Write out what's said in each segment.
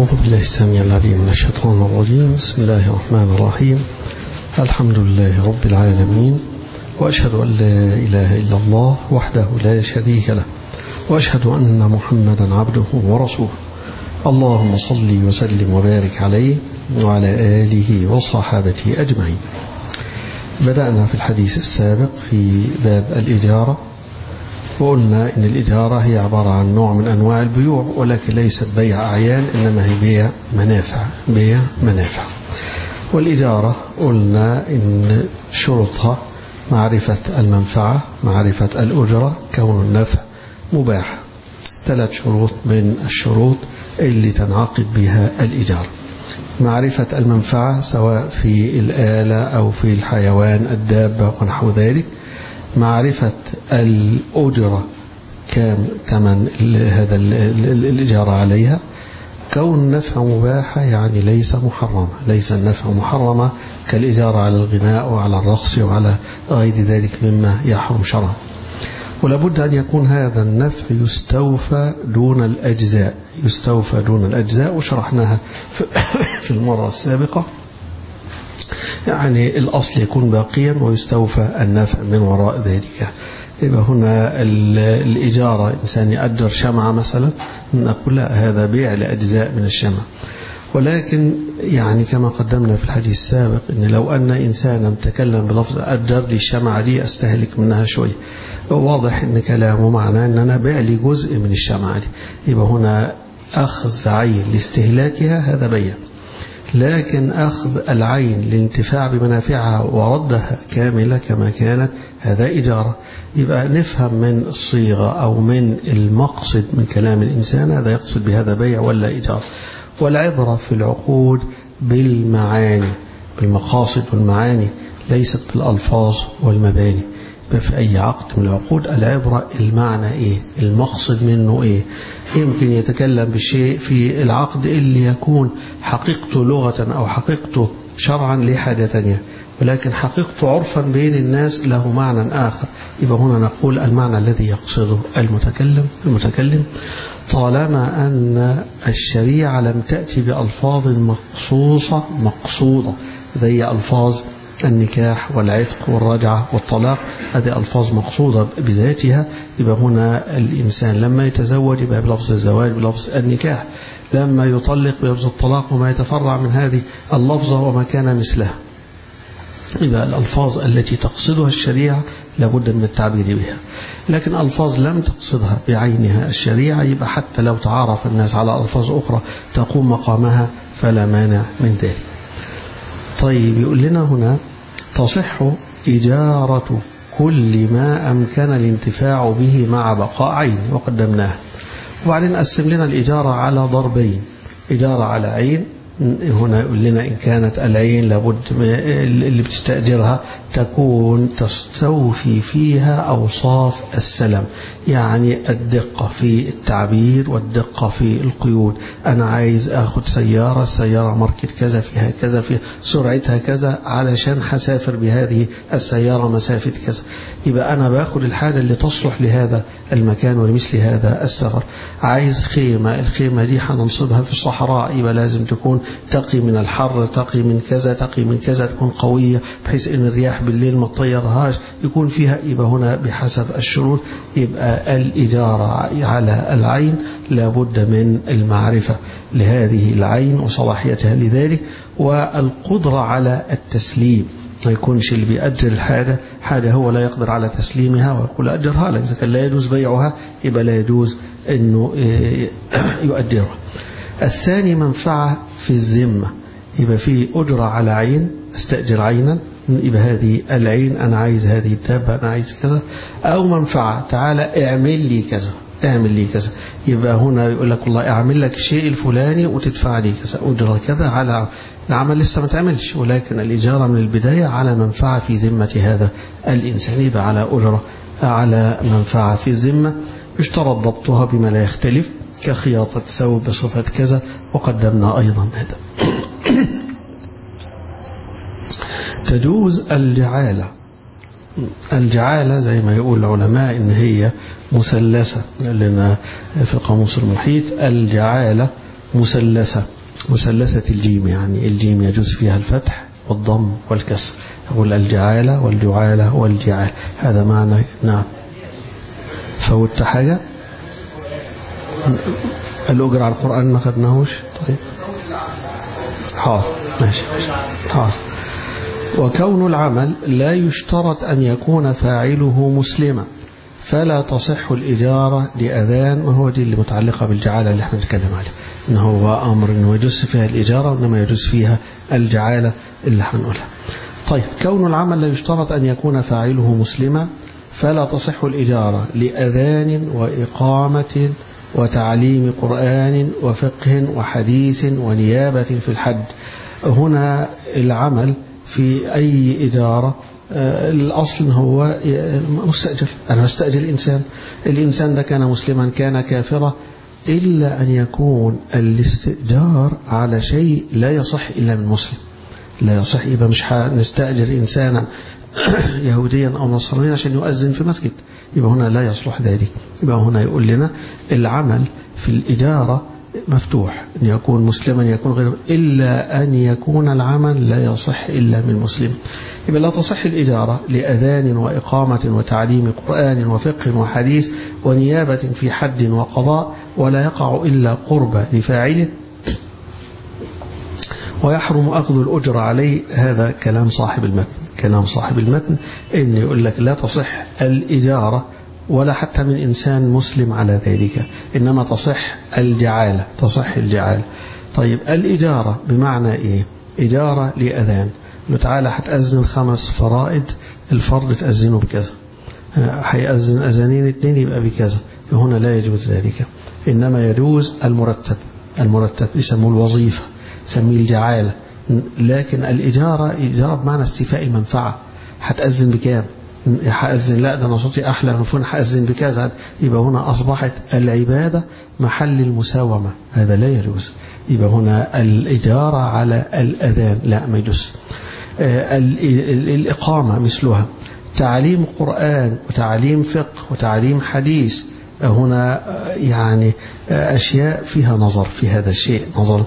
أعوذ بالله السميع العليم من الشيطان الرجيم بسم الله الرحمن الرحيم الحمد لله رب العالمين وأشهد أن لا إله إلا الله وحده لا شريك له وأشهد أن محمدا عبده ورسوله اللهم صل وسلم وبارك عليه وعلى آله وصحابته أجمعين بدأنا في الحديث السابق في باب الإجارة وقلنا إن الإجارة هي عبارة عن نوع من أنواع البيوع ولكن ليست بيع أعيان إنما هي بيع منافع بيع منافع والإجارة قلنا إن شروطها معرفة المنفعة معرفة الأجرة كون النفع مباح ثلاث شروط من الشروط اللي تنعقد بها الإجارة معرفة المنفعة سواء في الآلة أو في الحيوان الدابة ونحو ذلك معرفة الأجرة كم ثمن هذا الإجارة عليها كون النفع مباحة يعني ليس محرمة ليس النفع محرمة كالإجارة على الغناء وعلى الرقص وعلى غير ذلك مما يحرم شرعا ولابد أن يكون هذا النفع يستوفى دون الأجزاء يستوفى دون الأجزاء وشرحناها في المرة السابقة يعني الأصل يكون باقيا ويستوفى النفع من وراء ذلك يبقى هنا الإجارة إنسان يأجر شمعة مثلا نقول لا هذا بيع لأجزاء من الشمع ولكن يعني كما قدمنا في الحديث السابق إن لو أن إنسانا تكلم بلفظ أجر لي الشمعة دي أستهلك منها شوية واضح إن كلامه معناه أن أنا بيع لي جزء من الشمعة دي يبقى هنا أخذ عين لاستهلاكها هذا بيع لكن أخذ العين للانتفاع بمنافعها وردها كاملة كما كانت هذا إجارة يبقى نفهم من الصيغة أو من المقصد من كلام الإنسان هذا يقصد بهذا بيع ولا إجارة والعبرة في العقود بالمعاني بالمقاصد والمعاني ليست بالألفاظ والمباني في أي عقد من العقود العبرة المعنى إيه المقصد منه إيه يمكن يتكلم بشيء في العقد اللي يكون حقيقته لغة أو حقيقته شرعا لحاجة تانية ولكن حقيقته عرفا بين الناس له معنى آخر يبقى هنا نقول المعنى الذي يقصده المتكلم المتكلم طالما أن الشريعة لم تأتي بألفاظ مقصوصة مقصودة زي ألفاظ النكاح والعتق والرجعة والطلاق هذه ألفاظ مقصودة بذاتها يبقى هنا الإنسان لما يتزوج يبقى بلفظ الزواج بلفظ النكاح لما يطلق بلفظ الطلاق وما يتفرع من هذه اللفظة وما كان مثلها يبقى الألفاظ التي تقصدها الشريعة لابد من التعبير بها لكن ألفاظ لم تقصدها بعينها الشريعة يبقى حتى لو تعارف الناس على ألفاظ أخرى تقوم مقامها فلا مانع من ذلك طيب يقول لنا هنا تصح إجارة كل ما أمكن الانتفاع به مع بقاء عين وقدمناه وبعدين قسم لنا الإجارة على ضربين إجارة على عين هنا يقول لنا إن كانت العين لابد اللي بتستأجرها تكون تستوفي فيها أوصاف السلم يعني الدقة في التعبير والدقة في القيود أنا عايز أخذ سيارة السيارة ماركت كذا فيها كذا فيها سرعتها كذا علشان حسافر بهذه السيارة مسافة كذا يبقى أنا باخد الحاجة اللي تصلح لهذا المكان ولمثل هذا السفر عايز خيمة الخيمة دي هننصبها في الصحراء يبقى لازم تكون تقي من الحر تقي من كذا تقي من كذا تكون قوية بحيث ان الرياح بالليل ما تطيرهاش يكون فيها يبقى هنا بحسب الشروط يبقى الإجارة على العين لابد من المعرفة لهذه العين وصلاحيتها لذلك والقدرة على التسليم ما يكونش اللي بيأجر الحاجة حاجة هو لا يقدر على تسليمها ويقول أجرها لك إذا كان لا يجوز بيعها يبقى لا يجوز أنه يؤجرها الثاني منفعة في الذمة يبقى في أجرة على عين استأجر عينا يبقى هذه العين أنا عايز هذه الدابة أنا عايز كذا أو منفعة تعالى اعمل لي كذا اعمل لي كذا يبقى هنا يقول لك والله اعمل لك الشيء الفلاني وتدفع لي كذا أجرة كذا على العمل لسه ما تعملش ولكن الإجارة من البداية على منفعة في ذمة هذا الإنسان يبقى على أجرة على منفعة في الذمة يشترط ضبطها بما لا يختلف كخياطة ثوب بصفة كذا وقدمنا أيضا هذا تجوز الجعالة الجعالة زي ما يقول العلماء إن هي مثلثة لنا في القاموس المحيط الجعالة مثلثة مثلثة الجيم يعني الجيم يجوز فيها الفتح والضم والكسر يقول الجعالة والجعالة والجعال هذا معنى نعم فوت حاجة الأجر على القرآن ما خدناهوش طيب حاضر ماشي حاضر وكون العمل لا يشترط أن يكون فاعله مسلما فلا تصح الإجارة لأذان وهو دي اللي متعلقة بالجعالة اللي احنا نتكلم عليها إن هو أمر إنه يجوز فيها الإجارة وإنما يجوز فيها الجعالة اللي هنقولها طيب كون العمل لا يشترط أن يكون فاعله مسلما فلا تصح الإجارة لأذان وإقامة وتعليم قرآن وفقه وحديث ونيابة في الحد هنا العمل في أي إدارة الأصل هو مستأجر أنا أستأجر الإنسان الإنسان ده كان مسلما كان كافرا إلا أن يكون الاستئجار على شيء لا يصح إلا من مسلم لا يصح يبقى مش نستأجر إنسانا يهوديا أو نصرانيا عشان يؤذن في مسجد يبقى هنا لا يصلح ذلك يبقى هنا يقول لنا العمل في الإدارة مفتوح أن يكون مسلما يكون غير إلا أن يكون العمل لا يصح إلا من مسلم يبقى لا تصح الإدارة لأذان وإقامة وتعليم قرآن وفقه وحديث ونيابة في حد وقضاء ولا يقع إلا قرب لفاعله ويحرم أخذ الأجر عليه هذا كلام صاحب المتن كلام صاحب المتن إن يقول لك لا تصح الإجارة ولا حتى من إنسان مسلم على ذلك إنما تصح الجعالة تصح الجعالة طيب الإجارة بمعنى إيه إجارة لأذان له تعالى هتأذن خمس فرائض الفرض تأذنه بكذا هيأذن أذانين اثنين يبقى بكذا هنا لا يجوز ذلك إنما يجوز المرتب المرتب يسموه الوظيفة يسميه الجعالة لكن الإجارة إجارة بمعنى استيفاء المنفعة هتأذن بكام هأذن لا ده أنا صوتي أحلى من فون هأذن بكذا يبقى هنا أصبحت العبادة محل المساومة هذا لا يجوز يبقى هنا الإجارة على الأذان لا ما يجوز الإقامة مثلها تعليم قرآن وتعليم فقه وتعليم حديث هنا يعني أشياء فيها نظر في هذا الشيء نظر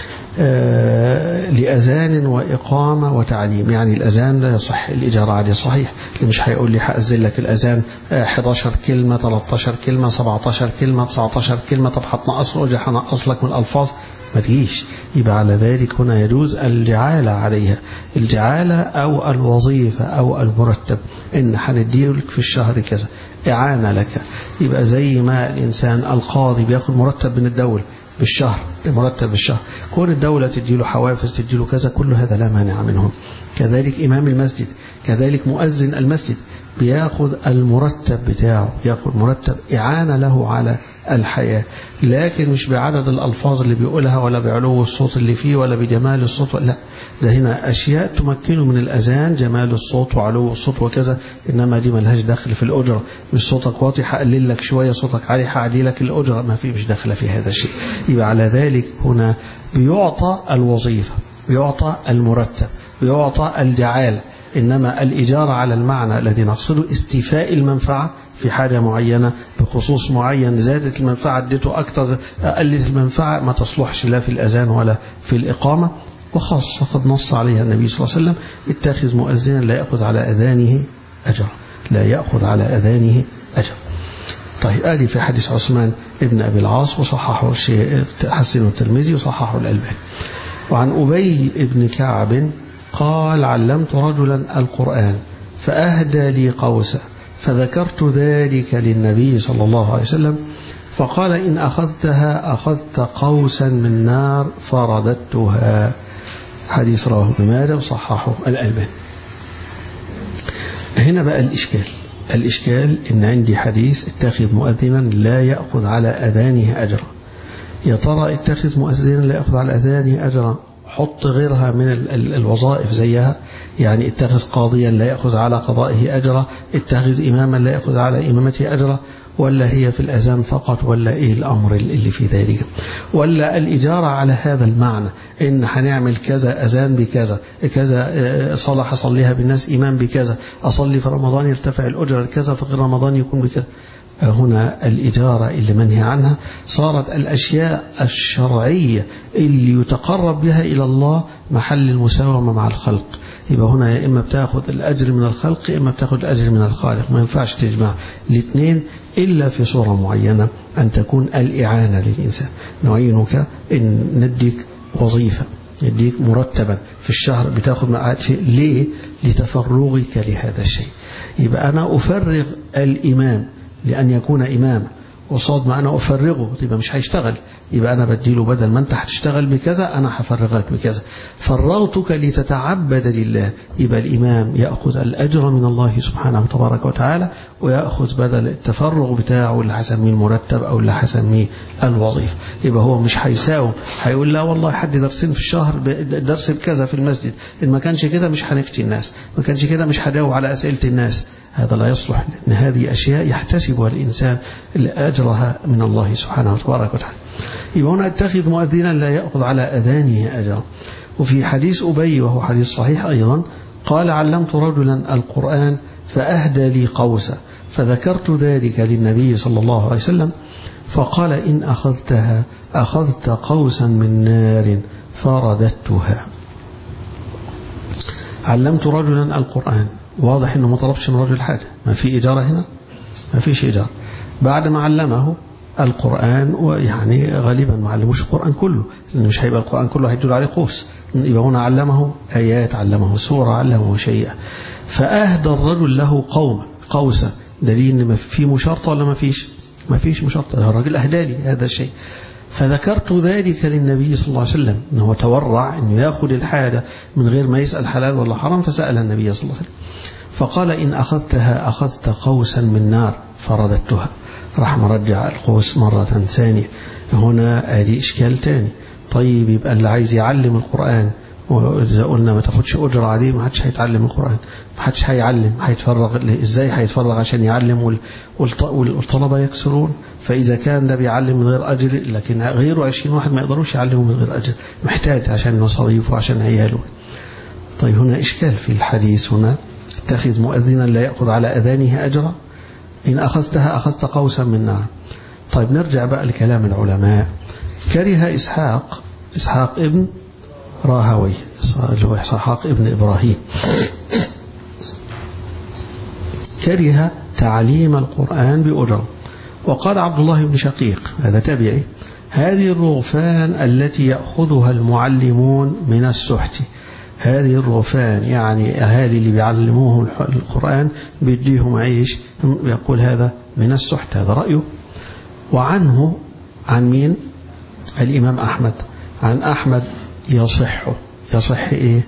لأذان وإقامة وتعليم يعني الأذان لا يصح الإجارة عليه صحيح اللي مش هيقول لي هأذن لك الأذان 11 كلمة 13 كلمة 17 كلمة 19 كلمة طب هتنقص له هنقص لك من الألفاظ ما تجيش يبقى على ذلك هنا يجوز الجعالة عليها الجعالة أو الوظيفة أو المرتب إن هنديلك في الشهر كذا إعانة لك يبقى زي ما الإنسان القاضي بياخد مرتب من الدولة بالشهر مرتب بالشهر كون الدولة تديله حوافز تديله كذا كل هذا لا مانع منهم كذلك إمام المسجد كذلك مؤذن المسجد بياخذ المرتب بتاعه ياخذ مرتب إعانة له على الحياة لكن مش بعدد الألفاظ اللي بيقولها ولا بعلو الصوت اللي فيه ولا بجمال الصوت لا ده هنا أشياء تمكنه من الأذان جمال الصوت وعلو الصوت وكذا إنما دي ملهاش دخل في الأجرة مش صوتك واطي هقلل لك شوية صوتك عالي هعدي لك الأجرة ما في مش داخله في هذا الشيء يبقى على ذلك هنا بيعطى الوظيفة بيعطى المرتب بيعطى الجعال إنما الإجارة على المعنى الذي نقصده استيفاء المنفعة في حاجة معينة بخصوص معين زادت المنفعة اديته أكثر قلت المنفعة ما تصلحش لا في الأذان ولا في الإقامة وخاصة قد نص عليها النبي صلى الله عليه وسلم اتخذ مؤذنا لا يأخذ على أذانه أجر لا يأخذ على أذانه أجر طيب آدي في حديث عثمان ابن أبي العاص وصححه الشيء حسن الترمذي وصححه الألباني وعن أبي ابن كعب قال علمت رجلا القرآن فأهدى لي قوسا فذكرت ذلك للنبي صلى الله عليه وسلم فقال إن أخذتها أخذت قوسا من نار فرددتها حديث رواه ابن ماجه وصححه الألباني هنا بقى الإشكال الإشكال إن عندي حديث اتخذ مؤذنا لا يأخذ على أذانه أجرا يا ترى اتخذ مؤذنا لا يأخذ على أذانه أجرا حط غيرها من الوظائف زيها يعني اتخذ قاضيا لا يأخذ على قضائه أجرا اتخذ إماما لا يأخذ على إمامته أجرا ولا هي في الأذان فقط ولا إيه الأمر اللي في ذلك ولا الإجارة على هذا المعنى إن هنعمل كذا أذان بكذا كذا صلاة هصليها بالناس إمام بكذا أصلي في رمضان يرتفع الأجر كذا في غير رمضان يكون بكذا هنا الإجارة اللي منهي عنها صارت الأشياء الشرعية اللي يتقرب بها إلى الله محل المساومة مع الخلق يبقى هنا يا إما بتاخد الأجر من الخلق يا إما بتاخد الأجر من الخالق ما ينفعش تجمع الاثنين إلا في صورة معينة أن تكون الإعانة للإنسان نعينك إن نديك وظيفة نديك مرتبا في الشهر بتاخد معاد شيء ليه لتفرغك لهذا الشيء يبقى أنا أفرغ الإمام لأن يكون إماما وصاد ما أنا أفرغه يبقى مش هيشتغل يبقى أنا بديله بدل ما أنت هتشتغل بكذا أنا هفرغك بكذا فرغتك لتتعبد لله يبقى الإمام يأخذ الأجر من الله سبحانه وتبارك وتعالى ويأخذ بدل التفرغ بتاعه اللي هسميه المرتب أو اللي هسميه الوظيفة يبقى هو مش هيساوم هيقول لا والله حد درسين في الشهر درس بكذا في المسجد إن ما كانش كده مش هنفتي الناس ما كانش كده مش هجاوب على أسئلة الناس هذا لا يصلح لأن هذه أشياء يحتسبها الإنسان أجرها من الله سبحانه وتبارك وتعالى يبقى هنا اتخذ مؤذنا لا يأخذ على أذانه أجرا وفي حديث أبي وهو حديث صحيح أيضا قال علمت رجلا القرآن فأهدى لي قوسا فذكرت ذلك للنبي صلى الله عليه وسلم فقال إن أخذتها أخذت قوسا من نار فرددتها علمت رجلا القرآن واضح انه ما طلبش من رجل حاجة ما في إجارة هنا ما فيش إجارة بعد ما علمه القرآن ويعني غالبا ما علموش القرآن كله لأنه مش هيبقى القرآن كله هيدل عليه قوس يبقى هنا علمه آيات علمه سورة علمه شيئا فأهدى الرجل له قوما قوسا دليل ان في مشارطة ولا ما فيش ما فيش مشارطة الراجل أهدى لي هذا الشيء فذكرت ذلك للنبي صلى الله عليه وسلم أنه تورع أنه يأخذ الحاجة من غير ما يسأل حلال ولا حرام فسأل النبي صلى الله عليه وسلم فقال إن أخذتها أخذت قوسا من نار فرددتها راح مرجع القوس مرة ثانية هنا ادي إشكال تاني طيب يبقى اللي عايز يعلم القرآن وإذا قلنا ما تاخدش أجر عليه ما حدش هيتعلم القرآن ما حدش هيعلم هيتفرغ إزاي هيتفرغ عشان يعلم والطلبة يكسرون فإذا كان ده بيعلم من غير أجر لكن غيره 20 واحد ما يقدروش يعلموا من غير أجر محتاج عشان مصاريفه وعشان عياله طيب هنا إشكال في الحديث هنا اتخذ مؤذنا لا يأخذ على أذانه أجرا إن أخذتها أخذت قوسا من نار طيب نرجع بقى لكلام العلماء كره إسحاق إسحاق ابن راهوي اللي هو إسحاق ابن إبراهيم كره تعليم القرآن بأجر وقال عبد الله بن شقيق هذا تبعي هذه الرغفان التي يأخذها المعلمون من السحت هذه الرغفان يعني أهالي اللي بيعلموهم القرآن بيديهم عيش يقول هذا من السحت هذا رأيه وعنه عن مين الإمام أحمد عن أحمد يصح يصح إيه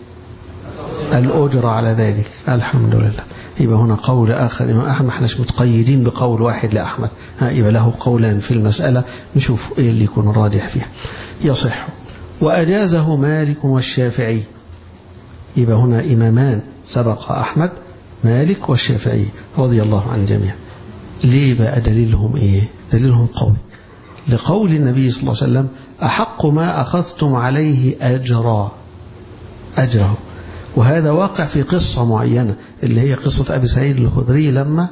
الأجر على ذلك الحمد لله يبقى هنا قول آخر الإمام أحمد احنا مش متقيدين بقول واحد لأحمد ها يبقى له قولان في المسألة نشوف إيه اللي يكون راجح فيها يصح وأجازه مالك والشافعي يبقى هنا إمامان سبق أحمد مالك والشافعي رضي الله عن الجميع ليه بقى دليلهم إيه دليلهم قوي لقول النبي صلى الله عليه وسلم أحق ما أخذتم عليه أجرا أجره وهذا واقع في قصة معينة اللي هي قصة أبي سعيد الخدري لما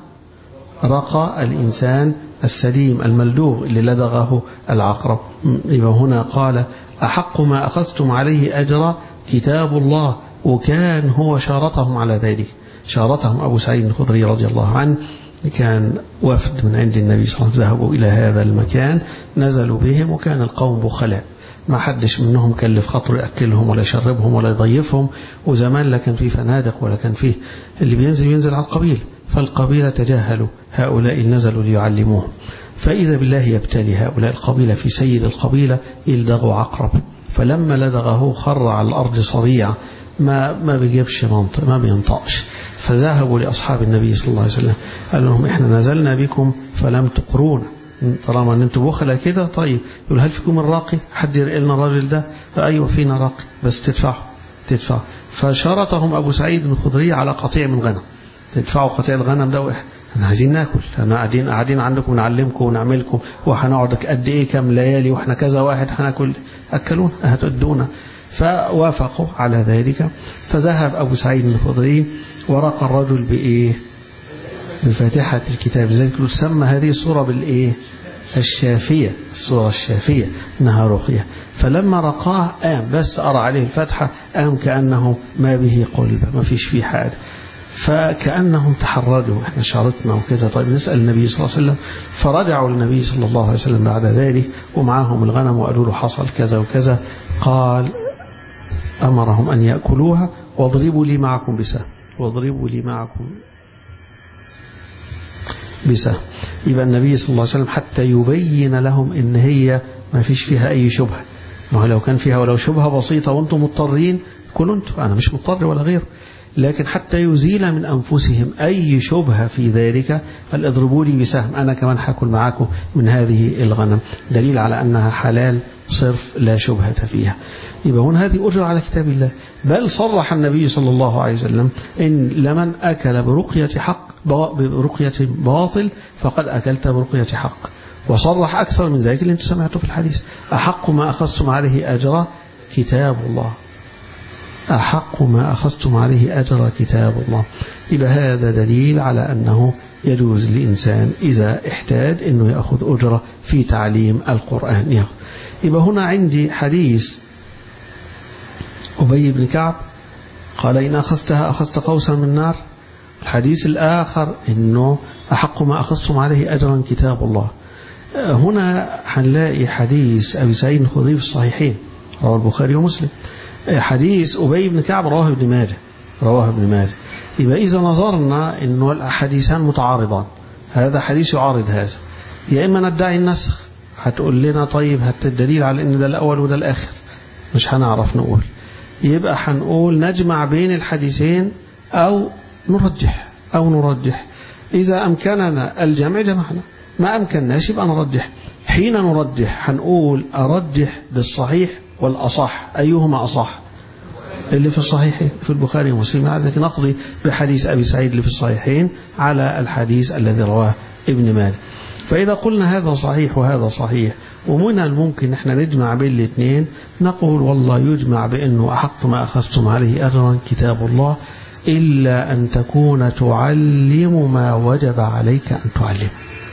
رقى الإنسان السليم الملدوغ اللي لدغه العقرب يبقى هنا قال أحق ما أخذتم عليه أجرا كتاب الله وكان هو شارتهم على ذلك شارتهم أبو سعيد الخدري رضي الله عنه كان وفد من عند النبي صلى الله عليه وسلم ذهبوا إلى هذا المكان نزلوا بهم وكان القوم بخلاء ما حدش منهم كلف خطر يأكلهم ولا يشربهم ولا يضيفهم وزمان لا كان فيه فنادق ولا كان فيه اللي بينزل ينزل على القبيل فالقبيلة تجاهلوا هؤلاء نزلوا ليعلموهم فإذا بالله يبتلي هؤلاء القبيلة في سيد القبيلة يلدغوا عقرب فلما لدغه خر على الأرض صريع ما ما بيجيبش منطق ما بينطقش فذهبوا لأصحاب النبي صلى الله عليه وسلم قالوا لهم إحنا نزلنا بكم فلم تقرونا طالما ان انتوا بخلة كده طيب يقول هل فيكم الراقي حد يرقي لنا الراجل ده ايوه فينا راقي بس تدفعوا تدفعوا فشرطهم ابو سعيد الخدري على قطيع من غنم تدفعوا قطيع الغنم ده احنا عايزين ناكل احنا قاعدين قاعدين عندكم نعلمكم ونعملكم وهنقعد قد ايه كام ليالي واحنا كذا واحد هناكل اكلونا هتدونا فوافقوا على ذلك فذهب ابو سعيد الخدري ورقى الرجل بايه بفاتحة الكتاب لذلك تسمى هذه السورة بالإيه الشافية السورة الشافية إنها رقية فلما رقاه قام بس أرى عليه الفتحة قام كأنه ما به قلب ما فيش فيه حاجة فكأنهم تحرجوا احنا شارطنا وكذا طيب نسأل النبي صلى الله عليه وسلم فرجعوا للنبي صلى الله عليه وسلم بعد ذلك ومعاهم الغنم وقالوا له حصل كذا وكذا قال أمرهم أن يأكلوها واضربوا لي معكم بسهم واضربوا لي معكم بسهم يبقى النبي صلى الله عليه وسلم حتى يبين لهم ان هي ما فيش فيها اي شبهه ما هو لو كان فيها ولو شبهه بسيطه وانتم مضطرين كلوا انتم انا مش مضطر ولا غير لكن حتى يزيل من انفسهم اي شبهه في ذلك قال اضربوا لي بسهم انا كمان هاكل معاكم من هذه الغنم دليل على انها حلال صرف لا شبهه فيها يبقى هنا هذه اجر على كتاب الله بل صرح النبي صلى الله عليه وسلم ان لمن اكل برقيه حق برقية باطل فقد أكلت برقية حق وصرح أكثر من ذلك اللي أنتم سمعته في الحديث أحق ما أخذتم عليه أجرا كتاب الله أحق ما أخذتم عليه أجر كتاب الله يبقى هذا دليل على أنه يجوز للإنسان إذا احتاج أنه يأخذ أجرة في تعليم القرآن يبقى هنا عندي حديث أبي بن كعب قال إن أخذتها أخذت قوسا من نار الحديث الآخر أنه أحق ما أخذتم عليه أجرا كتاب الله هنا هنلاقي حديث أبي سعيد الخضري في الصحيحين رواه البخاري ومسلم حديث أبي بن كعب رواه ابن ماجه رواه ابن ماجه يبقى إذا نظرنا أنه الحديثان متعارضان هذا حديث يعارض هذا يا إما ندعي النسخ هتقول لنا طيب هات الدليل على أن ده الأول وده الآخر مش هنعرف نقول يبقى هنقول نجمع بين الحديثين أو نرجح أو نرجح إذا أمكننا الجمع جمعنا ما أمكنناش يبقى نرجح حين نرجح هنقول أرجح بالصحيح والأصح أيهما أصح اللي في الصحيحين في البخاري ومسلم هذا نقضي بحديث أبي سعيد اللي في الصحيحين على الحديث الذي رواه ابن مالك فإذا قلنا هذا صحيح وهذا صحيح ومن الممكن احنا نجمع بين الاثنين نقول والله يجمع بأنه أحق ما أخذتم عليه أجرا كتاب الله إلا أن تكون تعلم ما وجب عليك أن تعلم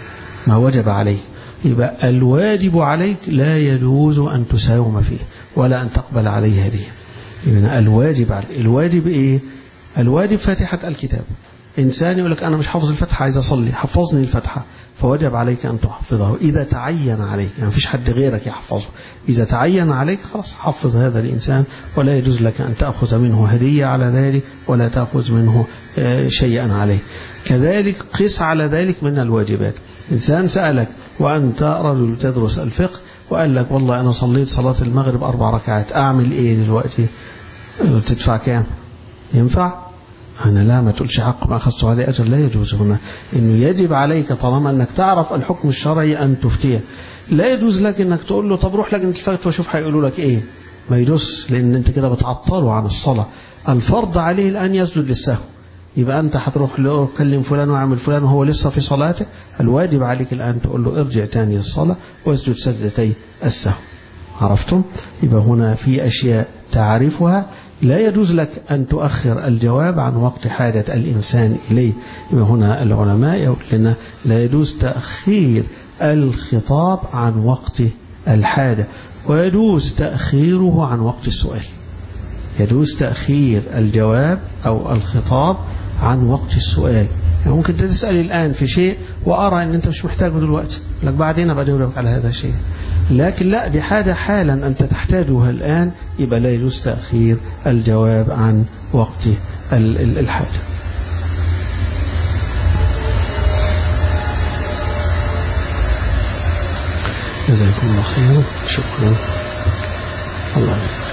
ما وجب عليك يبقى الواجب عليك لا يجوز أن تساوم فيه ولا أن تقبل عليه هديه يبقى الواجب عليك الواجب إيه الواجب فاتحة الكتاب إنسان يقول لك أنا مش حافظ الفتحة عايز أصلي حفظني الفتحة فوجب عليك أن تحفظه إذا تعين عليك يعني مفيش حد غيرك يحفظه إذا تعين عليك خلاص حفظ هذا الإنسان ولا يجوز لك أن تأخذ منه هدية على ذلك ولا تأخذ منه شيئا عليه كذلك قس على ذلك من الواجبات إنسان سألك وأنت رجل تدرس الفقه وقال لك والله أنا صليت صلاة المغرب أربع ركعات أعمل إيه دلوقتي تدفع كام ينفع أنا لا ما تقولش حق ما أخذت عليه أجر لا يجوز هنا إنه يجب عليك طالما أنك تعرف الحكم الشرعي أن تفتيه لا يجوز لك أنك تقول له طب روح لجنة الفتوى وشوف هيقولوا لك إيه ما يجوز لأن أنت كده بتعطله عن الصلاة الفرض عليه الآن يسجد للسهو يبقى أنت هتروح له كلم فلان واعمل فلان وهو لسه في صلاته الواجب عليك الآن تقول له ارجع تاني للصلاة واسجد سجدتي السهو عرفتم يبقى هنا في أشياء تعرفها لا يجوز لك أن تؤخر الجواب عن وقت حاجة الإنسان إليه يبقى هنا العلماء يقول لنا لا يجوز تأخير الخطاب عن وقت الحاجة ويجوز تأخيره عن وقت السؤال يجوز تأخير الجواب أو الخطاب عن وقت السؤال يعني ممكن تسأل الآن في شيء وأرى أن أنت مش محتاجه دلوقتي لك بعدين أبقى أجاوبك على هذا الشيء لكن لا دي حاجة حالا أنت تحتاجها الآن يبقى لا يجوز تأخير الجواب عن وقت الحاجة جزاكم الله خيرا شكرا الله يبارك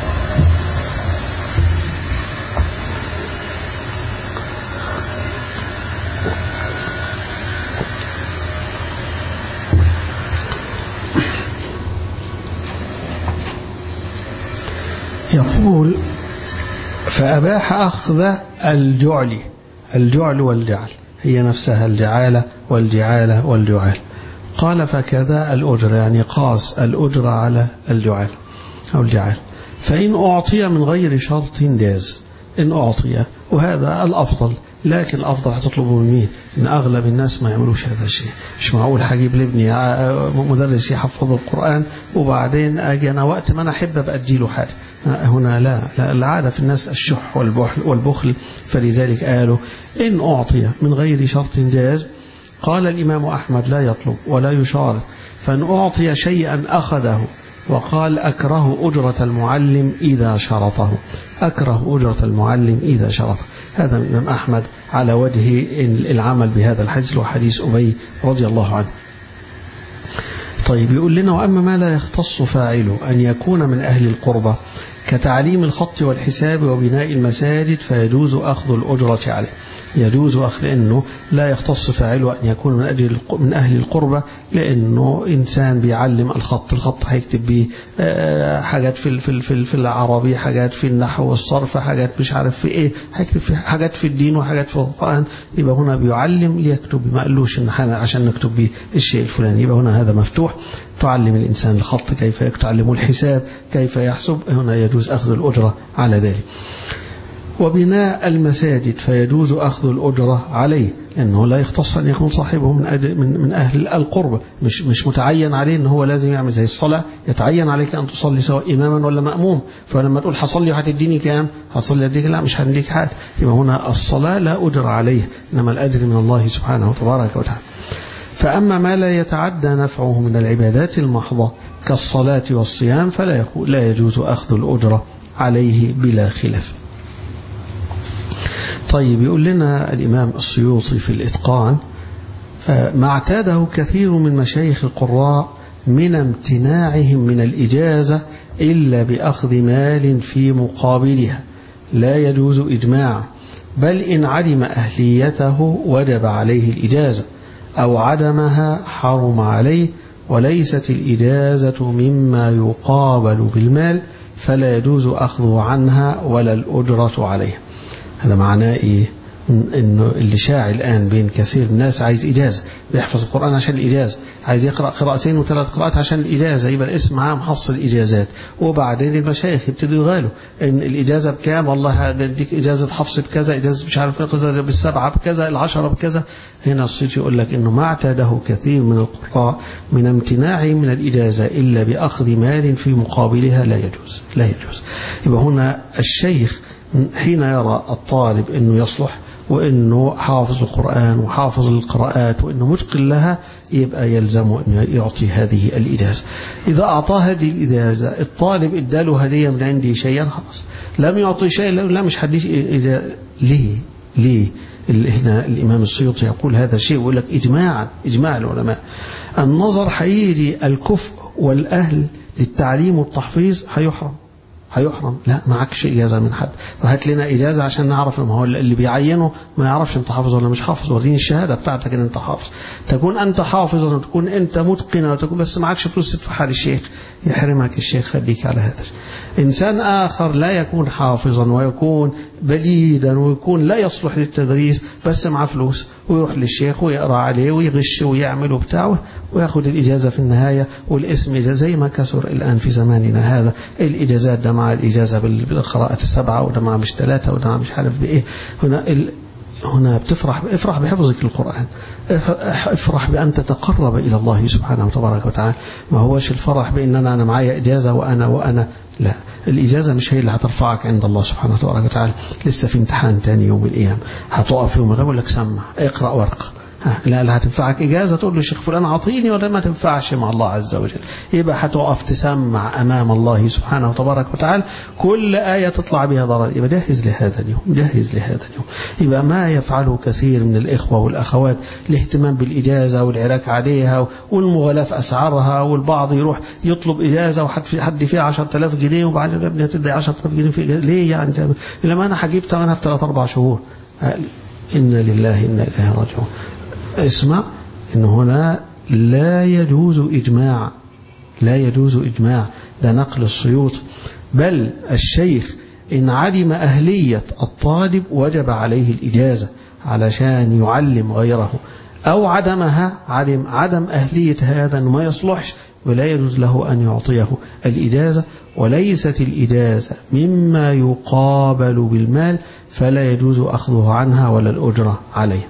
يقول فأباح أخذ الجعل الجعل والجعل هي نفسها الجعالة والجعالة والجعال قال فكذا الأجر يعني قاس الأجر على الجعال أو الجعال فإن أعطي من غير شرط جاز إن أعطي وهذا الأفضل لكن الأفضل هتطلبه من مين إن أغلب الناس ما يعملوش هذا الشيء مش معقول هجيب لابني مدرس يحفظ القرآن وبعدين أجي أنا وقت ما أنا أحب أبقى أديله حاجة هنا لا, لا العادة في الناس الشح والبخل فلذلك قالوا إن أعطي من غير شرط جاز قال الإمام أحمد لا يطلب ولا يشارك فإن أعطي شيئا أخذه وقال أكره أجرة المعلم إذا شرطه أكره أجرة المعلم إذا شرطه هذا الإمام أحمد على وجه العمل بهذا الحديث وحديث أبي رضي الله عنه طيب يقول لنا وأما ما لا يختص فاعله أن يكون من أهل القربة كتعليم الخط والحساب وبناء المساجد فيجوز أخذ الأجرة عليه يجوز أخذ لأنه لا يختص فاعله أن يكون من أجل من أهل القربة لأنه إنسان بيعلم الخط الخط هيكتب به حاجات في في في, في العربي حاجات في النحو والصرف حاجات مش عارف في إيه هيكتب في حاجات في الدين وحاجات في القرآن يبقى هنا بيعلم ليكتب ما قالوش إن عشان نكتب به الشيء الفلاني يبقى هنا هذا مفتوح تعلم الإنسان الخط كيف تعلم الحساب كيف يحسب هنا يجوز أخذ الأجرة على ذلك وبناء المساجد فيجوز أخذ الأجرة عليه لأنه لا يختص أن يكون صاحبه من, من, من أهل القربة مش, مش متعين عليه أنه هو لازم يعمل زي الصلاة يتعين عليك أن تصلي سواء إماما ولا مأموم فلما تقول حصلي وهتديني كام هتصلي أديك لا مش هنديك حاجة يبقى هنا الصلاة لا أجر عليه إنما الأجر من الله سبحانه وتبارك وتعالى فأما ما لا يتعدى نفعه من العبادات المحضة كالصلاة والصيام فلا لا يجوز أخذ الأجرة عليه بلا خلاف طيب يقول لنا الإمام السيوطي في الإتقان ما اعتاده كثير من مشايخ القراء من امتناعهم من الإجازة إلا بأخذ مال في مقابلها لا يجوز إجماع بل إن علم أهليته وجب عليه الإجازة أو عدمها حرم عليه وليست الإجازة مما يقابل بالمال فلا يجوز أخذه عنها ولا الأجرة عليه هذا معناه إيه إنه اللي شاع الآن بين كثير الناس عايز إجازة بيحفظ القرآن عشان الإجازة عايز يقرأ قراءتين وثلاث قراءات عشان الإجازة يبقى الاسم معاه محصل إجازات وبعدين المشايخ يبتدوا يغالوا إن الإجازة بكام والله بديك إجازة حفظ بكذا إجازة مش عارف كذا بالسبعة بكذا العشرة بكذا هنا الصيت يقول لك إنه ما اعتاده كثير من القراء من امتناعه من الإجازة إلا بأخذ مال في مقابلها لا يجوز لا يجوز يبقى هنا الشيخ حين يرى الطالب أنه يصلح وأنه حافظ القرآن وحافظ القراءات وأنه متقن لها يبقى يلزم أن يعطي هذه الإجازة إذا أعطاه هذه الإجازة الطالب اداله هدية من عندي شيئا خلاص لم يعطي شيء لا مش حديش ليه ليه هنا الإمام السيوطي يقول هذا شيء ويقول لك إجماعا إجماع العلماء النظر حيجي الكفء والأهل للتعليم والتحفيظ هيحرم هيحرم لا معكش إجازة من حد وهات لنا إجازة عشان نعرف ما هو اللي بيعينه ما يعرفش أنت حافظ ولا مش حافظ وريني الشهادة بتاعتك أن أنت حافظ تكون أنت حافظا وتكون أنت متقنا وتكون بس معكش فلوس تدفعها للشيخ يحرمك الشيخ خليك على هذا إنسان آخر لا يكون حافظا ويكون بليدا ويكون لا يصلح للتدريس بس معه فلوس ويروح للشيخ ويقرأ عليه ويغش ويعمل وبتاعه وياخذ الإجازة في النهاية والاسم زي ما كسر الآن في زماننا هذا الإجازات ده مع الإجازة بالقراءة السبعة وده مع مش ثلاثة وده مع مش عارف بإيه هنا ال... هنا بتفرح افرح بحفظك للقرآن افرح بأن تتقرب إلى الله سبحانه وتبارك وتعالى ما هوش الفرح بأن أنا, أنا معايا إجازة وأنا وأنا لا الإجازة مش هي اللي هترفعك عند الله سبحانه وتبارك وتعالى لسه في امتحان تاني يوم القيامة هتقف يوم يقول لك سمع اقرأ ورقة لا لا هتنفعك إجازة تقول له شيخ فلان أعطيني ولا ما تنفعش مع الله عز وجل يبقى هتقف تسمع أمام الله سبحانه وتبارك وتعالى كل آية تطلع بها ضرر يبقى جاهز لهذا اليوم جاهز لهذا اليوم يبقى ما يفعله كثير من الإخوة والأخوات الاهتمام بالإجازة والعراك عليها والمغالاة في أسعارها والبعض يروح يطلب إجازة وحد في حد فيها 10000 جنيه وبعدين ابني هتدي 10000 جنيه في إجازة ليه يعني لما أنا هجيب ثمنها في 3 4 شهور إنا لله إنا إليه راجعون اسمع ان هنا لا يجوز اجماع لا يجوز اجماع ده نقل السيوط بل الشيخ ان علم اهليه الطالب وجب عليه الاجازه علشان يعلم غيره او عدمها علم عدم اهليه هذا ما يصلحش ولا يجوز له ان يعطيه الاجازه وليست الإجازة مما يقابل بالمال فلا يجوز أخذه عنها ولا الأجرة عليه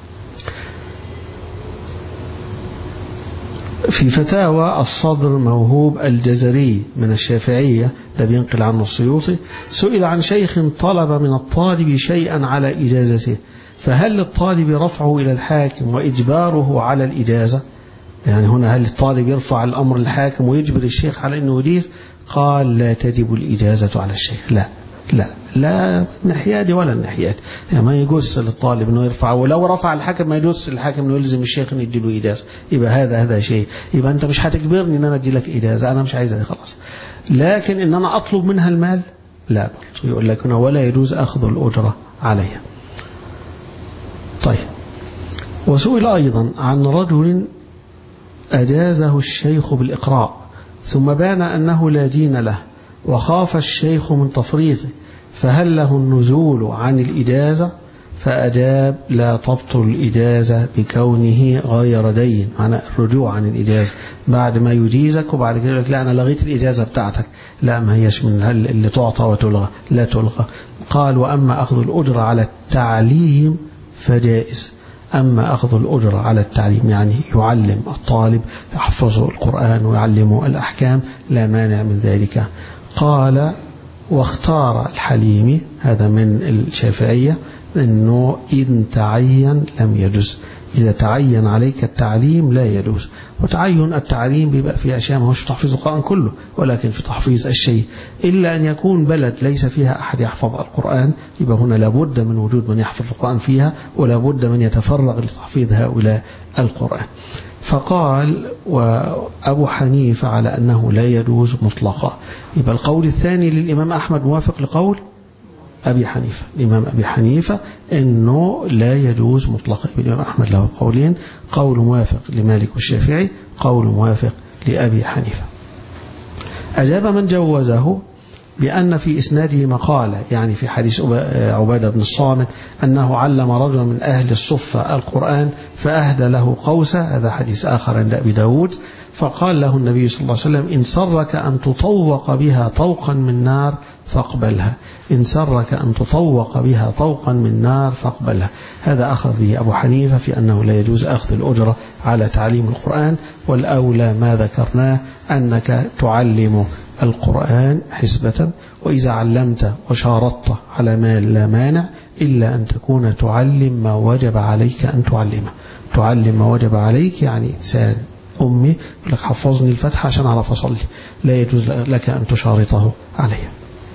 في فتاوى الصدر موهوب الجزري من الشافعية ده بينقل عنه السيوطي سئل عن شيخ طلب من الطالب شيئا على إجازته فهل للطالب رفعه إلى الحاكم وإجباره على الإجازة يعني هنا هل الطالب يرفع الأمر للحاكم ويجبر الشيخ على أنه يجيز قال لا تجب الإجازة على الشيخ لا لا لا الناحية دي ولا الناحية دي يعني ما يجوز للطالب انه يرفع ولو رفع الحاكم ما يجوز الحاكم انه يلزم الشيخ انه يديله اجازه يبقى هذا هذا شيء يبقى انت مش هتجبرني ان انا ادي لك اجازه انا مش عايزها خلاص لكن ان انا اطلب منها المال لا برضه يقول لك هنا ولا يجوز اخذ الاجره عليها طيب وسئل ايضا عن رجل اجازه الشيخ بالاقراء ثم بان انه لا دين له وخاف الشيخ من تفريطه فهل له النزول عن الإجازة فأجاب لا تبطل الإجازة بكونه غير دين معنى الرجوع عن الإجازة بعد ما يجيزك وبعد كده يقول لك لا أنا لغيت الإجازة بتاعتك لا ما هيش من اللي تعطى وتلغى لا تلغى قال وأما أخذ الأجرة على التعليم فجائز أما أخذ الأجرة على التعليم يعني يعلم الطالب يحفظه القرآن ويعلمه الأحكام لا مانع من ذلك قال واختار الحليمي هذا من الشافعية أنه إن تعين لم يجوز إذا تعين عليك التعليم لا يجوز وتعين التعليم بيبقى في أشياء ما هوش في تحفيظ القرآن كله ولكن في تحفيظ الشيء إلا أن يكون بلد ليس فيها أحد يحفظ القرآن يبقى هنا لابد من وجود من يحفظ القرآن فيها ولابد من يتفرغ لتحفيظ هؤلاء القرآن فقال وأبو حنيفة على أنه لا يجوز مطلقا يبقى القول الثاني للإمام أحمد موافق لقول أبي حنيفة الإمام أبي حنيفة أنه لا يجوز مطلقا الإمام أحمد له قولين قول موافق لمالك والشافعي قول موافق لأبي حنيفة أجاب من جوزه بأن في إسناده مقالة يعني في حديث عبادة بن الصامت أنه علم رجلا من أهل الصفة القرآن فأهدى له قوسة هذا حديث آخر عند أبي داود فقال له النبي صلى الله عليه وسلم إن سرك أن تطوق بها طوقا من نار فاقبلها إن سرك أن تطوق بها طوقا من نار فاقبلها هذا أخذ به أبو حنيفة في أنه لا يجوز أخذ الأجرة على تعليم القرآن والأولى ما ذكرناه أنك تعلم القرآن حسبة وإذا علمت وشارطت على مال لا مانع إلا أن تكون تعلم ما وجب عليك أن تعلمه تعلم ما وجب عليك يعني إنسان أمي يقول لك حفظني الفتحة عشان أعرف أصلي لا يجوز لك أن تشارطه عليه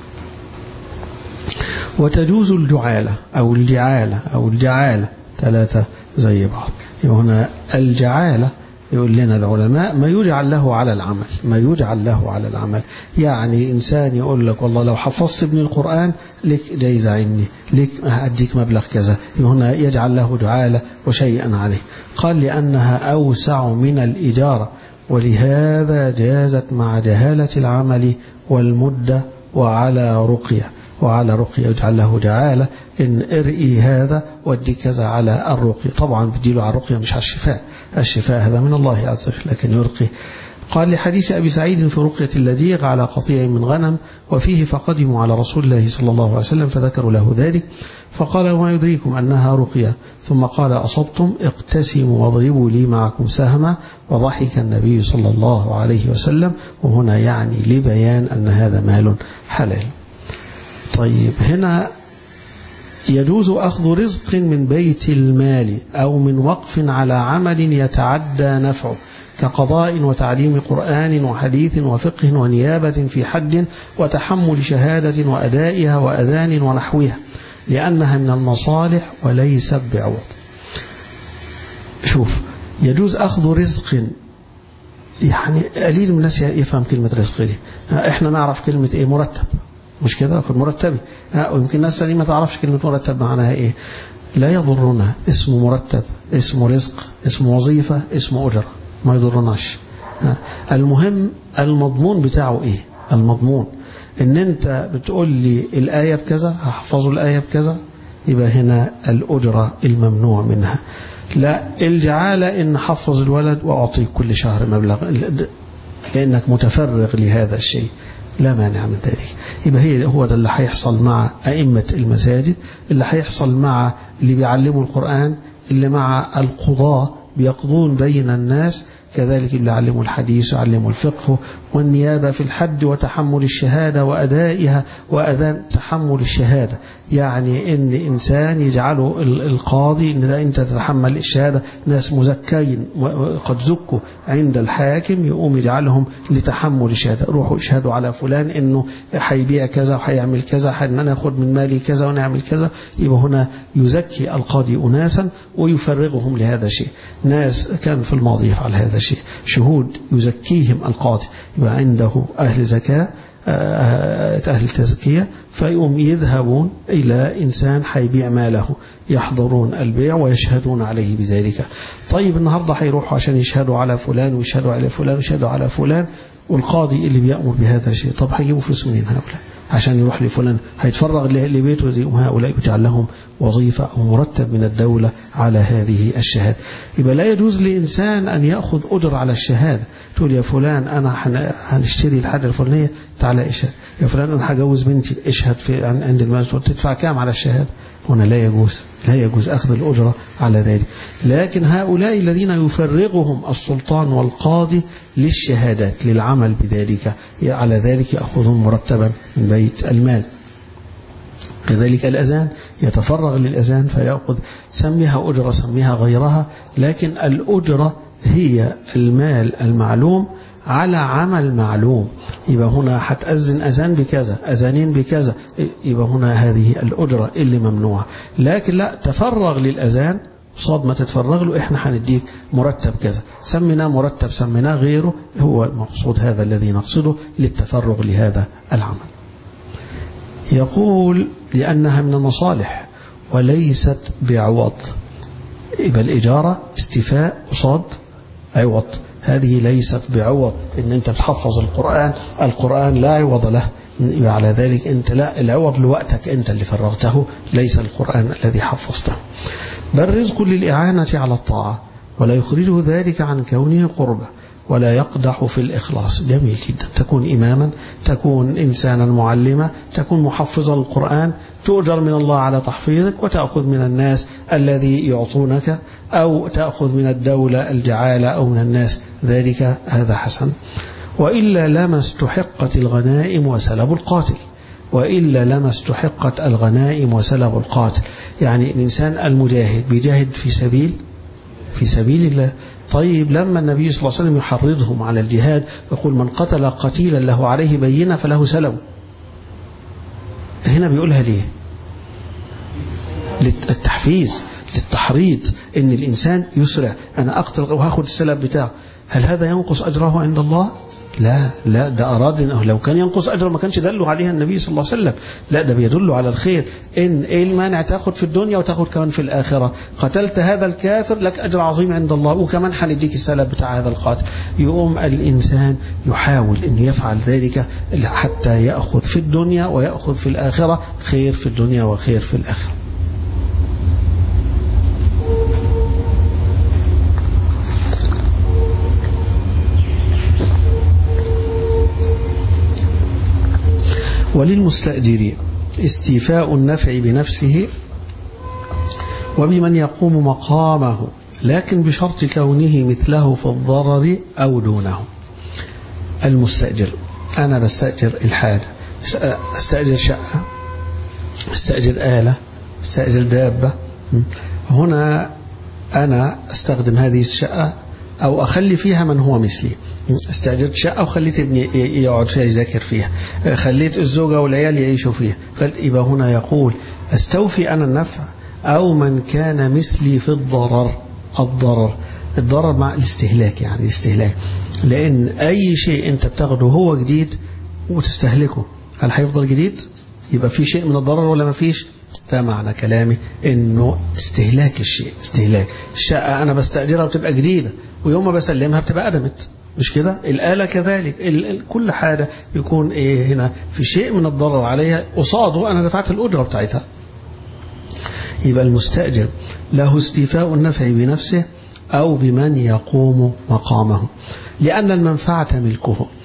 وتجوز الجعالة أو الجعالة أو الجعالة ثلاثة زي بعض هنا الجعالة يقول لنا العلماء ما يجعل له على العمل ما يجعل له على العمل يعني إنسان يقول لك والله لو حفظت ابن القرآن لك جايزة عني لك أديك مبلغ كذا هنا يجعل له جعالة وشيئا عليه قال لأنها أوسع من الإجارة ولهذا جازت مع جهالة العمل والمدة وعلى رقية وعلى رقية يجعل له جعالة إن ارئي هذا ودي كذا على الرقية طبعا بديله على الرقية مش على الشفاء الشفاء هذا من الله عز وجل لكن يرقي قال لحديث أبي سعيد في رقية اللديغ على قطيع من غنم وفيه فقدموا على رسول الله صلى الله عليه وسلم فذكروا له ذلك فقال وما يدريكم أنها رقية ثم قال أصبتم اقتسموا واضربوا لي معكم سهما وضحك النبي صلى الله عليه وسلم وهنا يعني لبيان أن هذا مال حلال طيب هنا يجوز أخذ رزق من بيت المال أو من وقف على عمل يتعدى نفعه كقضاء وتعليم قرآن وحديث وفقه ونيابة في حد وتحمل شهادة وأدائها وأذان ونحوها لأنها من المصالح وليست بعوض شوف يجوز أخذ رزق يعني قليل من الناس يفهم كلمة رزق دي احنا نعرف كلمة ايه مرتب مش كده اخذ مرتبي ويمكن الناس ثانيه ما تعرفش كلمة مرتب معناها ايه لا يضرنا اسمه مرتب اسمه رزق اسمه وظيفة اسمه أجرة ما يضرناش المهم المضمون بتاعه ايه المضمون ان انت بتقول لي الآية بكذا هحفظ الآية بكذا يبقى هنا الأجرة الممنوع منها لا الجعالة ان حفظ الولد وأعطيك كل شهر مبلغ لأنك متفرغ لهذا الشيء لا مانع من ذلك يبقى هي هو ده اللي هيحصل مع أئمة المساجد اللي هيحصل مع اللي بيعلموا القرآن اللي مع القضاة بيقضون بين الناس كذلك اللي علموا الحديث وعلموا الفقه والنيابة في الحد وتحمل الشهادة وأدائها وأذان تحمل الشهادة يعني إن إنسان يجعله القاضي إن ده أنت تتحمل الشهادة ناس مزكين قد زكوا عند الحاكم يقوم يجعلهم لتحمل الشهادة روحوا اشهدوا على فلان إنه هيبيع كذا وهيعمل كذا هناخد من مالي كذا ونعمل كذا يبقى هنا يزكي القاضي أناسا ويفرغهم لهذا الشيء ناس كان في الماضي يفعل هذا الشيء شهود يزكيهم القاضي يبقى عنده أهل زكاة أهل تزكية فيقوم يذهبون إلى إنسان حيبيع ماله يحضرون البيع ويشهدون عليه بذلك طيب النهاردة هيروحوا عشان يشهدوا على فلان ويشهدوا على فلان ويشهدوا على فلان والقاضي اللي بيأمر بهذا الشيء طب هيجيبوا فلوس منين هؤلاء عشان يروح لفلان هيتفرغ لبيته يقوم هؤلاء يجعل لهم وظيفة أو مرتب من الدولة على هذه الشهادة يبقى لا يجوز لإنسان أن يأخذ أجر على الشهادة تقول يا فلان أنا هنشتري الحاجة الفلانية تعالى اشهد يا فلان أنا هجوز بنتي اشهد في عند المسجد تدفع كام على الشهادة هنا لا يجوز لا يجوز أخذ الأجرة على ذلك لكن هؤلاء الذين يفرغهم السلطان والقاضي للشهادات للعمل بذلك على ذلك يأخذون مرتبا من بيت المال كذلك الأذان يتفرغ للأذان فيأخذ سميها أجرة سميها غيرها لكن الأجرة هي المال المعلوم على عمل معلوم يبقى هنا هتأذن أذان بكذا أذانين بكذا يبقى هنا هذه الأجرة اللي ممنوعة لكن لا تفرغ للأذان صاد ما تتفرغ له احنا هنديك مرتب كذا سميناه مرتب سميناه غيره هو المقصود هذا الذي نقصده للتفرغ لهذا العمل يقول لأنها من المصالح وليست بعوض يبقى الإجارة استيفاء قصاد عوض هذه ليست بعوض ان انت بتحفظ القرآن القرآن لا عوض له على ذلك انت لا العوض لوقتك انت اللي فرغته ليس القرآن الذي حفظته بل رزق للإعانة على الطاعة ولا يخرجه ذلك عن كونه قربة ولا يقدح في الإخلاص جميل جدا تكون إماما تكون إنسانا معلما تكون محفظا القرآن تؤجر من الله على تحفيظك وتأخذ من الناس الذي يعطونك أو تأخذ من الدولة الجعالة أو من الناس ذلك هذا حسن وإلا لما استحقت الغنائم وسلب القاتل وإلا لما استحقت الغنائم وسلب القاتل يعني الإنسان المجاهد بيجاهد في سبيل في سبيل الله طيب لما النبي صلى الله عليه وسلم يحرضهم على الجهاد يقول من قتل قتيلا له عليه بينة فله سلب هنا بيقولها ليه للتحفيز للتحريض ان الانسان يسرع انا اقتل وهاخد السلب بتاعه هل هذا ينقص اجره عند الله لا لا ده اراد انه لو كان ينقص اجره ما كانش دله عليها النبي صلى الله عليه وسلم لا ده بيدل على الخير ان ايه المانع تاخد في الدنيا وتاخد كمان في الاخره قتلت هذا الكافر لك اجر عظيم عند الله وكمان هنديك السلب بتاع هذا القاتل يقوم الانسان يحاول انه يفعل ذلك حتى ياخذ في الدنيا وياخذ في الاخره خير في الدنيا وخير في الاخره وللمستأجر استيفاء النفع بنفسه وبمن يقوم مقامه لكن بشرط كونه مثله في الضرر أو دونه المستأجر أنا بستأجر الحاجة استأجر شقة استأجر آلة استأجر دابة هنا أنا استخدم هذه الشقة أو أخلي فيها من هو مثلي استأجرت شقة وخليت ابني يقعد فيها يذاكر فيها خليت الزوجة والعيال يعيشوا فيها يبقى هنا يقول استوفي أنا النفع أو من كان مثلي في الضرر الضرر الضرر مع الاستهلاك يعني الاستهلاك لأن أي شيء أنت بتاخده هو جديد وتستهلكه هل هيفضل جديد يبقى في شيء من الضرر ولا ما فيش ده معنى كلامي انه استهلاك الشيء استهلاك الشقة انا بستأجرها وتبقى جديدة ويوم ما بسلمها بتبقى قدمت مش كده الآلة كذلك ال ال كل حاجة يكون إيه هنا في شيء من الضرر عليها قصاده أنا دفعت الأجرة بتاعتها يبقى المستأجر له استيفاء النفع بنفسه أو بمن يقوم مقامه لأن المنفعة ملكه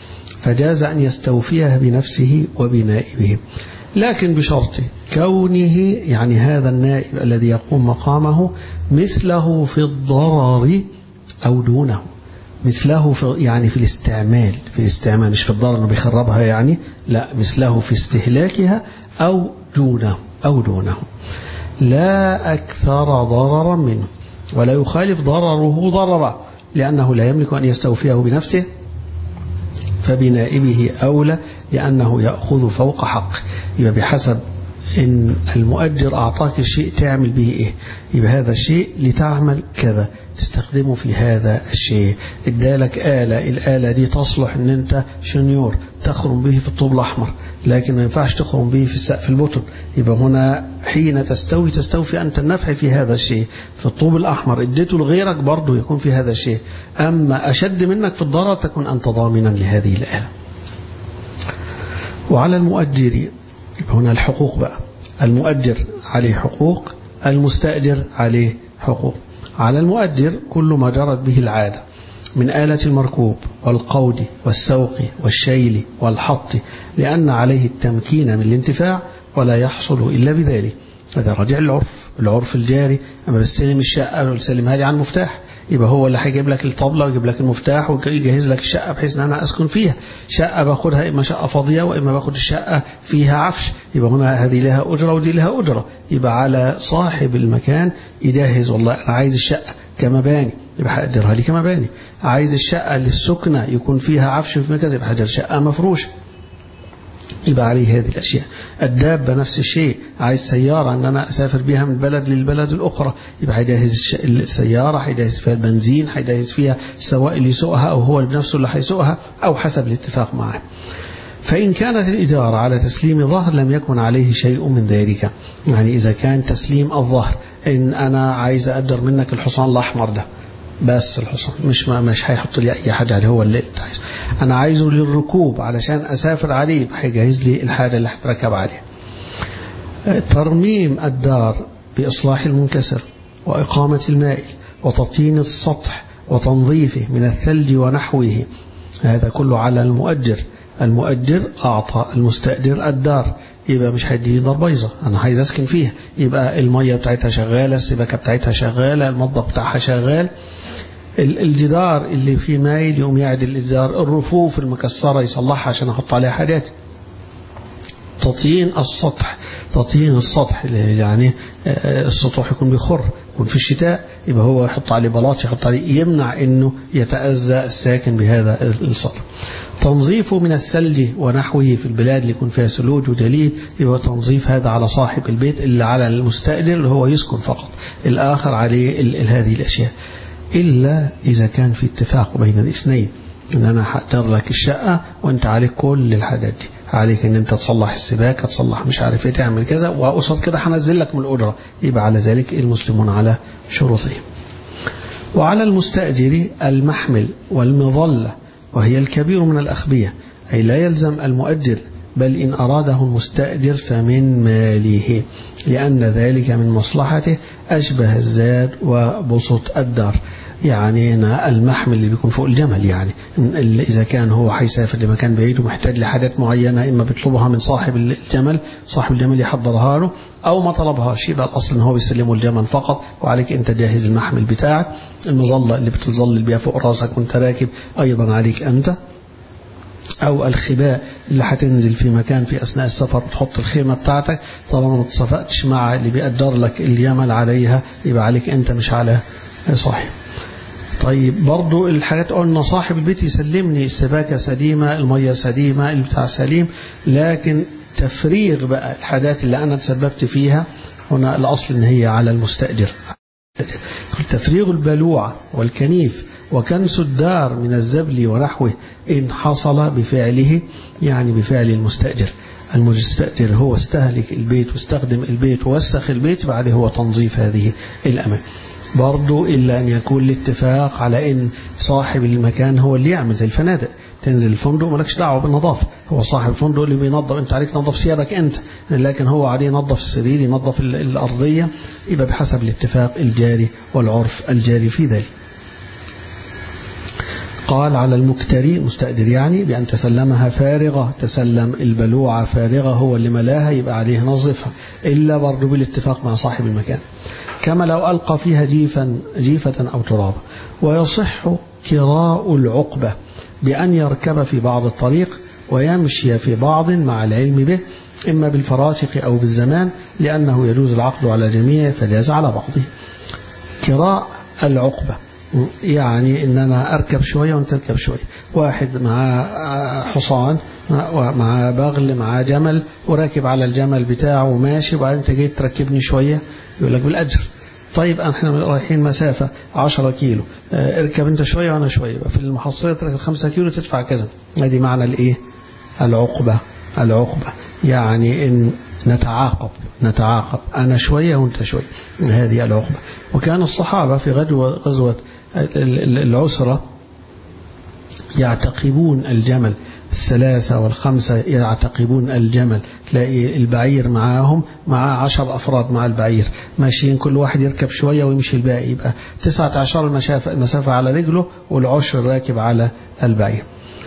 فجاز أن يستوفيها بنفسه وبنائبه لكن بشرط كونه يعني هذا النائب الذي يقوم مقامه مثله في الضرر أو دونه مثله في يعني في الاستعمال في الاستعمال مش في الضرر انه بيخربها يعني لا مثله في استهلاكها أو دونه أو دونه لا أكثر ضررا منه ولا يخالف ضرره ضررا لأنه لا يملك أن يستوفيه بنفسه فبنائبه أولى لأنه يأخذ فوق حق يبقى بحسب إن المؤجر أعطاك الشيء تعمل به إيه يبقى هذا الشيء لتعمل كذا تستخدمه في هذا الشيء ادالك آلة الآلة دي تصلح ان انت شنيور تخرم به في الطوب الأحمر لكن ما ينفعش تخرم به في السقف البطن يبقى هنا حين تستوي تستوفي أنت النفع في هذا الشيء في الطوب الأحمر اديته لغيرك برضه يكون في هذا الشيء أما أشد منك في الضرر تكون أنت ضامنا لهذه الآلة وعلى المؤجر هنا الحقوق بقى المؤجر عليه حقوق المستأجر عليه حقوق على المؤجر كل ما جرت به العادة من آلة المركوب والقود والسوق والشيل والحط لأن عليه التمكين من الانتفاع ولا يحصل إلا بذلك هذا راجع العرف العرف الجاري أما بستلم الشقة وسلمها لي عن مفتاح يبقى هو اللي هيجيب لك الطبلة ويجيب لك المفتاح ويجهز لك الشقة بحيث ان انا اسكن فيها شقة باخدها اما شقة فاضية واما باخد الشقة فيها عفش يبقى هنا هذه لها اجرة ودي لها اجرة يبقى على صاحب المكان يجهز والله انا عايز الشقة كمباني يبقى هقدرها لي كمباني عايز الشقة للسكنة يكون فيها عفش في مكان يبقى هقدر شقة مفروشة يبقى عليه هذه الأشياء الدابة نفس الشيء عايز سيارة أن أنا أسافر بها من بلد للبلد الأخرى يبقى هيجهز السيارة هيجهز فيها البنزين هيجهز فيها السواق اللي يسوقها أو هو بنفسه اللي هيسوقها أو حسب الاتفاق معه فإن كانت الإجارة على تسليم ظهر لم يكن عليه شيء من ذلك يعني إذا كان تسليم الظهر إن أنا عايز أقدر منك الحصان الأحمر ده بس الحصان مش ما مش هيحط لي اي حاجه عليه هو اللي انت عايزه انا عايزه للركوب علشان اسافر عليه هيجهز لي الحاجه اللي هتركب عليها ترميم الدار باصلاح المنكسر واقامه المائل وتطين السطح وتنظيفه من الثلج ونحوه هذا كله على المؤجر المؤجر اعطى المستاجر الدار يبقى مش هيديني دار بايظه انا عايز اسكن فيها يبقى الميه بتاعتها شغاله السباكه بتاعتها شغاله المطبخ بتاعها شغال الجدار اللي فيه مايل يقوم يعدل الجدار الرفوف المكسره يصلحها عشان احط عليها حاجات تطين السطح تطين السطح يعني السطوح يكون بيخر يكون في الشتاء يبقى هو يحط عليه بلاط يحط عليه يمنع انه يتأذى الساكن بهذا السطح تنظيفه من الثلج ونحوه في البلاد اللي يكون فيها ثلوج وجليد يبقى تنظيف هذا على صاحب البيت اللي على المستأجر اللي هو يسكن فقط الآخر عليه هذه الأشياء إلا إذا كان في اتفاق بين الاثنين ان انا هقدر لك الشقة وانت عليك كل الحاجات دي عليك ان انت تصلح السباكة تصلح مش عارف ايه تعمل كذا وقصاد كده هنزل لك من الأجرة يبقى على ذلك المسلمون على شروطهم وعلى المستأجر المحمل والمظلة وهي الكبير من الأخبية أي لا يلزم المؤجر بل إن أراده المستأجر فمن ماله لأن ذلك من مصلحته أشبه الزاد وبسط الدار يعني هنا المحمل اللي بيكون فوق الجمل يعني إذا كان هو هيسافر لمكان بعيد ومحتاج لحاجات معينة إما بيطلبها من صاحب الجمل صاحب الجمل يحضرها له أو ما طلبهاش يبقى الأصل إن هو بيسلمه الجمل فقط وعليك أنت جاهز المحمل بتاعك المظلة اللي بتظلل بيها فوق راسك وأنت راكب أيضا عليك أنت أو الخباء اللي هتنزل في مكان في أثناء السفر تحط الخيمة بتاعتك طالما ما اتفقتش مع اللي بيقدر لك اليمل عليها يبقى عليك أنت مش على صاحب طيب برضو الحاجات قلنا صاحب البيت يسلمني السباكة سليمة المية سليمة البتاع سليم لكن تفريغ بقى الحاجات اللي أنا تسببت فيها هنا الأصل إن هي على المستأجر تفريغ البلوعة والكنيف وكنس الدار من الزبل ونحوه إن حصل بفعله يعني بفعل المستأجر المستأجر هو استهلك البيت واستخدم البيت ووسخ البيت بعد هو تنظيف هذه الأماكن برضو إلا أن يكون الاتفاق على أن صاحب المكان هو اللي يعمل زي الفنادق تنزل الفندق مالكش دعوه بالنظافه هو صاحب الفندق اللي بينظف انت عليك تنظف ثيابك انت لكن هو عليه ينظف السرير ينظف الارضيه يبقى بحسب الاتفاق الجاري والعرف الجاري في ذلك قال على المكتري مستأجر يعني بأن تسلمها فارغة تسلم البلوعة فارغة هو اللي ملاها يبقى عليه نظفها إلا برضو بالاتفاق مع صاحب المكان كما لو ألقى فيها جيفا جيفة أو تراب ويصح كراء العقبة بأن يركب في بعض الطريق ويمشي في بعض مع العلم به إما بالفراسق أو بالزمان لأنه يجوز العقد على جميع فجاز على بعضه كراء العقبة يعني ان انا اركب شوية وانت تركب شوية واحد مع حصان مع بغل مع جمل وراكب على الجمل بتاعه وماشي وبعدين انت جيت تركبني شوية يقول لك بالاجر طيب احنا رايحين مسافة 10 كيلو اركب انت شوية وانا شوية في المحصية تركب 5 كيلو تدفع كذا ادي معنى الايه العقبة العقبة يعني ان نتعاقب نتعاقب أنا شوية وأنت شوية هذه العقبة وكان الصحابة في غزوة, غزوة العسرة يعتقبون الجمل الثلاثة والخمسة يعتقبون الجمل تلاقي البعير معاهم مع عشر أفراد مع البعير ماشيين كل واحد يركب شوية ويمشي الباقي يبقى تسعة عشر المسافة, المسافة على رجله والعشر راكب على البعير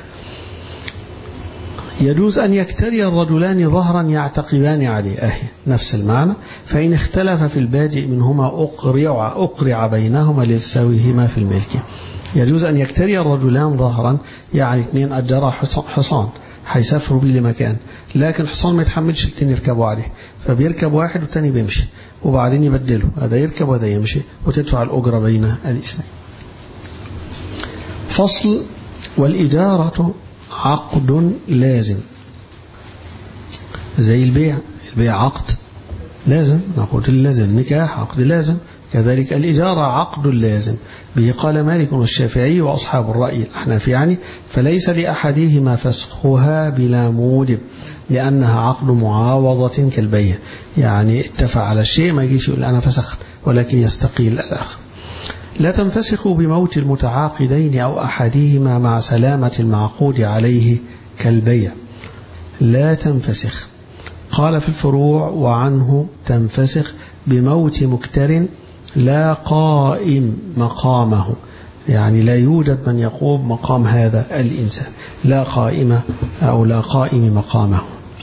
يجوز أن يكتري الرجلان ظهرا يعتقبان عليه أهي نفس المعنى فإن اختلف في البادئ منهما أقرع, أقرع بينهما ليستويهما في الملك يجوز أن يكتري الرجلان ظهرا يعني اثنين أجرا حصان هيسافروا بيه لمكان لكن الحصان ما يتحملش الاثنين يركبوا عليه فبيركب واحد والتاني بيمشي وبعدين يبدلوا هذا يركب وهذا يمشي وتدفع الأجرة بين الاثنين فصل والإجارة عقد لازم زي البيع البيع عقد لازم نقول اللازم نكاح عقد لازم كذلك الإجارة عقد لازم به قال مالك والشافعي وأصحاب الرأي الأحناف يعني فليس لأحدهما فسخها بلا موجب لأنها عقد معاوضة كالبيع يعني اتفق على الشيء ما يجيش يقول أنا فسخت ولكن يستقيل الآخر لا تنفسخ بموت المتعاقدين أو أحدهما مع سلامة المعقود عليه كالبيع لا تنفسخ قال في الفروع وعنه تنفسخ بموت مكتر لا قائم مقامه يعني لا يوجد من يقوم مقام هذا الإنسان لا قائم أو لا قائم مقامه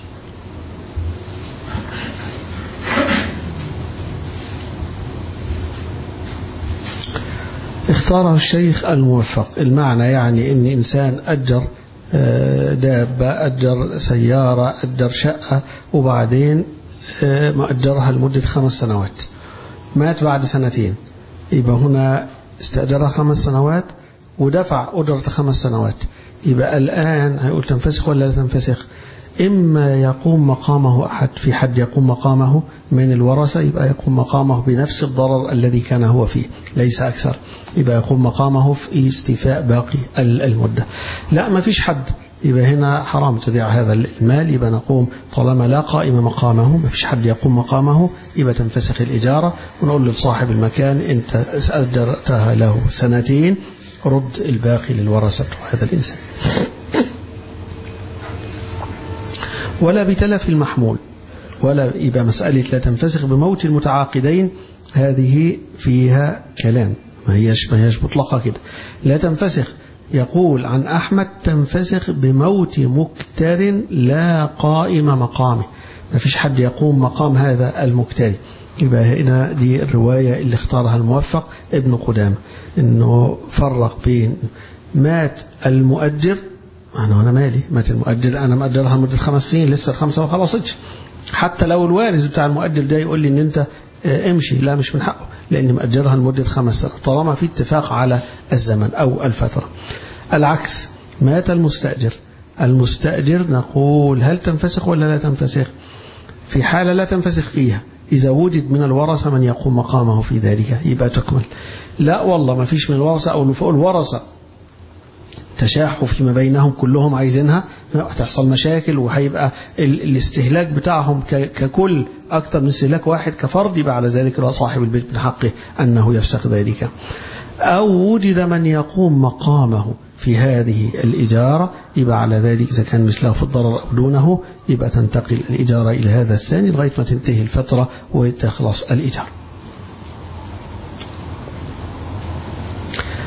اختاره الشيخ الموفق المعنى يعني ان انسان اجر دابة أجر سيارة أجر شقة وبعدين مأجرها لمدة خمس سنوات مات بعد سنتين يبقى هنا استأجرها خمس سنوات ودفع أجرة خمس سنوات يبقى الآن هيقول تنفسخ ولا لا تنفسخ إما يقوم مقامه أحد في حد يقوم مقامه من الورثة يبقى يقوم مقامه بنفس الضرر الذي كان هو فيه ليس أكثر يبقى يقوم مقامه في استيفاء باقي المدة لا ما فيش حد يبقى هنا حرام تضيع هذا المال يبقى نقوم طالما لا قائم مقامه ما فيش حد يقوم مقامه يبقى تنفسخ الإجارة ونقول لصاحب المكان أنت أجرتها له سنتين رد الباقي للورثة هذا الإنسان ولا بتلف المحمول ولا يبقى مسألة لا تنفسخ بموت المتعاقدين هذه فيها كلام ما هيش ما هيش مطلقة كده لا تنفسخ يقول عن أحمد تنفسخ بموت مكتر لا قائم مقامه ما فيش حد يقوم مقام هذا المكتري يبقى هنا دي الرواية اللي اختارها الموفق ابن قدامة انه فرق بين مات المؤجر أنا وأنا مالي مات المؤجر أنا مأجرها لمدة خمس سنين لسه الخمسة ما خلصتش حتى لو الوارث بتاع المؤجر ده يقول لي إن أنت امشي لا مش من حقه لأن مأجرها لمدة خمس سنوات طالما في اتفاق على الزمن أو الفترة العكس مات المستأجر المستأجر نقول هل تنفسخ ولا لا تنفسخ في حالة لا تنفسخ فيها إذا وجد من الورثة من يقوم مقامه في ذلك يبقى تكمل لا والله ما فيش من الورثة أو فوق الورثة تشاحوا فيما بينهم كلهم عايزينها هتحصل مشاكل وهيبقى الاستهلاك بتاعهم ككل أكثر من استهلاك واحد كفرد يبقى على ذلك صاحب البيت من حقه أنه يفسخ ذلك أو وجد من يقوم مقامه في هذه الإجارة يبقى على ذلك إذا كان مثله في الضرر أو دونه يبقى تنتقل الإجارة إلى هذا الثاني لغاية ما تنتهي الفترة وتخلص الإجارة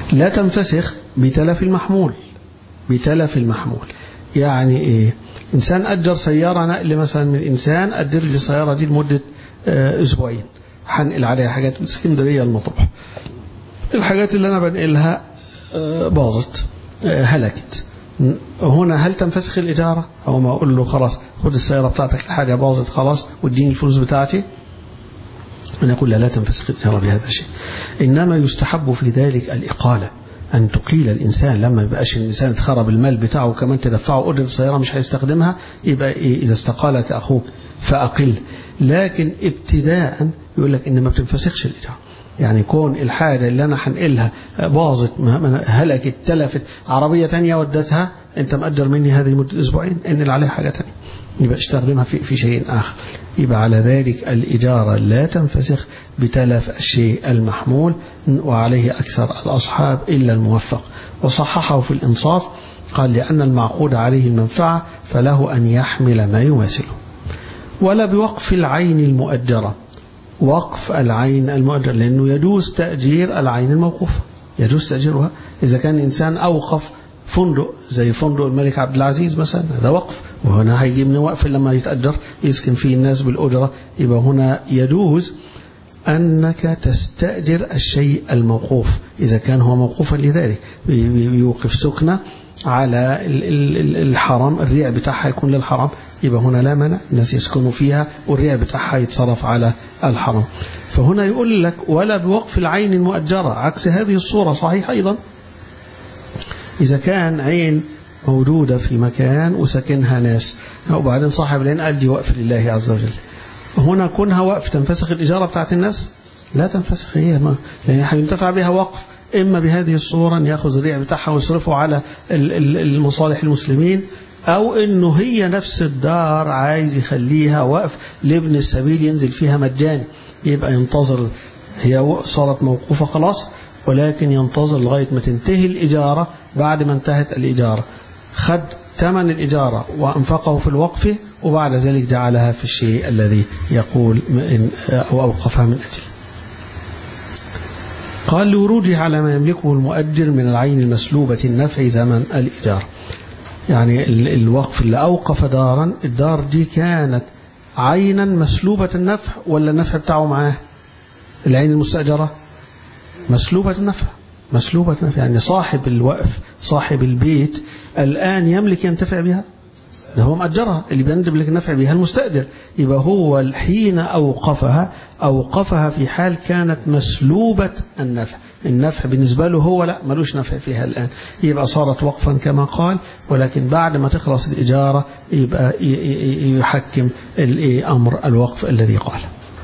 لا تنفسخ بتلف المحمول بتلف المحمول يعني ايه انسان اجر سيارة نقل مثلا من انسان اجر لي السيارة دي لمدة اسبوعين هنقل عليها حاجات من اسكندرية المطروح الحاجات اللي انا بنقلها باظت هلكت هنا هل تنفسخ الإجارة أو ما أقول له خلاص خد السيارة بتاعتك الحاجة باظت خلاص واديني الفلوس بتاعتي أنا أقول لا لا تنفسخ الإجارة بهذا الشيء إنما يستحب في ذلك الإقالة أن تقيل الإنسان لما يبقاش الإنسان اتخرب المال بتاعه وكمان تدفعه أجر السيارة مش هيستخدمها يبقى إيه إذا استقالك أخوك فأقل لكن ابتداء يقول لك إن ما بتنفسخش الإجارة يعني كون الحاجة اللي أنا هنقلها باظت هلكت تلفت عربية تانية ودتها أنت مقدر مني هذه مدة أسبوعين انقل عليها حاجة تانية يبقى استخدمها في, في شيء آخر يبقى على ذلك الإجارة لا تنفسخ بتلف الشيء المحمول وعليه أكثر الأصحاب إلا الموفق وصححه في الإنصاف قال لأن المعقود عليه المنفعة فله أن يحمل ما يماثله ولا بوقف العين المؤجرة وقف العين المؤجر لأنه يجوز تأجير العين الموقوفة يجوز تأجيرها إذا كان إنسان أوقف فندق زي فندق الملك عبد العزيز مثلا هذا وقف وهنا هيجي من وقف لما يتأجر يسكن فيه الناس بالأجرة يبقى هنا يجوز أنك تستأجر الشيء الموقوف إذا كان هو موقوفا لذلك بيوقف سكنة على الحرم الريع بتاعها يكون للحرم يبقى هنا لا مانع الناس يسكنوا فيها والريع بتاعها يتصرف على الحرم فهنا يقول لك ولا بوقف العين المؤجرة عكس هذه الصورة صحيح أيضا إذا كان عين موجودة في مكان وسكنها ناس وبعدين صاحب العين قال دي وقف لله عز وجل هنا كونها وقف تنفسخ الإجارة بتاعت الناس لا تنفسخ هي ما لأن هينتفع بها وقف إما بهذه الصورة أن يأخذ الريع بتاعها ويصرفه على المصالح المسلمين أو إنه هي نفس الدار عايز يخليها وقف لابن السبيل ينزل فيها مجاني يبقى ينتظر هي صارت موقوفة خلاص ولكن ينتظر لغاية ما تنتهي الإجارة بعد ما انتهت الإجارة خد ثمن الإجارة وأنفقه في الوقف وبعد ذلك جعلها في الشيء الذي يقول أو أوقفها من أجله قال لوروده على ما يملكه المؤجر من العين المسلوبة النفع زمن الإجارة يعني الوقف اللي أوقف دارا الدار دي كانت عينا مسلوبة النفع ولا النفع بتاعه معاه العين المستأجرة مسلوبة النفع مسلوبة النفع يعني صاحب الوقف صاحب البيت الآن يملك ينتفع بها ده هو مأجرها اللي بيندب لك النفع بها المستأجر يبقى هو حين أوقفها أوقفها في حال كانت مسلوبة النفع النفع بالنسبة له هو لا ملوش نفع فيها الآن يبقى صارت وقفا كما قال ولكن بعد ما تخلص الإجارة يبقى يحكم أمر الوقف الذي قال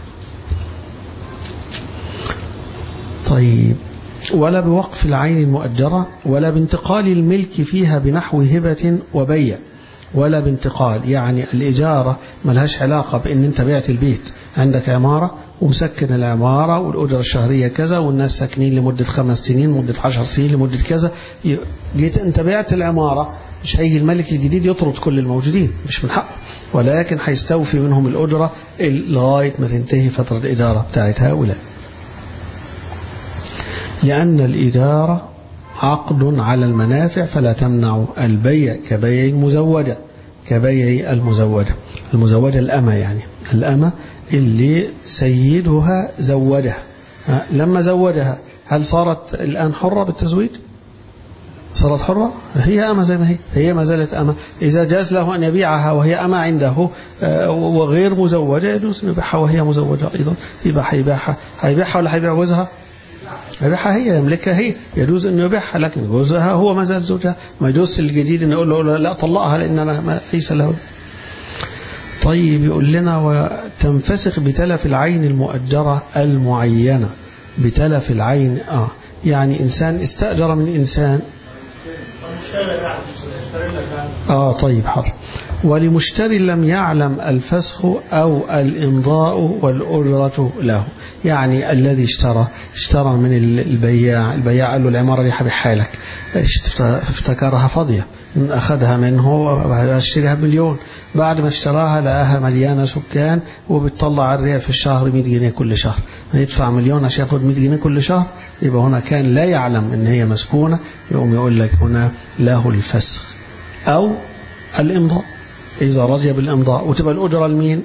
طيب ولا بوقف العين المؤجرة ولا بانتقال الملك فيها بنحو هبة وبيع ولا بانتقال يعني الإجارة ملهاش علاقة بأن أنت بعت البيت عندك عمارة ومسكن العمارة والأجرة الشهرية كذا والناس ساكنين لمدة خمس سنين لمدة عشر سنين لمدة كذا جيت أنت بعت العمارة مش هيجي الملك الجديد يطرد كل الموجودين مش من حقه ولكن هيستوفي منهم الأجرة لغاية ما تنتهي فترة الإدارة بتاعت هؤلاء لأن الإدارة عقد على المنافع فلا تمنع البيع كبيع المزودة كبيع المزودة المزودة الأمة يعني الأمة اللي سيدها زودها لما زودها هل صارت الآن حرة بالتزويد صارت حرة هي أمة زي ما هي هي ما زالت أمة إذا جاز له أن يبيعها وهي أمة عنده وغير مزودة يجوز أن يبيعها وهي مزودة أيضا يبقى هيبيعها هيبيعها ولا هيبيع جوزها يبيعها هي يملكها هي يجوز انه يبيعها لكن جوزها هو ما زال زوجها ما يجوز الجديد انه يقول له لا طلقها لان انا ما ليس له طيب يقول لنا وتنفسخ بتلف العين المؤجرة المعينة بتلف العين اه يعني انسان استأجر من انسان اه طيب حاضر ولمشتري لم يعلم الفسخ أو الإمضاء والأجرة له يعني الذي اشترى اشترى من البياع البياع قال له العمارة دي هبيعها لك افتكرها فاضية أخذها منه اشتريها بمليون بعد ما اشتراها لقاها مليانة سكان وبتطلع الريع في الشهر 100 جنيه كل شهر يدفع مليون عشان ياخد 100 جنيه كل شهر يبقى هنا كان لا يعلم ان هي مسكونة يقوم يقول لك هنا له الفسخ أو الإمضاء إذا رضي بالإمضاء وتبقى الأجرة لمين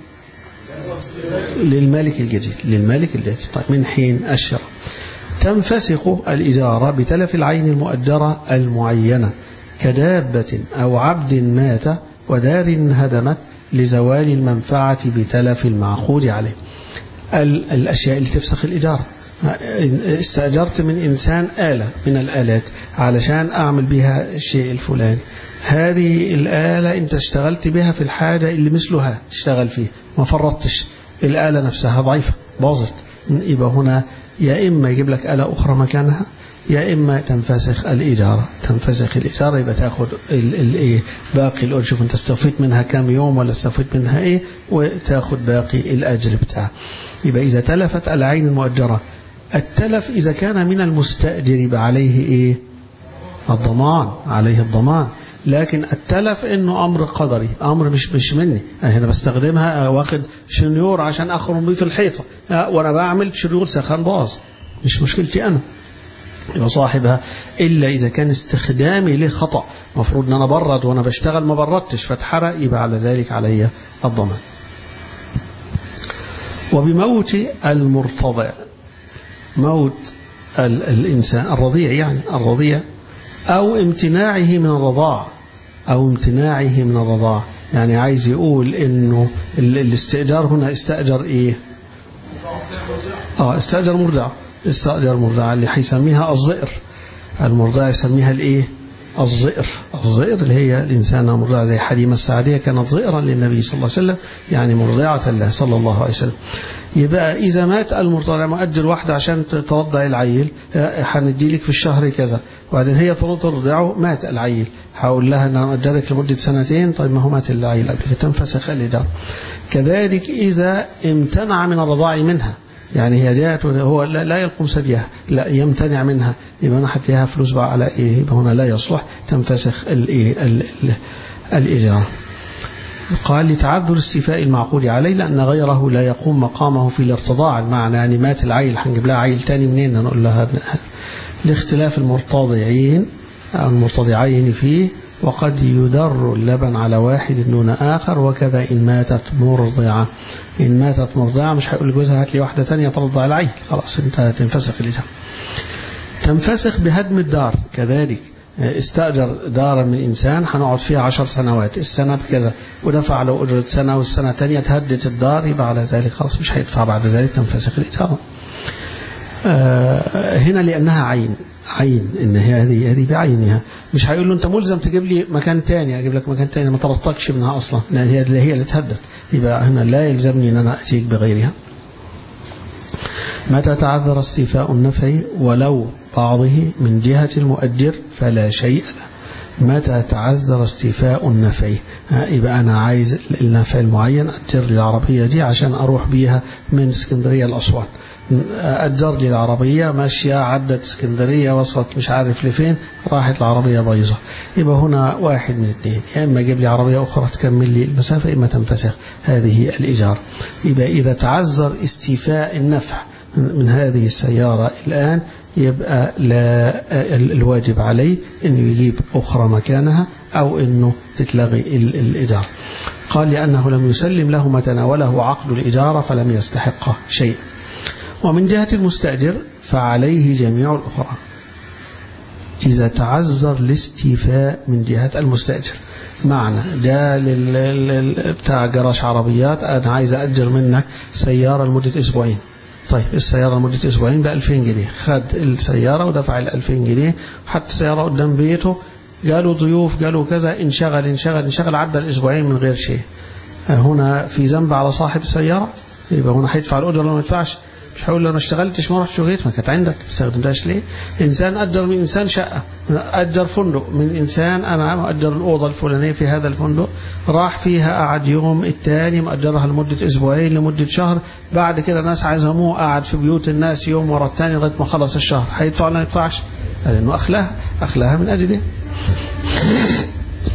للمالك الجديد للمالك الجديد طيب من حين الشراء تنفسخ الإجارة بتلف العين المؤجرة المعينة كدابة أو عبد مات ودار هدمت لزوال المنفعة بتلف المعقود عليه الأشياء اللي تفسخ الإجارة استأجرت من إنسان آلة من الآلات علشان أعمل بها الشيء الفلاني هذه الآلة أنت اشتغلت بها في الحاجة اللي مثلها اشتغل فيه ما فرطتش الآلة نفسها ضعيفة باظت يبقى هنا يا إما يجيب لك آلة أخرى مكانها يا إما تنفسخ الإجارة تنفسخ الإجارة يبقى تاخد الإيه باقي الأجر شوف أنت استوفيت منها كام يوم ولا استوفيت منها إيه وتاخد باقي الأجر بتاعها يبقى إذا تلفت العين المؤجرة التلف إذا كان من المستأجر يبقى عليه إيه الضمان عليه الضمان لكن التلف انه امر قدري امر مش مش مني انا بستخدمها واخد شنيور عشان اخرم بيه في الحيطه وانا بعمل شنيور سخان باظ مش مشكلتي انا يبقى صاحبها الا اذا كان استخدامي له خطا المفروض ان انا برد وانا بشتغل ما بردتش فاتحرق يبقى على ذلك علي الضمان وبموت المرتضع موت الانسان الرضيع يعني الرضيع أو امتناعه من الرضاع أو امتناعه من الرضاع يعني عايز يقول إنه الاستئجار هنا استأجر إيه آه استأجر مرضع استأجر مرضع اللي هيسميها الظئر المرضع يسميها الإيه الظئر الظئر اللي هي الإنسانة مرضعة زي حليمة السعدية كانت ظئرا للنبي صلى الله عليه وسلم يعني مرضعة له صلى الله عليه وسلم يبقى إذا مات المرضع مؤجر واحدة عشان ترضع العيل هندي لك في الشهر كذا وبعدين هي ترضعه مات العيل هقول لها ان انا اجرك لمده سنتين طيب ما هو مات العيل قبل كده تنفسخ الايجار كذلك اذا امتنع من الرضاع منها يعني هي جاءت هو لا, لا يلقم ثديها لا يمتنع منها يبقى انا هديها فلوس بقى على ايه يبقى هنا لا يصلح تنفسخ الايه الايجار قال لتعذر استيفاء المعقود عليه لأن غيره لا يقوم مقامه في الارتضاع المعنى يعني مات العيل هنجيب لها عيل تاني منين نقول لها لاختلاف المرتضعين أو المرتضعين فيه وقد يدر اللبن على واحد دون آخر وكذا إن ماتت مرضعة إن ماتت مرضعة مش هيقول لجوزها هات لي واحدة تانية ترضع العيل خلاص انت تنفسخ الإجابة تنفسخ بهدم الدار كذلك استأجر دارا من إنسان هنقعد فيها عشر سنوات السنة بكذا ودفع له أجرة سنة والسنة الثانية تهدت الدار يبقى على ذلك خلاص مش هيدفع بعد ذلك تنفسخ الإجارة آه هنا لأنها عين عين إن هي هذه هذه بعينها مش هيقول له أنت ملزم تجيب لي مكان تاني أجيب لك مكان تاني ما طلبتكش منها أصلا لأن هي اللي هي اللي تهدت يبقى هنا لا يلزمني أن أنا أتيك بغيرها متى تعذر استيفاء النفع ولو بعضه من جهة المؤجر فلا شيء له متى تعذر استيفاء النفع يبقى أنا عايز النفع المعين أجر لي العربية دي عشان أروح بيها من اسكندرية لأسوان أجر لي العربية ماشية عدت اسكندرية وصلت مش عارف لفين راحت العربية بايظة يبقى هنا واحد من اثنين يا إما أجيب لي عربية أخرى تكمل لي المسافة إما تنفسخ هذه الإيجار يبقى إذا تعذر استيفاء النفع من هذه السيارة الآن يبقى لا الواجب عليه أنه يجيب أخرى مكانها أو أنه تتلغي الإجارة قال لأنه لم يسلم له ما تناوله عقد الإجارة فلم يستحق شيء ومن جهة المستأجر فعليه جميع الأخرى إذا تعذر الاستيفاء من جهة المستأجر معنى جاء بتاع جراج عربيات أنا عايز أجر منك سيارة لمدة أسبوعين طيب السيارة لمدة أسبوعين ب 2000 جنيه خد السيارة ودفع ال 2000 جنيه حط السيارة قدام بيته قالوا ضيوف قالوا كذا انشغل انشغل انشغل عدى الأسبوعين من غير شيء هنا في ذنب على صاحب السيارة يبقى هنا هيدفع الأجر ولا ما يدفعش مش هقول له انا اشتغلتش ما رحتش شغلت ما كانت عندك ما استخدمتهاش ليه انسان اجر من انسان شقه اجر فندق من انسان انا مأجر الاوضه الفلانيه في هذا الفندق راح فيها قعد يوم الثاني مأجرها لمده اسبوعين لمده شهر بعد كده ناس عزموه قعد في بيوت الناس يوم ورا الثاني لغايه ما خلص الشهر هيدفع ولا ما يدفعش لانه اخلاها اخلاها من اجل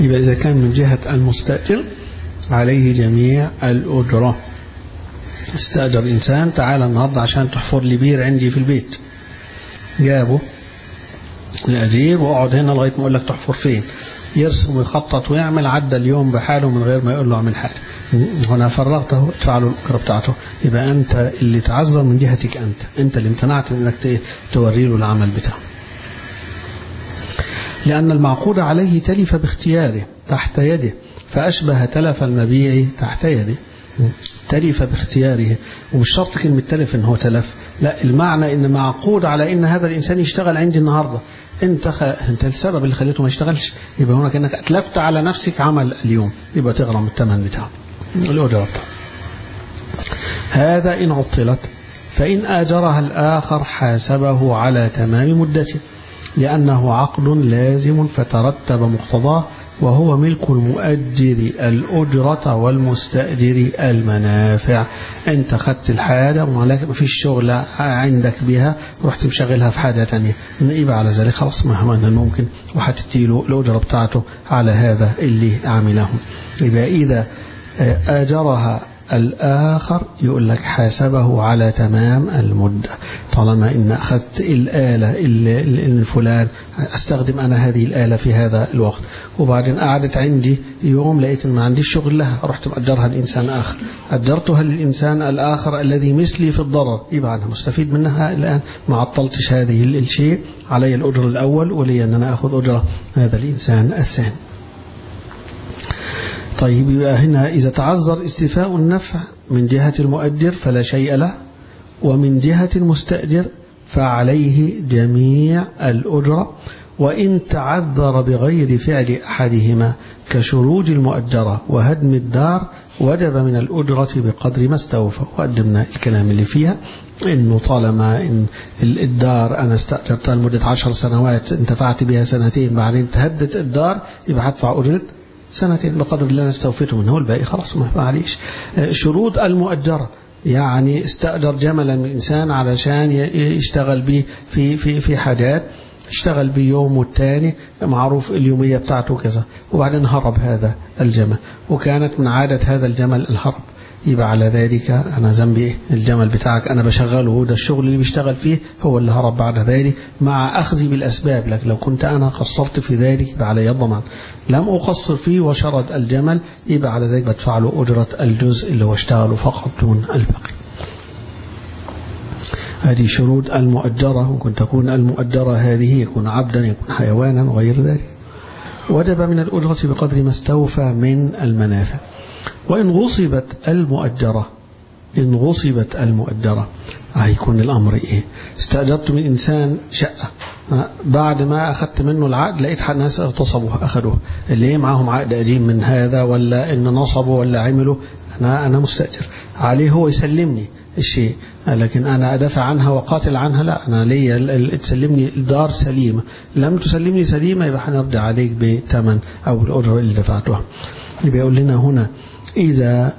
يبقى إذا كان من جهة المستأجر عليه جميع الأجرة استأجر إنسان تعالى النهاردة عشان تحفر لي بير عندي في البيت جابه الأجيب وأقعد هنا لغاية ما أقول لك تحفر فين يرسم ويخطط ويعمل عدى اليوم بحاله من غير ما يقول له اعمل حاجة هنا فرغته ادفع له الأجرة بتاعته يبقى أنت اللي تعذر من جهتك أنت أنت اللي امتنعت من أنك توري له العمل بتاعه لأن المعقود عليه تلف باختياره تحت يده فأشبه تلف المبيع تحت يده تلف باختياره ومش شرط كلمة تلف ان هو تلف لا المعنى ان معقود على ان هذا الانسان يشتغل عندي النهاردة انت خ... انت السبب اللي خليته ما يشتغلش يبقى هنا كانك اتلفت على نفسك عمل اليوم يبقى تغرم الثمن بتاعه الاجره هذا ان عطلت فان اجرها الاخر حاسبه على تمام مدته لانه عقد لازم فترتب مقتضاه وهو ملك المؤجر الأجرة والمستأجر المنافع أنت خدت الحاجة ولكن ما فيش شغل عندك بها رحت مشغلها في حاجة تانية يبقى على ذلك خلاص مهما ممكن وهتديله الأجرة بتاعته على هذا اللي عمله يبقى إذا آجرها الآخر يقول لك حاسبه على تمام المدة طالما إن أخذت الآلة الفلان أستخدم أنا هذه الآلة في هذا الوقت وبعدين قعدت عندي يوم لقيت ما عنديش شغل لها رحت مأجرها لإنسان آخر أجرتها للإنسان الآخر الذي مثلي في الضرر يبقى أنا مستفيد منها الآن ما عطلتش هذه الشيء علي الأجر الأول ولي أن أنا أخذ أجرة هذا الإنسان الثاني طيب يبقى هنا إذا تعذر استيفاء النفع من جهة المؤجر فلا شيء له ومن جهة المستأجر فعليه جميع الأجرة وإن تعذر بغير فعل أحدهما كشروج المؤجرة وهدم الدار وجب من الأجرة بقدر ما استوفى وقدمنا الكلام اللي فيها إنه طالما إن الدار أنا استأجرتها لمدة عشر سنوات انتفعت بها سنتين بعدين تهدت الدار يبقى هدفع أجرة سنتين بقدر اللي أنا استوفيته منه الباقي خلاص ما معليش شروط المؤجرة يعني استأجر جملا من إنسان علشان يشتغل به في في في حاجات اشتغل بيوم والتاني معروف اليومية بتاعته كذا وبعدين هرب هذا الجمل وكانت من عادة هذا الجمل الهرب يبقى على ذلك أنا ذنبي إيه الجمل بتاعك أنا بشغله ده الشغل اللي بيشتغل فيه هو اللي هرب بعد ذلك مع أخذي بالأسباب لكن لو كنت أنا قصرت في ذلك يبقى علي الضمان لم أقصر فيه وشرد الجمل يبقى على ذلك بدفع له أجرة الجزء اللي هو اشتغله فقط دون الباقي هذه شروط المؤجرة ممكن تكون المؤجرة هذه يكون عبدا يكون حيوانا وغير ذلك وجب من الأجرة بقدر ما استوفى من المنافع وإن غصبت المؤجرة إن غصبت المؤجرة هيكون الأمر إيه استأجرت من إنسان شقة بعد ما أخذت منه العقد لقيت ناس اغتصبوه أخذوه اللي معاهم عقد قديم من هذا ولا إن نصبوا ولا عملوا أنا أنا مستأجر عليه هو يسلمني الشيء لكن أنا أدافع عنها وقاتل عنها لا أنا ليا تسلمني الدار سليمة لم تسلمني سليمة يبقى هنرجع عليك بثمن أو الأجرة اللي دفعتها يبقى يقول لنا هنا إذا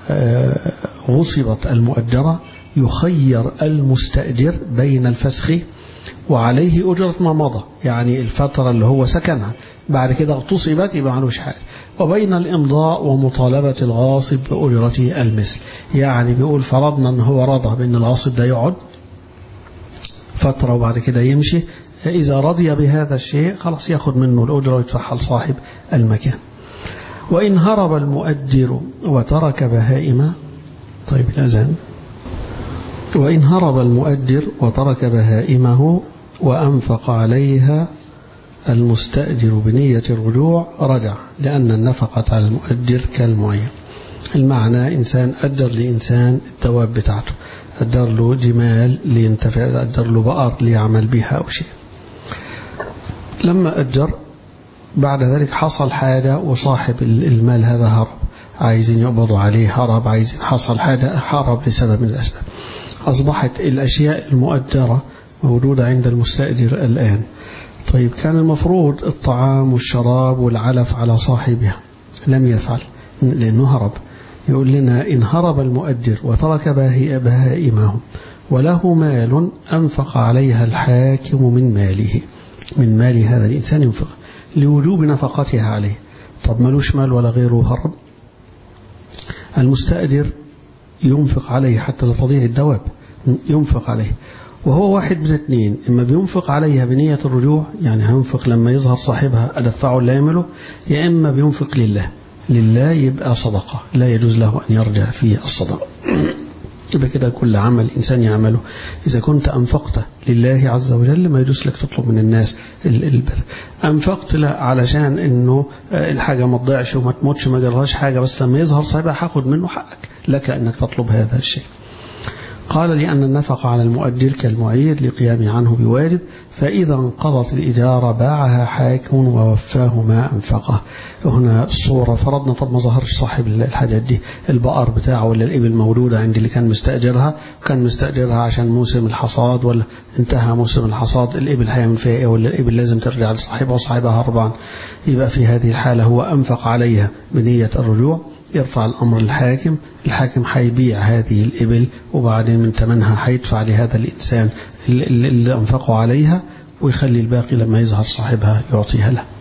غصبت المؤجرة يخير المستأجر بين الفسخ وعليه أجرة ما مضى يعني الفترة اللي هو سكنها بعد كده اغتصبت يبقى معلوش حاجة وبين الإمضاء ومطالبة الغاصب بأجرة المثل يعني بيقول فرضنا أن هو رضى بأن الغاصب ده يقعد فترة وبعد كده يمشي إذا رضي بهذا الشيء خلاص ياخد منه الأجرة ويدفعها لصاحب المكان وإن هرب المؤجر وترك بهائم طيب الأذان وإن هرب المؤجر وترك بهائمه وأنفق عليها المستأجر بنية الرجوع رجع لأن النفقة على المؤجر كالمعين المعنى إنسان أجر لإنسان الدواب بتاعته أجر له جمال لينتفع أجر له بقر ليعمل بها أو شيء لما أجر بعد ذلك حصل حاجة وصاحب المال هذا هرب عايزين يقبضوا عليه هرب عايزين حصل حاجة هرب لسبب من الأسباب أصبحت الأشياء المؤجرة موجودة عند المستأجر الآن طيب كان المفروض الطعام والشراب والعلف على صاحبها لم يفعل لأنه هرب يقول لنا إن هرب المؤجر وترك بهائمه وله مال أنفق عليها الحاكم من ماله من مال هذا الإنسان ينفق لوجوب نفقتها عليه طب ملوش مال ولا غيره هرب المستأجر ينفق عليه حتى لا تضيع الدواب ينفق عليه وهو واحد من اثنين إما بينفق عليها بنية الرجوع يعني هينفق لما يظهر صاحبها أدفعه اللي يعمله يا إما بينفق لله لله يبقى صدقة لا يجوز له أن يرجع في الصدقة يبقى كده كل عمل إنسان يعمله إذا كنت أنفقت لله عز وجل ما يجوز لك تطلب من الناس البذل أنفقت لا علشان إنه الحاجة ما تضيعش وما تموتش ما جرهاش حاجة بس لما يظهر صاحبها هاخد منه حقك لك أنك تطلب هذا الشيء قال لأن النفقة على المؤجر كالمعير لقيامه عنه بواجب فإذا انقضت الإجارة باعها حاكم ووفاه ما أنفقه هنا الصورة فرضنا طب ما ظهرش صاحب الحاجات دي البقر بتاعه ولا الإبل موجودة عند اللي كان مستأجرها كان مستأجرها عشان موسم الحصاد ولا انتهى موسم الحصاد الإبل هيعمل فيها إيه ولا الإبل لازم ترجع لصاحبها وصاحبها هربان يبقى في هذه الحالة هو أنفق عليها بنية الرجوع يرفع الأمر للحاكم الحاكم هيبيع هذه الإبل وبعدين من ثمنها هيدفع لهذا الإنسان اللي, اللي أنفقوا عليها ويخلي الباقي لما يظهر صاحبها يعطيها له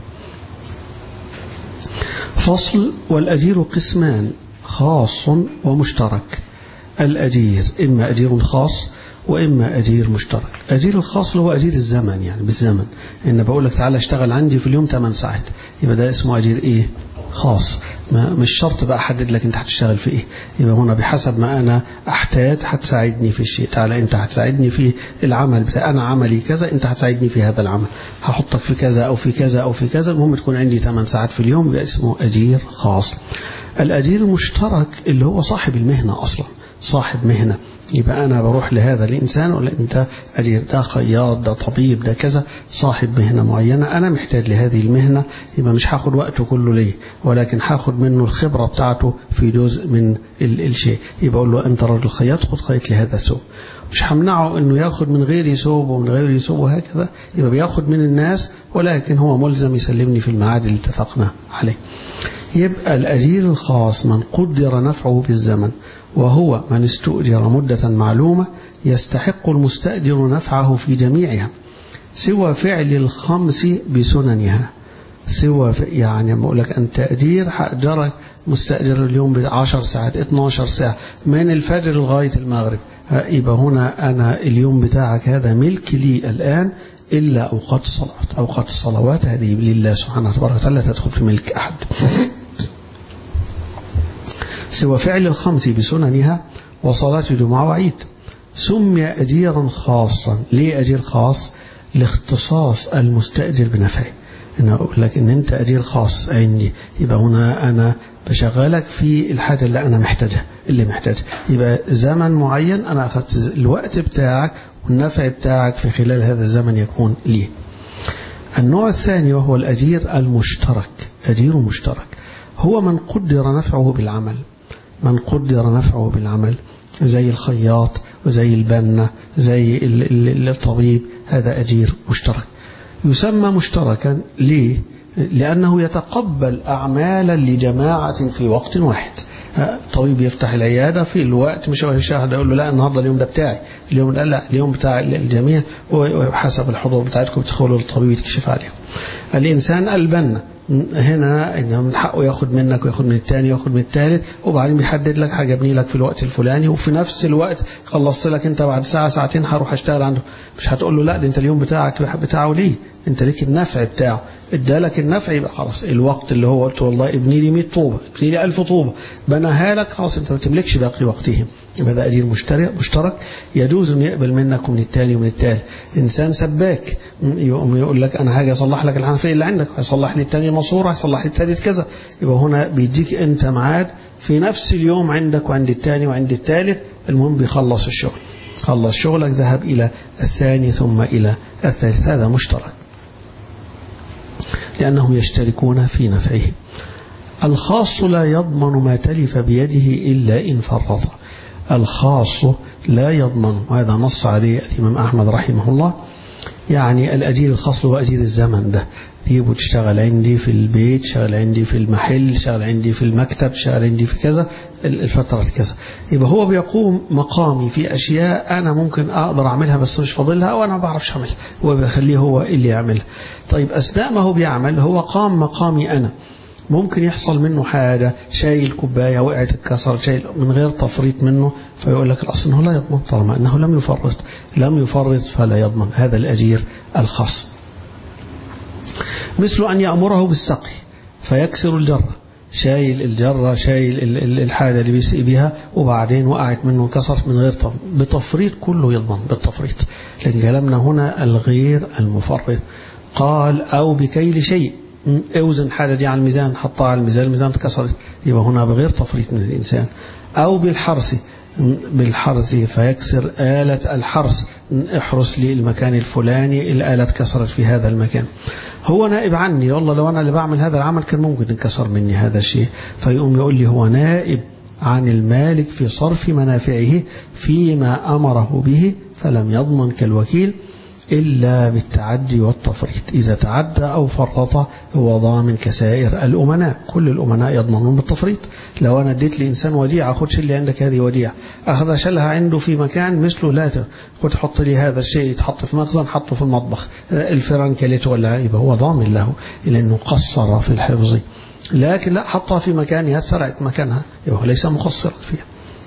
فصل والأجير قسمان خاص ومشترك الأجير إما أجير خاص وإما أجير مشترك أجير الخاص هو أجير الزمن يعني بالزمن إن بقول لك تعالى اشتغل عندي في اليوم 8 ساعات يبقى ده اسمه أجير إيه خاص ما مش شرط بقى أحدد لك أنت هتشتغل في إيه يبقى هنا بحسب ما أنا أحتاج هتساعدني في الشيء تعالى أنت هتساعدني في العمل بتاع أنا عملي كذا أنت هتساعدني في هذا العمل هحطك في كذا أو في كذا أو في كذا المهم تكون عندي 8 ساعات في اليوم يبقى اسمه أجير خاص الأجير المشترك اللي هو صاحب المهنة أصلا صاحب مهنة يبقى أنا بروح لهذا الإنسان ولا أنت أجير ده خياط ده طبيب ده كذا صاحب مهنة معينة أنا محتاج لهذه المهنة يبقى مش هاخد وقته كله ليه ولكن هاخد منه الخبرة بتاعته في جزء من الشيء يبقى أقول له أنت راجل خياط خد خيط لهذا ثوب مش همنعه انه ياخد من غيري ثوب ومن غيري ثوب وهكذا يبقى بياخد من الناس ولكن هو ملزم يسلمني في الميعاد اللي اتفقنا عليه يبقى الأجير الخاص من قدر نفعه بالزمن وهو من استؤجر مدة معلومة يستحق المستأجر نفعه في جميعها سوى فعل الخمس بسننها سوى يعني بقول لك أنت تأجير هأجرك مستأجر اليوم بعشر ساعات 12 ساعة من الفجر لغاية المغرب يبقى هنا أنا اليوم بتاعك هذا ملك لي الآن إلا أوقات الصلوات أوقات الصلوات هذه لله سبحانه وتبارك وتعالى تدخل في ملك أحد سوى فعل الخمس بسننها وصلاة الجمعة وعيد سمي أجيرا خاصا ليه أجير خاص لاختصاص المستأجر بنفعه أنا أقول لك إن أنت أجير خاص عندي يبقى هنا أنا بشغلك في الحاجة اللي أنا محتاجها اللي محتاجها يبقى زمن معين أنا أخذت الوقت بتاعك والنفع بتاعك في خلال هذا الزمن يكون ليه النوع الثاني وهو الأجير المشترك أجير مشترك هو من قدر نفعه بالعمل من قدر نفعه بالعمل زي الخياط وزي البنة زي الطبيب هذا أجير مشترك يسمى مشتركا ليه؟ لأنه يتقبل أعمالا لجماعة في وقت واحد طبيب يفتح العيادة في الوقت مش هو يشاهد يقول له لا النهاردة اليوم ده بتاعي اليوم لا, لا اليوم بتاع الجميع وحسب الحضور بتاعتكم تدخلوا للطبيب يكشف عليهم الإنسان البنا هنا إنه من حقه ياخد منك وياخد من الثاني وياخد من الثالث وبعدين بيحدد لك هجبني لك في الوقت الفلاني وفي نفس الوقت خلصت لك انت بعد ساعة ساعتين هروح اشتغل عنده مش هتقول له لا ده انت اليوم بتاعك بتاعه ليه انت ليك النفع بتاعه ادالك النفع يبقى خلاص الوقت اللي هو قلت والله ابني لي 100 طوبة ابني لي 1000 طوبة بناها لك خلاص انت ما تملكش باقي وقتهم يبقى ده أجير مشترك مشترك يجوز أن يقبل منك ومن الثاني ومن الثالث إنسان سباك يقوم يقول لك أنا هاجي أصلح لك الحنفية اللي عندك هيصلح لي الثاني ماسورة هيصلح لي الثالث كذا يبقى هنا بيديك أنت ميعاد في نفس اليوم عندك وعند الثاني وعند الثالث المهم بيخلص الشغل خلص شغلك ذهب إلى الثاني ثم إلى الثالث هذا مشترك لأنهم يشتركون في نفعه الخاص لا يضمن ما تلف بيده إلا إن فرط الخاص لا يضمن وهذا نص عليه الإمام أحمد رحمه الله يعني الأجير الخاص هو أجير الزمن ده تجيبه تشتغل عندي في البيت شغل عندي في المحل شغل عندي في المكتب شغل عندي في كذا الفترة كذا يبقى هو بيقوم مقامي في أشياء أنا ممكن أقدر أعملها بس مش فاضلها وأنا ما بعرفش أعملها هو بيخليه هو اللي يعملها طيب أثناء ما هو بيعمل هو قام مقامي أنا ممكن يحصل منه حاجة شايل كوباية وقعت اتكسر شايل من غير تفريط منه فيقول لك الأصل أنه لا يضمن طالما أنه لم يفرط لم يفرط فلا يضمن هذا الأجير الخاص مثل أن يأمره بالسقي فيكسر الجرة شايل الجرة شايل الحاجة اللي بيسقي بها وبعدين وقعت منه كسرت من غير طب بتفريط كله يضمن بالتفريط لكن كلامنا هنا الغير المفرط قال أو بكيل شيء اوزن حاجة دي على الميزان حطها على الميزان الميزان اتكسرت يبقى هنا بغير تفريط من الإنسان أو بالحرس بالحرس فيكسر آلة الحرس احرس لي المكان الفلاني الآلة اتكسرت في هذا المكان هو نائب عني والله لو أنا اللي بعمل هذا العمل كان ممكن انكسر مني هذا الشيء فيقوم يقول لي هو نائب عن المالك في صرف منافعه فيما أمره به فلم يضمن كالوكيل إلا بالتعدي والتفريط إذا تعدى أو فرط هو ضامن كسائر الأمناء كل الأمناء يضمنون بالتفريط لو أنا اديت لإنسان وديعة خد شيل لي عندك هذه وديعة أخذ شلها عنده في مكان مثله لا خد حط لي هذا الشيء يتحط في مخزن حطه في المطبخ الفيران كلته ولا يبقى هو ضامن له لأنه قصر في الحفظ لكن لا حطها في مكانها سرقت مكانها يبقى ليس مقصرا فيها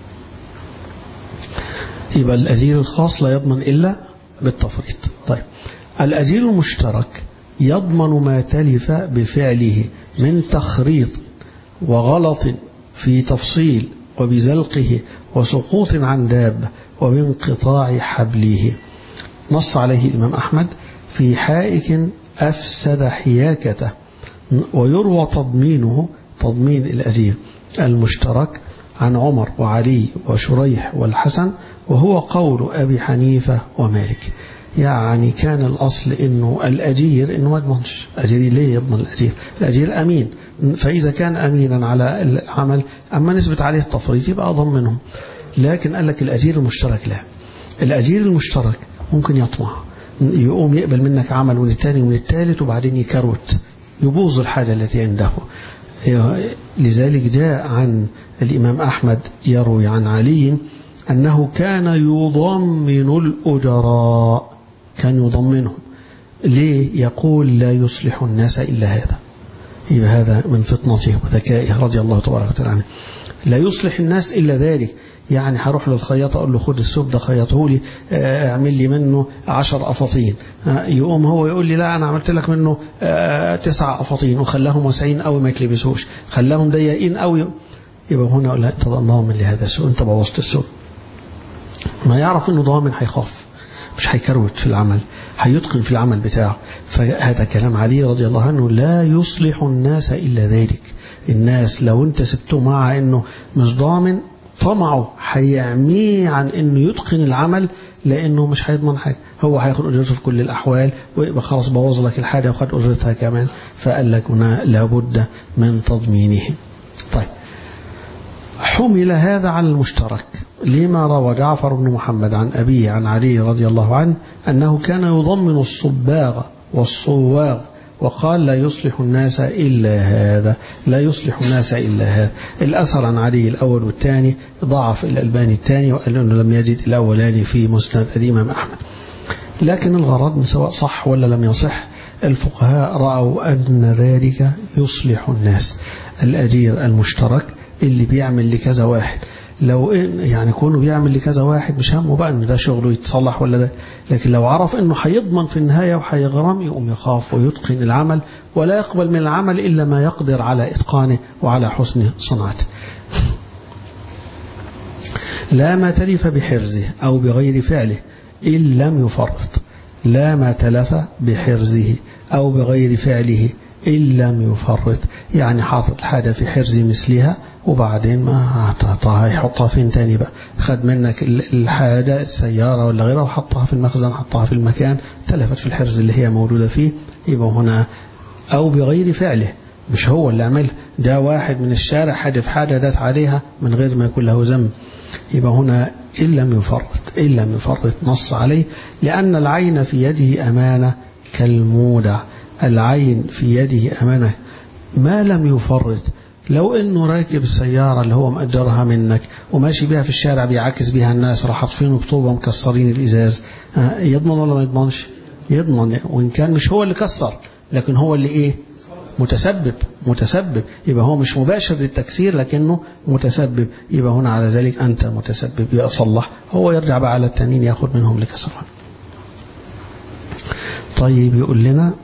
يبقى الأجير الخاص لا يضمن إلا بالتفريط طيب الأجير المشترك يضمن ما تلف بفعله من تخريط وغلط في تفصيل وبزلقه وسقوط عن دابة وبانقطاع حبله نص عليه الإمام أحمد في حائك أفسد حياكته ويروى تضمينه تضمين الأجير المشترك عن عمر وعلي وشريح والحسن وهو قول أبي حنيفة ومالك يعني كان الأصل إنه الأجير إنه ما يضمنش أجير ليه يضمن الأجير الأجير أمين فإذا كان أمينا على العمل أما نسبة عليه التفريط يبقى أضمنهم لكن قال لك الأجير المشترك لا الأجير المشترك ممكن يطمع يقوم يقبل منك عمل من الثاني ومن الثالث وبعدين يكروت يبوظ الحاجة التي عنده لذلك جاء عن الإمام أحمد يروي عن علي أنه كان يضمن الأجراء كان يضمنهم ليه يقول لا يصلح الناس إلا هذا يبقى هذا من فطنته وذكائه رضي الله تبارك وتعالى عنه لا يصلح الناس إلا ذلك يعني هروح للخياط أقول له خد السوب ده خيطه لي اعمل لي منه عشر أفاطين يقوم هو يقول لي لا أنا عملت لك منه تسع أفاطين وخلاهم وسعين أو ما يتلبسوش خلاهم ضيقين أو يبقى هنا أقول لا أنت ضامن لهذا السوق أنت بوظت السوق ما يعرف أنه ضامن هيخاف مش هيكروت في العمل هيتقن في العمل بتاعه فهذا كلام علي رضي الله عنه لا يصلح الناس إلا ذلك الناس لو انت سبته مع انه مش ضامن طمعه هيعميه عن انه يتقن العمل لانه مش هيضمن حاجه هو هياخد اجرته في كل الاحوال ويبقى خلاص بوظ لك الحاجه وخد اجرتها كمان فقال لك هنا لابد من تضمينه طيب حمل هذا على المشترك لما روى جعفر بن محمد عن أبيه عن علي رضي الله عنه أنه كان يضمن الصباغ والصواغ وقال لا يصلح الناس إلا هذا لا يصلح الناس إلا هذا الأثر عن علي الأول والثاني ضعف الألباني الثاني وقال أنه لم يجد الأولاني في مسند الإمام أحمد لكن الغرض من سواء صح ولا لم يصح الفقهاء رأوا أن ذلك يصلح الناس الأجير المشترك اللي بيعمل لكذا واحد لو يعني كونه بيعمل لكذا واحد مش همه بقى ان ده شغله يتصلح ولا ده لكن لو عرف انه هيضمن في النهايه وهيغرم يقوم يخاف ويتقن العمل ولا يقبل من العمل الا ما يقدر على اتقانه وعلى حسن صنعته. لا ما تلف بحرزه او بغير فعله ان لم يفرط لا ما تلف بحرزه او بغير فعله إن لم يفرط يعني حاطط الحاجة في حرز مثلها وبعدين ما هتحطها يحطها فين تاني بقى خد منك الحاجة السيارة ولا غيرها وحطها في المخزن حطها في المكان تلفت في الحرز اللي هي موجودة فيه يبقى هنا أو بغير فعله مش هو اللي عمل ده واحد من الشارع حدف حاجة دات عليها من غير ما يكون له ذنب يبقى هنا إن لم يفرط إن لم يفرط نص عليه لأن العين في يده أمانة كالمودع العين في يده أمانة ما لم يفرط لو انه راكب السيارة اللي هو مأجرها منك وماشي بيها في الشارع بيعاكس بيها الناس راح حاطفين بطوبة مكسرين الإزاز يضمن ولا ما يضمنش يضمن وإن كان مش هو اللي كسر لكن هو اللي إيه متسبب متسبب يبقى هو مش مباشر للتكسير لكنه متسبب يبقى هنا على ذلك أنت متسبب يبقى صلح هو يرجع بقى على التانيين ياخد منهم لكسرها طيب يقول لنا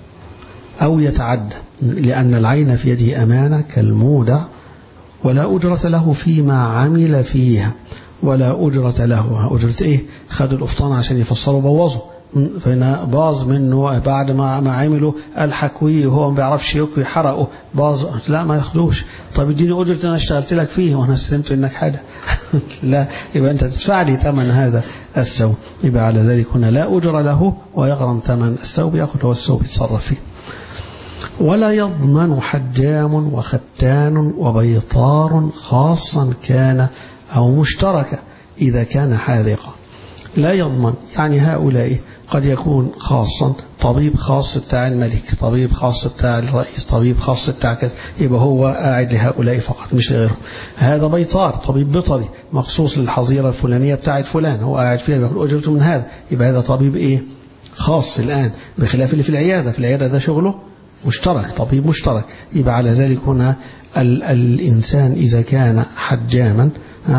أو يتعدى لأن العين في يده أمانة كالمودع ولا أجرة له فيما عمل فيها ولا أجرة له أجرة إيه خدوا الأفطان عشان يفسروا بوظوا فهنا باظ منه بعد ما ما عملوا الحكوي وهو ما بيعرفش يكوي حرقه باظ لا ما ياخدوش طب اديني اجره انا اشتغلت لك فيه وانا استلمت منك حاجه لا يبقى انت تدفع لي ثمن هذا الثوب يبقى على ذلك هنا لا اجر له ويغرم ثمن الثوب ياخذ هو الثوب يتصرف فيه ولا يضمن حجام وختان وبيطار خاصا كان أو مشتركا إذا كان حاذقا لا يضمن يعني هؤلاء قد يكون خاصا طبيب خاص بتاع الملك طبيب خاص بتاع الرئيس طبيب خاص بتاع كذا يبقى هو قاعد لهؤلاء فقط مش لغيرهم هذا بيطار طبيب بيطري مخصوص للحظيرة الفلانية بتاعت فلان هو قاعد فيها بياخد أجرته من هذا يبقى هذا طبيب إيه خاص الآن بخلاف اللي في العيادة في العيادة ده شغله مشترك طبيب مشترك يبقى على ذلك هنا ال الإنسان إذا كان حجاما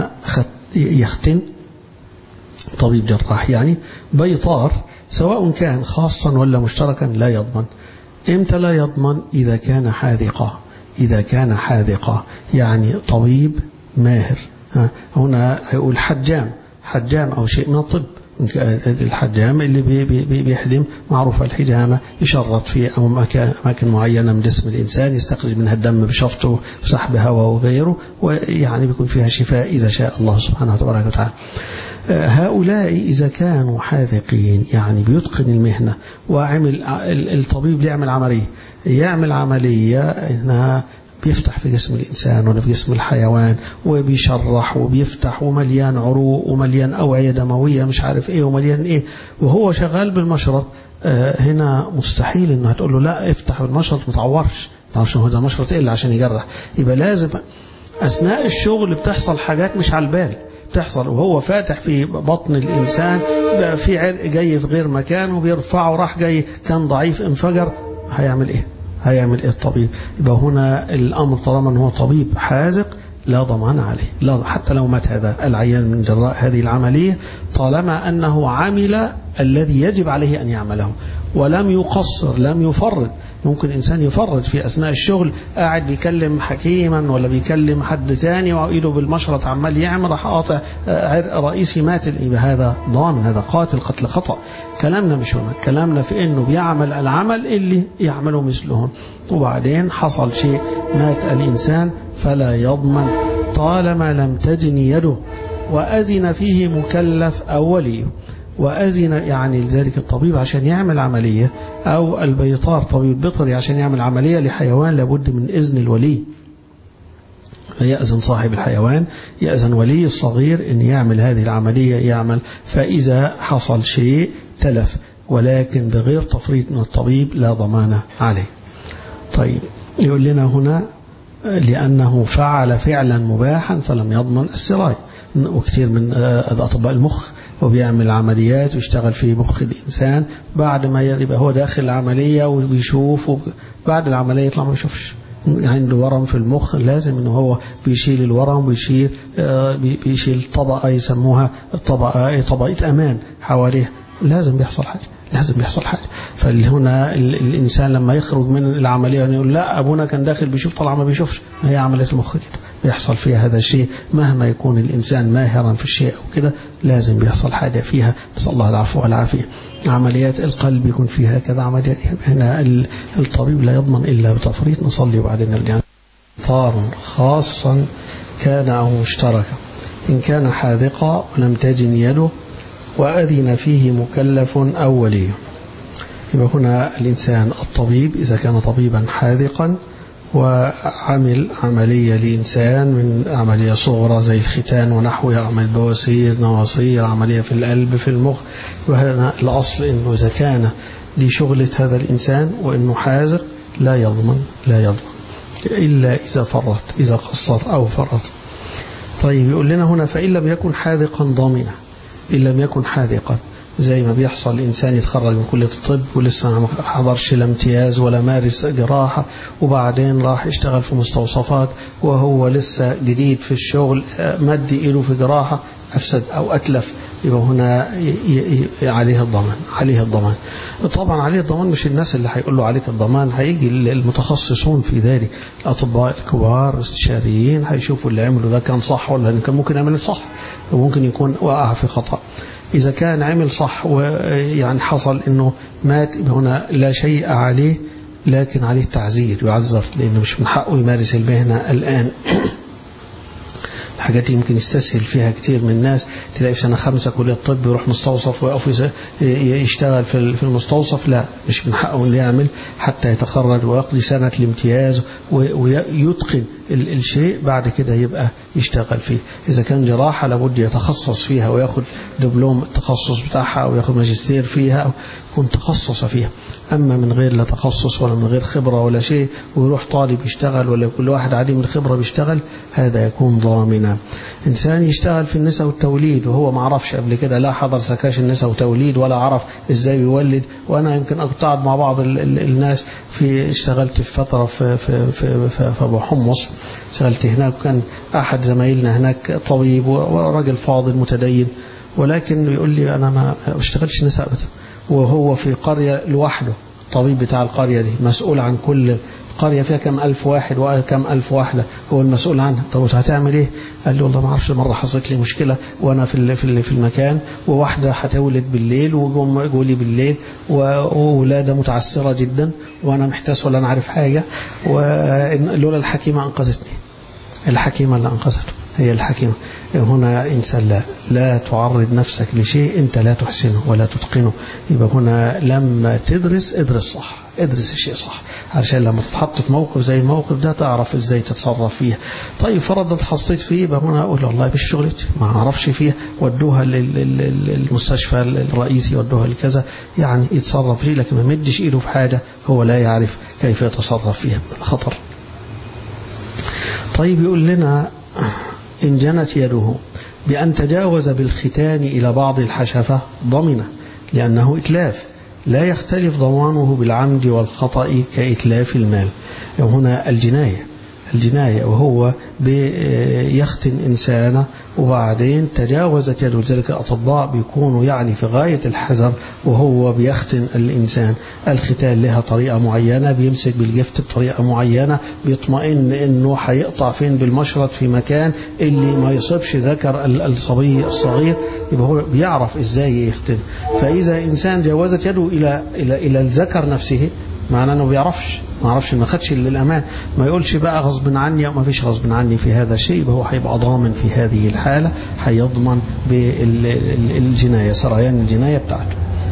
يختن طبيب جراح يعني بيطار سواء كان خاصا ولا مشتركا لا يضمن امتى لا يضمن إذا كان حاذقا إذا كان حاذقا يعني طبيب ماهر هنا يقول حجام حجام أو شيء من الطب الحجام اللي بي بي بيحجم معروف الحجامة يشرط في أو مكان أماكن معينة من جسم الإنسان يستخرج منها الدم بشفطه وسحب هواء وغيره ويعني بيكون فيها شفاء إذا شاء الله سبحانه وتبارك وتعالى هؤلاء إذا كانوا حاذقين يعني بيتقن المهنة وعمل الطبيب يعمل عملية يعمل عملية إنها بيفتح في جسم الإنسان ولا في جسم الحيوان وبيشرح وبيفتح ومليان عروق ومليان أوعية دموية مش عارف إيه ومليان إيه وهو شغال بالمشرط هنا مستحيل إنه هتقول له لا افتح بالمشرط ما تعورش عشان هو ده مشرط إيه اللي عشان يجرح يبقى لازم أثناء الشغل بتحصل حاجات مش على البال تحصل وهو فاتح في بطن الإنسان في عرق جاي في غير مكانه بيرفعه راح جاي كان ضعيف انفجر هيعمل إيه هيعمل ايه الطبيب يبقى هنا الامر طالما ان هو طبيب حازق لا ضمان عليه لا حتى لو مات هذا العيان من جراء هذه العملية طالما أنه عمل الذي يجب عليه أن يعمله ولم يقصر لم يفرد ممكن إنسان يفرد في أثناء الشغل قاعد بيكلم حكيما ولا بيكلم حد تاني وإيده بالمشرط عمال يعمل راح قاطع عرق رئيسي مات يبقى هذا ضامن هذا قاتل قتل خطأ كلامنا مش هنا كلامنا في انه بيعمل العمل اللي يعمله مثلهم وبعدين حصل شيء مات الإنسان فلا يضمن طالما لم تجن يده وأذن فيه مكلف أو وليه وأذن يعني لذلك الطبيب عشان يعمل عملية أو البيطار طبيب بيطري عشان يعمل عملية لحيوان لابد من إذن الولي فيأذن صاحب الحيوان يأذن ولي الصغير أن يعمل هذه العملية يعمل فإذا حصل شيء تلف ولكن بغير تفريط من الطبيب لا ضمان عليه طيب يقول لنا هنا لأنه فعل فعلا مباحا فلم يضمن السراي وكثير من أطباء المخ وبيعمل عمليات ويشتغل في مخ الإنسان بعد ما يبقى هو داخل العملية وبيشوف بعد العملية يطلع ما يشوفش عنده ورم في المخ لازم انه هو بيشيل الورم ويشيل بيشيل طبقة يسموها طبقة طبقة أمان حواليه لازم بيحصل حاجة لازم بيحصل حاجة فهنا الإنسان لما يخرج من العملية يقول لا أبونا كان داخل بيشوف طلع ما بيشوفش هي عملية المخ كده بيحصل فيها هذا الشيء مهما يكون الإنسان ماهرا في الشيء أو كده لازم بيحصل حاجة فيها نسأل الله العفو والعافية عمليات القلب يكون فيها كذا عمليات هنا الطبيب لا يضمن إلا بتفريط نصلي وبعدين نرجع طار خاصا كان أو مشتركا إن كان حاذقا ولم تجن يده وأذن فيه مكلف أو ولي يبقى هنا الإنسان الطبيب إذا كان طبيبا حاذقا وعمل عملية لإنسان من عملية صغرى زي الختان ونحوه يعمل بواسير نواصير عملية في القلب في المخ وهنا الأصل أنه إذا كان لشغلة هذا الإنسان وأنه حاذق لا يضمن لا يضمن إلا إذا فرط إذا قصر أو فرط طيب يقول لنا هنا فإن لم يكن حاذقا ضامنا إن لم يكن حاذقا زي ما بيحصل إنسان يتخرج من كلية الطب ولسه ما حضرش لا امتياز ولا مارس جراحة وبعدين راح يشتغل في مستوصفات وهو لسه جديد في الشغل مد إيده في جراحة أفسد أو أتلف يبقى هنا عليه الضمان عليه الضمان طبعا عليه الضمان مش الناس اللي هيقول له عليك الضمان هيجي المتخصصون في ذلك الأطباء الكبار الاستشاريين هيشوفوا اللي عمله ده كان صح ولا كان ممكن يعمل صح وممكن يكون وقع في خطأ إذا كان عمل صح ويعني حصل أنه مات هنا لا شيء عليه لكن عليه تعزير يعذر لأنه مش من حقه يمارس المهنة الآن الحاجات يمكن يستسهل فيها كتير من الناس تلاقي في سنة خمسة كلية الطب يروح مستوصف ويقف يشتغل في المستوصف لا مش من حقه انه يعمل حتى يتخرج ويقضي سنة الامتياز ويتقن الشيء بعد كده يبقى يشتغل فيه إذا كان جراحة لابد يتخصص فيها وياخد دبلوم التخصص بتاعها أو ياخد ماجستير فيها أو يكون تخصص فيها أما من غير لا تخصص ولا من غير خبرة ولا شيء ويروح طالب يشتغل ولا كل واحد عديم الخبرة بيشتغل هذا يكون ضامنا إنسان يشتغل في النساء والتوليد وهو ما عرفش قبل كده لا حضر سكاش النساء وتوليد ولا عرف إزاي يولد وأنا يمكن كنت قاعد مع بعض ال ال الناس في اشتغلت في فترة في, في, في, في, في أبو حمص اشتغلت هناك وكان أحد زمايلنا هناك طبيب وراجل فاضل متدين ولكن يقول لي أنا ما اشتغلتش نساء أبدا وهو في قرية لوحده الطبيب بتاع القرية دي مسؤول عن كل قرية فيها كم ألف واحد وكم ألف واحدة هو المسؤول عنها طب هتعمل إيه قال لي والله ما اعرفش مرة حصلت لي مشكلة وأنا في في في المكان وواحدة هتولد بالليل وجم لي بالليل وولادة متعسرة جدا وأنا محتاس ولا أنا عارف حاجة ولولا الحكيمة أنقذتني الحكيمة اللي أنقذته هي الحكيمة هنا إنسان لا لا تعرض نفسك لشيء أنت لا تحسنه ولا تتقنه يبقى هنا لما تدرس ادرس صح ادرس الشيء صح علشان لما تتحط في موقف زي الموقف ده تعرف ازاي تتصرف فيه طيب فرضا حصيت فيه يبقى هنا اقول والله مش شغلتي ما اعرفش فيها ودوها للمستشفى الرئيسي ودوها لكذا يعني يتصرف فيه لكن ما مدش ايده في حاجه هو لا يعرف كيف يتصرف فيها خطر طيب يقول لنا إن جنت يده بأن تجاوز بالختان إلى بعض الحشفة ضمنه لأنه إتلاف لا يختلف ضمانه بالعمد والخطأ كإتلاف المال هنا الجناية الجناية وهو بيختن إنسانة وبعدين تجاوزت يده لذلك الأطباء بيكونوا يعني في غاية الحذر وهو بيختن الإنسان الختان لها طريقة معينة بيمسك بالجفت بطريقة معينة بيطمئن إنه هيقطع فين بالمشرط في مكان اللي ما يصيبش ذكر الصبي الصغير يبقى هو بيعرف إزاي يختن فإذا إنسان جاوزت يده إلى إلى إلى الذكر نفسه معناه انه بيعرفش ما عرفش ما خدش للامان ما يقولش بقى غصب عني او ما فيش غصب عني في هذا الشيء يبقى هو هيبقى ضامن في هذه الحالة هيضمن بالجناية سريان الجناية بتاعته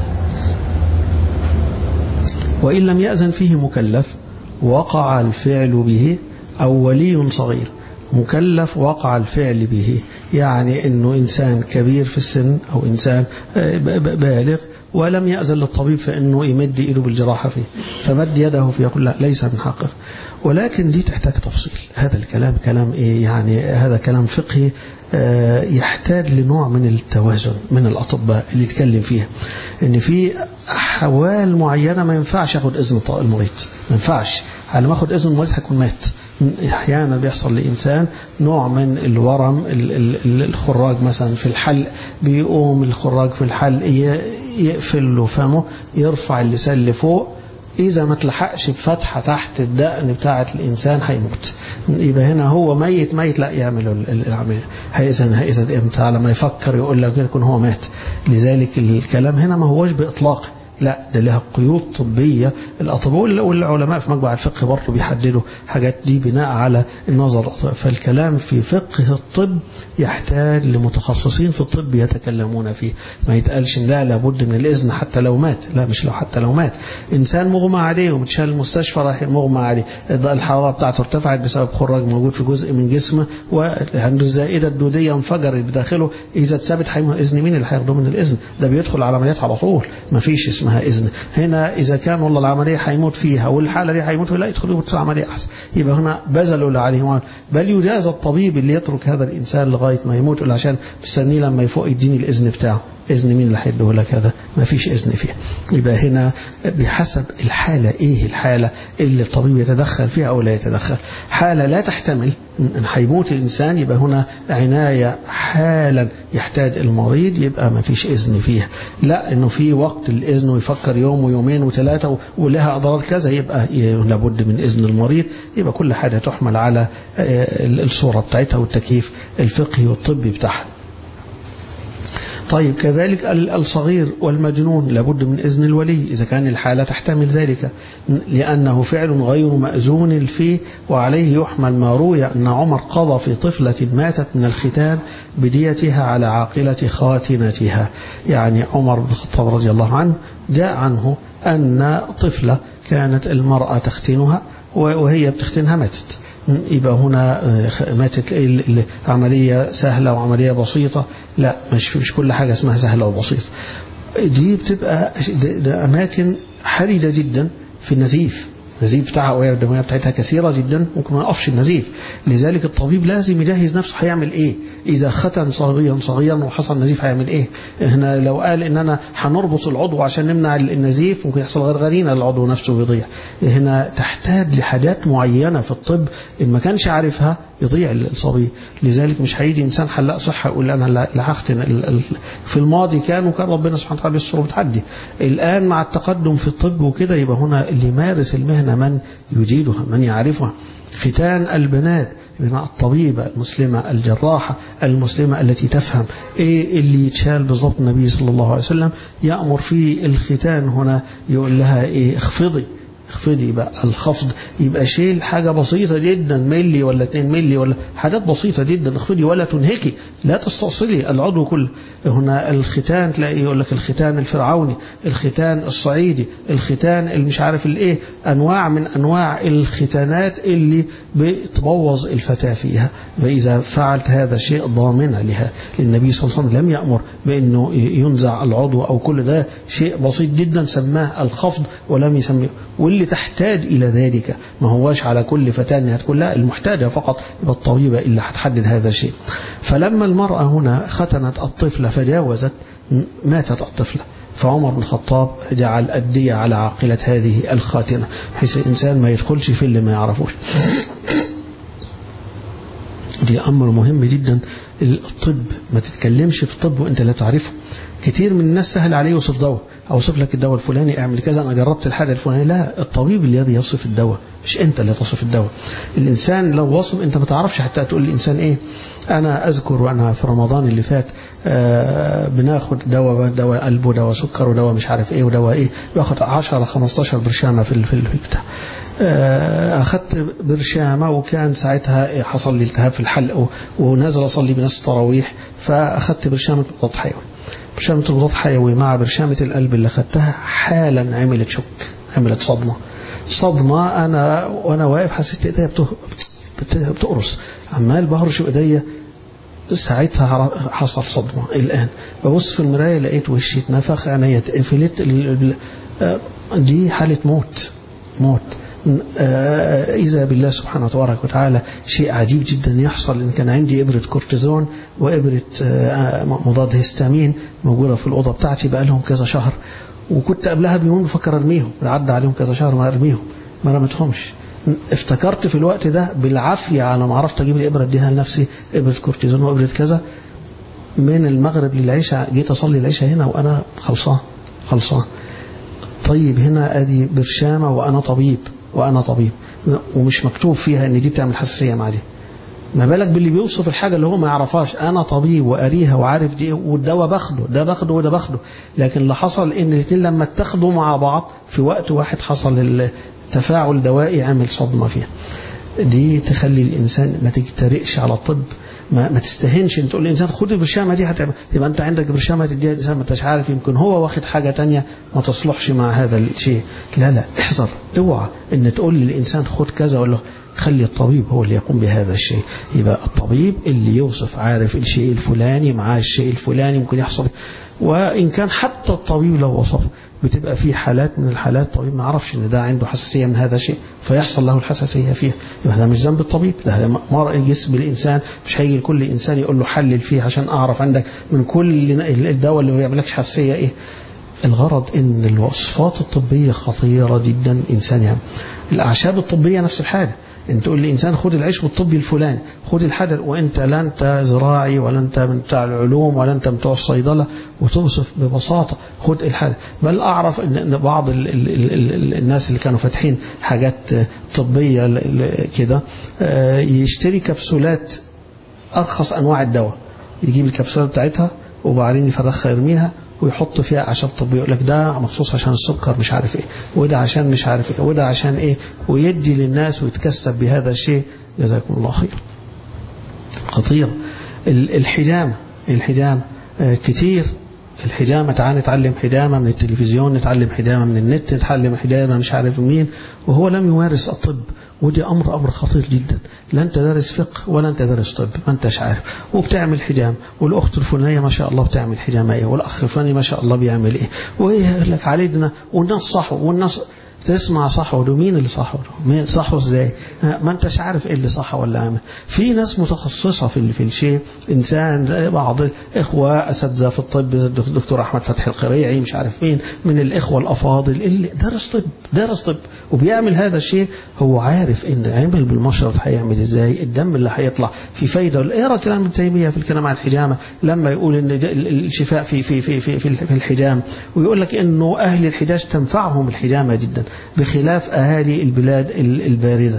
وإن لم يأذن فيه مكلف وقع الفعل به أو ولي صغير مكلف وقع الفعل به يعني انه انسان كبير في السن او انسان بالغ ولم يأذن للطبيب فإنه يمد إيده بالجراحة فيه فمد يده فيه يقول لا ليس من حقه ولكن دي تحتاج تفصيل هذا الكلام كلام إيه يعني هذا كلام فقهي يحتاج لنوع من التوازن من الأطباء اللي يتكلم فيها إن في أحوال معينة ما ينفعش أخد إذن المريض ما ينفعش على ما أخد إذن المريض هيكون مات احيانا بيحصل لانسان نوع من الورم الخراج مثلا في الحلق بيقوم الخراج في الحلق يقفل له فمه يرفع اللسان لفوق إذا ما تلحقش بفتحة تحت الدقن بتاعة الإنسان هيموت يبقى هنا هو ميت ميت لا يعمل العملية هيئذن هيئذن إمتى لما يفكر يقول لك يكون هو مات لذلك الكلام هنا ما هوش بإطلاق لا ده لها قيود طبية الأطباء والعلماء في مجمع الفقه برضه بيحددوا حاجات دي بناء على النظر فالكلام في فقه الطب يحتاج لمتخصصين في الطب يتكلمون فيه ما يتقالش لا لابد من الإذن حتى لو مات لا مش لو حتى لو مات إنسان مغمى عليه ومتشال المستشفى راح مغمى عليه الحرارة بتاعته ارتفعت بسبب خراج موجود في جزء من جسمه وعنده الزائدة الدودية انفجرت بداخله إذا اتثبت إذن مين اللي هياخده من الإذن ده بيدخل على عمليات على طول ما فيش اسمها إذن هنا إذا كان والله العملية هيموت فيها والحالة دي هيموت فيها لا يدخل يموت في العملية أحسن يبقى هنا بذلوا اللي عليهم بل يجاز الطبيب اللي يترك هذا الإنسان لغاية ما يموت إلا عشان مستنيه لما يفوق يديني الإذن بتاعه إذن مين اللي هيديه لك هذا ما فيش إذن فيها يبقى هنا بحسب الحالة إيه الحالة اللي الطبيب يتدخل فيها أو لا يتدخل حالة لا تحتمل ان هيموت الإنسان يبقى هنا عناية حالا يحتاج المريض يبقى ما فيش إذن فيها لا إنه في وقت الإذن ويفكر يوم ويومين وثلاثة ولها أضرار كذا يبقى لابد من إذن المريض يبقى كل حاجة تحمل على الصورة بتاعتها والتكييف الفقهي والطبي بتاعها طيب كذلك الصغير والمجنون لابد من إذن الولي إذا كان الحالة تحتمل ذلك لأنه فعل غير مأذون فيه وعليه يحمل ما روي أن عمر قضى في طفلة ماتت من الختان بديتها على عاقلة خاتنتها يعني عمر بن الخطاب رضي الله عنه جاء عنه أن طفلة كانت المرأة تختنها وهي بتختنها ماتت يبقى هنا ماتت عملية سهلة وعملية بسيطة لا مش مش كل حاجة اسمها سهلة وبسيطة دي بتبقى ده أماكن حرجة جدا في النزيف النزيف بتاعها أوعية الدموية بتاعتها كثيرة جدا ممكن ما يقفش النزيف لذلك الطبيب لازم يجهز نفسه هيعمل إيه إذا ختن صغيرا صغيرا وحصل نزيف هيعمل إيه هنا لو قال إن أنا هنربط العضو عشان نمنع النزيف ممكن يحصل غرغرينة العضو نفسه بيضيع هنا تحتاج لحاجات معينة في الطب إن ما كانش عارفها يضيع الصبي لذلك مش هيجي إنسان حلاق صحة يقول أنا لا هختن في الماضي كان وكان ربنا سبحانه وتعالى يستر بتعدي الآن مع التقدم في الطب وكده يبقى هنا اللي يمارس المهنة من يجيدها من يعرفها ختان البنات الطبيبة المسلمة الجراحة المسلمة التي تفهم ايه اللي يتشال بالضبط النبي صلى الله عليه وسلم يأمر في الختان هنا يقول لها ايه اخفضي اخفضي بقى الخفض يبقى شيل حاجة بسيطة جدا ملي ولا 2 ملي ولا حاجات بسيطة جدا اخفضي ولا تنهكي لا تستأصلي العضو كله هنا الختان تلاقي يقول لك الختان الفرعوني الختان الصعيدي الختان اللي مش عارف الايه انواع من انواع الختانات اللي بتبوظ الفتاة فيها فإذا فعلت هذا الشيء ضامنة لها النبي صلى الله عليه وسلم لم يأمر بأنه ينزع العضو أو كل ده شيء بسيط جدا سماه الخفض ولم يسميه واللي تحتاج إلى ذلك ما هواش على كل فتاة أنها تكون لا المحتاجة فقط يبقى الطبيبة اللي هتحدد هذا الشيء فلما المرأة هنا ختنت الطفلة فجاوزت ماتت الطفلة فعمر بن الخطاب جعل الدية على عاقلة هذه الخاتنة بحيث الإنسان ما يدخلش في اللي ما يعرفوش دي أمر مهم جدا الطب ما تتكلمش في الطب وانت لا تعرفه كتير من الناس سهل عليه يوصف دواء اوصف لك الدواء الفلاني اعمل كذا انا جربت الحاجه الفلانيه لا الطبيب الذي يصف الدواء مش انت اللي تصف الدواء الانسان لو وصف انت ما تعرفش حتى تقول للانسان ايه انا اذكر وانا في رمضان اللي فات آه بناخد دواء دواء قلب ودواء سكر ودواء مش عارف ايه ودواء ايه باخد 10 15 برشامه في في البتاع أخذت برشامة وكان ساعتها حصل لي التهاب في الحلق ونازل أصلي بنفس التراويح فأخذت برشامة مضاد حيوي برشامة المضاد حيوي مع برشامة القلب اللي أخذتها حالا عملت شك عملت صدمة صدمة أنا وأنا واقف حسيت إيديا بتقرص عمال بهرش إيديا ساعتها حصل صدمة الآن ببص في المراية لقيت وشي اتنفخ عينيا اتقفلت دي حالة موت موت إذا بالله سبحانه وتبارك وتعالى شيء عجيب جدا يحصل إن كان عندي إبرة كورتيزون وإبرة مضاد هستامين موجودة في الأوضة بتاعتي بقى لهم كذا شهر وكنت قبلها بيوم بفكر أرميهم عدى عليهم كذا شهر ما أرميهم ما رميتهمش افتكرت في الوقت ده بالعافية على ما عرفت أجيب الإبرة أديها لنفسي إبرة كورتيزون وإبرة كذا من المغرب للعشاء جيت أصلي العشاء هنا وأنا خلصان خلصان طيب هنا أدي برشامة وأنا طبيب وأنا طبيب ومش مكتوب فيها ان دي بتعمل حساسية مع دي ما بالك باللي بيوصف الحاجة اللي هو ما يعرفهاش أنا طبيب وقاريها وعارف دي والدواء باخده ده باخده وده باخده لكن اللي حصل إن الاثنين لما اتخذوا مع بعض في وقت واحد حصل التفاعل دوائي عمل صدمة فيها دي تخلي الإنسان ما تجترئش على الطب ما, ما تستهنش انت تقول للإنسان خد البرشامة دي هتعمل يبقى أنت عندك برشامة تديها الإنسان ما انتش عارف يمكن هو واخد حاجة تانية ما تصلحش مع هذا الشيء لا لا احذر اوعى ان تقول للإنسان خد كذا ولا خلي الطبيب هو اللي يقوم بهذا الشيء يبقى الطبيب اللي يوصف عارف الشيء الفلاني معاه الشيء الفلاني ممكن يحصل وإن كان حتى الطبيب لو وصف بتبقى في حالات من الحالات طبيب ما يعرفش ان ده عنده حساسيه من هذا الشيء فيحصل له الحساسيه فيها يبقى ده مش ذنب الطبيب ده مرء جسم الانسان مش هيجي لكل انسان يقول له حلل فيه عشان اعرف عندك من كل الدواء اللي ما بيعملكش حساسيه ايه الغرض ان الوصفات الطبيه خطيره جدا انسان يعني الاعشاب الطبيه نفس الحاجه انت تقول لانسان خد العشب الطبي الفلاني خد الحجر وانت لا انت زراعي ولا انت من بتاع العلوم ولا انت بتوع الصيدله وتوصف ببساطه خد الحجر بل اعرف ان بعض ال ال ال ال الناس اللي كانوا فاتحين حاجات طبيه كده يشتري كبسولات ارخص انواع الدواء يجيب الكبسولات بتاعتها وبعدين يفرخها يرميها ويحط فيها اعشاب طبيه يقول لك ده مخصوص عشان السكر مش عارف ايه وده عشان مش عارف ايه وده عشان ايه ويدي للناس ويتكسب بهذا الشيء جزاكم الله خير خطير الحجامه الحجامه كتير الحجامه تعال نتعلم حجامه من التلفزيون نتعلم حجامه من النت نتعلم حجامه مش عارف مين وهو لم يمارس الطب ودي أمر أمر خطير جدا لا أنت دارس فقه ولا أنت دارس طب ما أنتش عارف وبتعمل حجام والأخت الفلانية ما شاء الله بتعمل حجامة إيه والأخ الفلاني ما شاء الله بيعمل إيه وإيه يقول لك علينا والناس صح والناس تسمع صح وده مين اللي صح مين صحوا ازاي ما انتش عارف ايه اللي صح ولا عامل في ناس متخصصة في في الشيء انسان زي بعض اخوة اساتذه في الطب زي الدكتور احمد فتحي القريعي مش عارف مين من الاخوة الافاضل اللي درس طب درس طب وبيعمل هذا الشيء هو عارف ان عمل بالمشرط هيعمل ازاي الدم اللي هيطلع في فايده اقرا كلام ابن تيميه في الكلام عن الحجامه لما يقول ان الشفاء في في في في في الحجام ويقول لك انه اهل الحجاز تنفعهم الحجامه جدا بخلاف اهالي البلاد البارده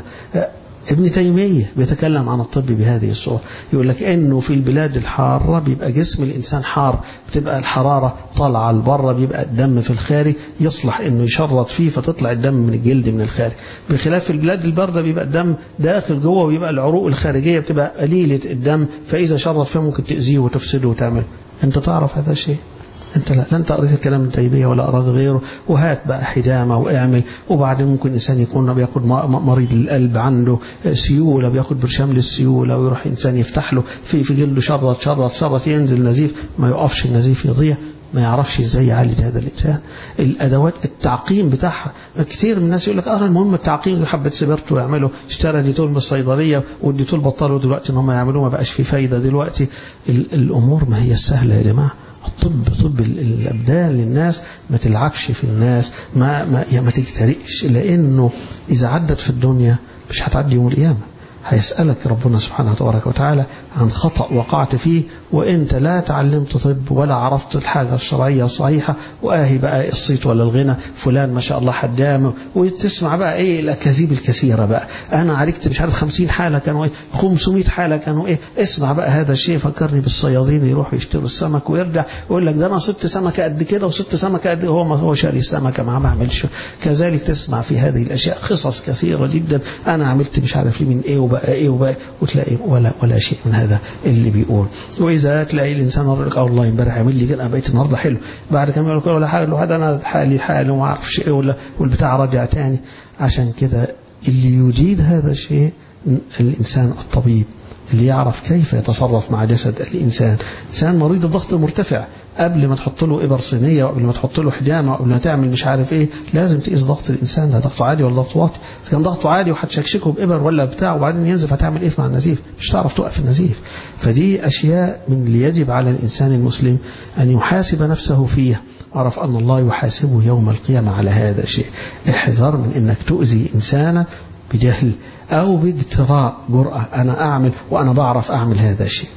ابن تيمية بيتكلم عن الطب بهذه الصورة يقول لك انه في البلاد الحارة بيبقى جسم الانسان حار بتبقى الحرارة طالعة لبره بيبقى الدم في الخارج يصلح انه يشرط فيه فتطلع الدم من الجلد من الخارج بخلاف في البلاد الباردة بيبقى الدم داخل جوه ويبقى العروق الخارجية بتبقى قليلة الدم فاذا شرط فيه ممكن تأذيه وتفسده وتعمل انت تعرف هذا الشيء انت لا, لا انت قريت الكلام ابن تيميه ولا قرات غيره وهات بقى حجامه واعمل وبعدين ممكن انسان يكون بياخد مريض القلب عنده سيوله بياخد برشام للسيوله ويروح انسان يفتح له في في جلده شرط شرط شرط ينزل نزيف ما يقفش النزيف يضيع ما يعرفش ازاي يعالج هذا الانسان الادوات التعقيم بتاعها كثير من الناس يقول لك اه المهم التعقيم حبه سبرت ويعملوا اشترى ديتول من الصيدليه والديتول بطلوا دلوقتي ان هم يعملوه ما بقاش في فايده دلوقتي الامور ما هي سهله يا جماعه الطب طب الابدان للناس ما تلعبش في الناس ما ما يعني ما تجترئش لانه اذا عدت في الدنيا مش هتعدي يوم القيامه هيسألك ربنا سبحانه تبارك وتعالى عن خطأ وقعت فيه وانت لا تعلمت طب ولا عرفت الحاجة الشرعية الصحيحة واهي بقى الصيت ولا الغنى فلان ما شاء الله حدامه وتسمع بقى ايه الاكاذيب الكثيرة بقى انا عالجت مش عارف 50 حالة كانوا ايه 500 حالة كانوا ايه اسمع بقى هذا الشيء فكرني بالصيادين يروحوا يشتروا السمك ويرجع يقول لك ده انا صدت سمكة قد كده وصدت سمكة قد هو ما هو شاري السمكة ما عملش كذلك تسمع في هذه الاشياء قصص كثيرة جدا انا عملت مش عارف من ايه وبقى ايه وبقى وتلاقي ولا ولا شيء من هذا اللي بيقول واذا تلاقي الانسان يقول لك اه والله امبارح عمل لي كده انا بقيت النهارده حلو بعد كم يقول لك ولا حاجه لو انا حالي حالي وما اعرفش ايه ولا والبتاع رجع تاني عشان كده اللي يجيد هذا الشيء الانسان الطبيب اللي يعرف كيف يتصرف مع جسد الإنسان إنسان مريض الضغط المرتفع قبل ما تحط له إبر صينية وقبل ما تحط له حجامة وقبل ما تعمل مش عارف إيه لازم تقيس ضغط الإنسان ده ضغطه عالي ولا ضغطه واطي إذا كان ضغطه عالي وهتشكشكه بإبر ولا بتاع وبعدين ينزف هتعمل إيه مع النزيف مش تعرف توقف النزيف فدي أشياء من اللي يجب على الإنسان المسلم أن يحاسب نفسه فيها عرف أن الله يحاسبه يوم القيامة على هذا الشيء احذر من أنك تؤذي إنسانا بجهل أو باجتراء جرأة أنا أعمل وأنا بعرف أعمل هذا الشيء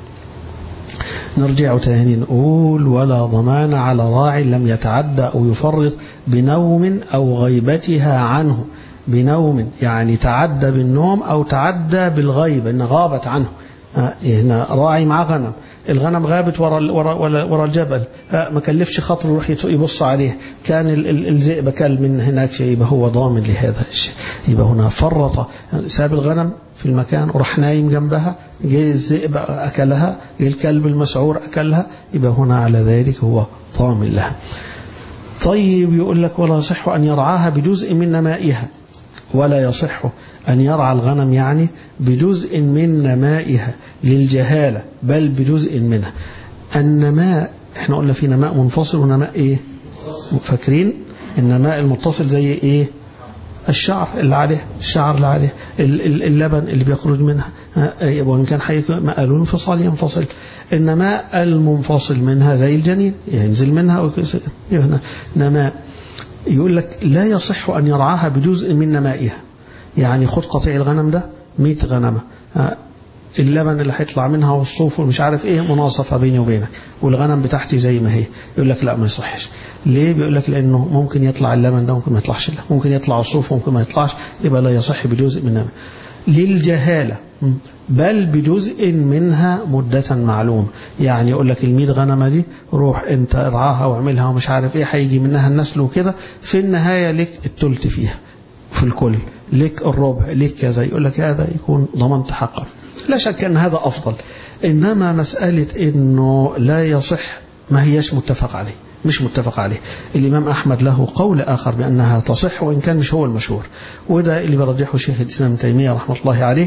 نرجع تاني نقول ولا ضمان على راع لم يتعدى أو يفرط بنوم أو غيبتها عنه بنوم يعني تعدى بالنوم أو تعدى بالغيبة إن غابت عنه هنا راعي مع غنم الغنم غابت ورا ورا ورا, ورا الجبل ما كلفش خاطره يروح يبص عليه كان الذئب كل من هناك شيء يبقى هو ضامن لهذا الشيء يبقى هنا فرط ساب الغنم في المكان وراح نايم جنبها جه الذئب أكلها جه الكلب المسعور أكلها يبقى هنا على ذلك هو ضامن لها طيب يقول لك ولا يصح أن يرعاها بجزء من نمائها ولا يصح أن يرعى الغنم يعني بجزء من نمائها للجهالة بل بجزء منها النماء احنا قلنا في نماء منفصل ونماء ايه فاكرين النماء المتصل زي ايه الشعر اللي عليه الشعر اللي عليه اللبن اللي بيخرج منها وإن كان حي قالوا انفصال ينفصل النماء المنفصل منها زي الجنين ينزل منها هنا نماء يقول لك لا يصح أن يرعاها بجزء من نمائها يعني خد قطيع الغنم ده 100 غنمة اللبن اللي هيطلع منها والصوف ومش عارف ايه مناصفة بيني وبينك والغنم بتاعتي زي ما هي يقول لك لا ما يصحش ليه بيقول لك لانه ممكن يطلع اللبن ده ممكن ما يطلعش له ممكن يطلع الصوف ممكن ما يطلعش يبقى لا يصح بجزء منها للجهالة بل بجزء منها مدة معلومة يعني يقول لك الميت غنمة دي روح انت ارعاها واعملها ومش عارف ايه هيجي منها النسل وكده في النهاية لك التلت فيها في الكل لك الربع لك كذا يقول لك هذا يكون ضمنت حقا لا شك أن هذا أفضل إنما مسألة إنه لا يصح ما هيش متفق عليه مش متفق عليه الإمام أحمد له قول آخر بأنها تصح وإن كان مش هو المشهور وده اللي برجحه شيخ الإسلام تيمية رحمة الله عليه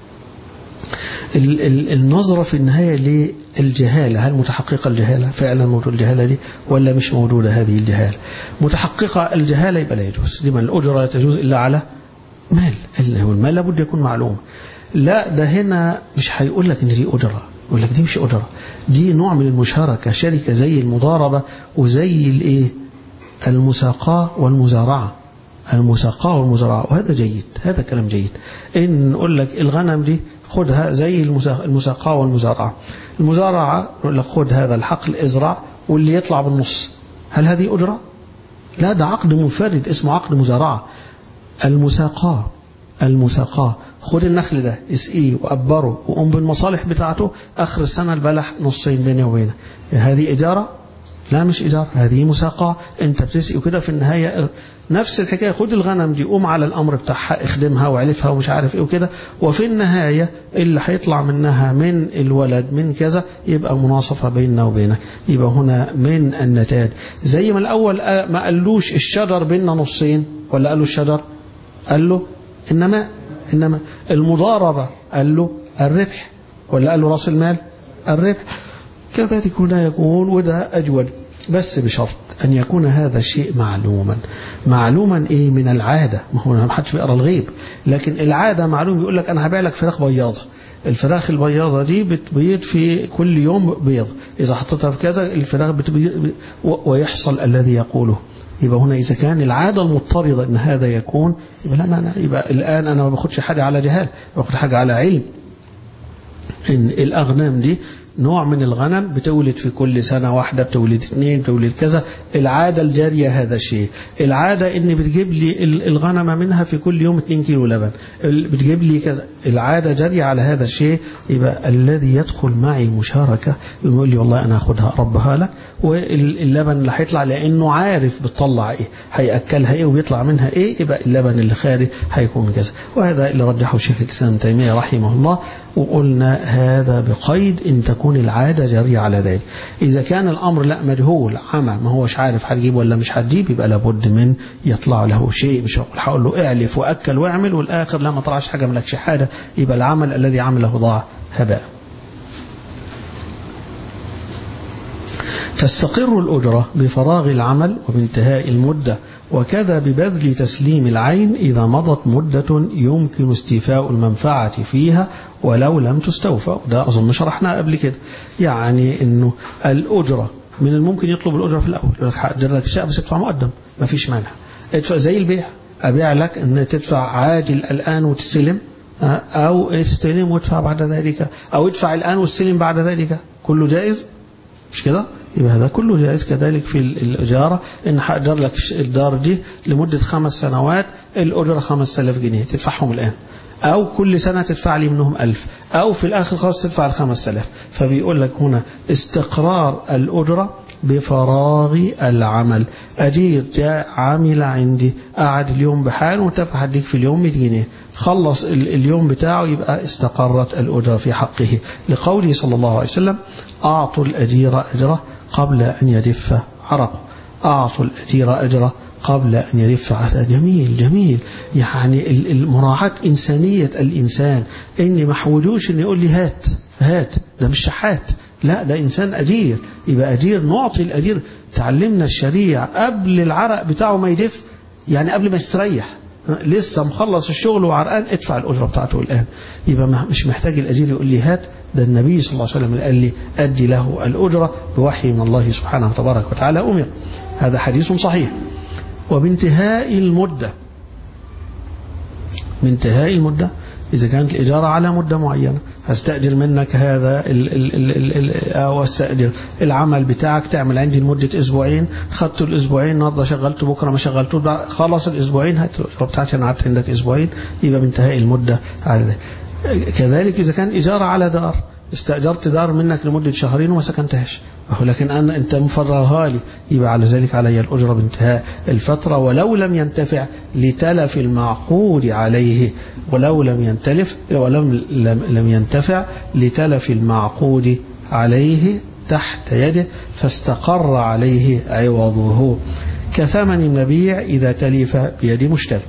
النظرة في النهاية للجهالة هل متحققة الجهالة فعلا موجود الجهالة دي ولا مش موجودة هذه الجهالة متحققة الجهالة يبقى لا يجوز لما الأجرة لا تجوز إلا على مال المال لابد يكون معلوم لا ده هنا مش هيقول لك ان دي أجرة يقول لك دي مش أجرة دي نوع من المشاركة شركة زي المضاربة وزي الايه المساقاة والمزارعة المساقاة والمزارعة وهذا جيد هذا كلام جيد إن نقول لك الغنم دي خدها زي المساقاة والمزارعة المزارعة يقول لك خد هذا الحقل ازرع واللي يطلع بالنص هل هذه أجرة؟ لا ده عقد منفرد اسمه عقد مزارعة المساقاة المساقاة خد النخل ده اسقيه وأبره وقوم بالمصالح بتاعته آخر السنة البلح نصين بيني وبينه هذه إجارة لا مش إجارة هذه مساقة أنت بتسقي وكده في النهاية نفس الحكاية خد الغنم دي قوم على الأمر بتاعها اخدمها وعلفها ومش عارف إيه وكده وفي النهاية اللي هيطلع منها من الولد من كذا يبقى مناصفة بيننا وبينك يبقى هنا من النتاج زي ما الأول ما قالوش الشجر بيننا نصين ولا قالوا الشجر قال له إنما إنما المضاربة قال له الربح ولا قال له راس المال الربح كذلك هنا يكون وده أجود بس بشرط أن يكون هذا الشيء معلوما معلوما إيه من العادة ما هو ما حدش بيقرأ الغيب لكن العادة معلوم يقول لك أنا هبيع لك فراخ بياضة الفراخ البياضة دي بتبيض في كل يوم بيض إذا حطيتها في كذا الفراخ بتبيض ويحصل الذي يقوله يبقى هنا إذا كان العادة المضطردة أن هذا يكون يبقى لا معنى يبقى الآن أنا ما باخدش حاجة على جهال باخد حاجة على علم إن الأغنام دي نوع من الغنم بتولد في كل سنة واحدة بتولد اثنين بتولد كذا العادة الجارية هذا الشيء العادة ان بتجيب لي الغنمة منها في كل يوم 2 كيلو لبن بتجيب لي كذا العادة جارية على هذا الشيء يبقى الذي يدخل معي مشاركة يقول لي والله انا اخدها اربها لك واللبن اللي هيطلع لانه عارف بتطلع ايه هياكلها ايه وبيطلع منها ايه يبقى اللبن اللي خارج هيكون كذا وهذا اللي رجحه شيخ الاسلام تيميه رحمه الله وقلنا هذا بقيد ان تكون العاده جاريه على ذلك اذا كان الامر لا مجهول عمى ما هوش عارف هتجيب ولا مش هتجيب يبقى لابد من يطلع له شيء مش هقول له اعلف واكل واعمل والاخر لا ما طلعش حاجه ملكش حاجه يبقى العمل الذي عمله ضاع هباء تستقر الأجرة بفراغ العمل وبانتهاء المدة وكذا ببذل تسليم العين إذا مضت مدة يمكن استيفاء المنفعة فيها ولو لم تستوفى ده أظن شرحناه قبل كده يعني أنه الأجرة من الممكن يطلب الأجرة في الأول يقول لك هقدر لك الشيء بس ادفع مقدم ما فيش مانع ادفع زي البيع أبيع لك أن تدفع عاجل الآن وتستلم أو استلم وادفع بعد ذلك أو ادفع الآن واستلم بعد ذلك كله جائز مش كده يبقى هذا كله جائز كذلك في الإجارة إن هأجر لك الدار دي لمدة خمس سنوات الأجرة خمس آلاف جنيه تدفعهم الآن أو كل سنة تدفع لي منهم ألف أو في الآخر خلاص تدفع الخمس آلاف فبيقول لك هنا استقرار الأجرة بفراغ العمل أجير جاء عامل عندي قعد اليوم بحال وتفع هديك في اليوم 100 جنيه خلص اليوم بتاعه يبقى استقرت الأجرة في حقه لقوله صلى الله عليه وسلم أعطوا الأجير أجره قبل أن يدف عرقه أعطوا الأجير أجره قبل أن يرف عسى جميل جميل يعني المراعاة إنسانية الإنسان إني ما حولوش إن يقول لي هات هات ده مش شحات لا ده إنسان أجير يبقى أجير نعطي الأجير تعلمنا الشريعة قبل العرق بتاعه ما يدف يعني قبل ما يستريح لسه مخلص الشغل وعرقان ادفع الأجرة بتاعته الآن يبقى مش محتاج الأجير يقول لي هات ده النبي صلى الله عليه وسلم قال لي أدي له الأجرة بوحي من الله سبحانه وتبارك وتعالى أمر هذا حديث صحيح وبانتهاء المدة بانتهاء المدة إذا كانت الإجارة على مدة معينة هستأجر منك هذا ال ال ال ال أو استأجر العمل بتاعك تعمل عندي لمدة أسبوعين خدت الأسبوعين النهارده شغلته بكرة ما شغلته خلص الأسبوعين هات الأجرة بتاعتي أنا قعدت عندك أسبوعين يبقى بانتهاء المدة على ذلك كذلك إذا كان إجارة على دار استأجرت دار منك لمدة شهرين وما سكنتهاش لكن أنا أنت مفرغها لي يبقى على ذلك علي الأجرة بانتهاء الفترة ولو لم ينتفع لتلف المعقود عليه ولو لم ينتلف ولم لم, لم ينتفع لتلف المعقود عليه تحت يده فاستقر عليه عوضه كثمن المبيع إذا تلف بيد مشتري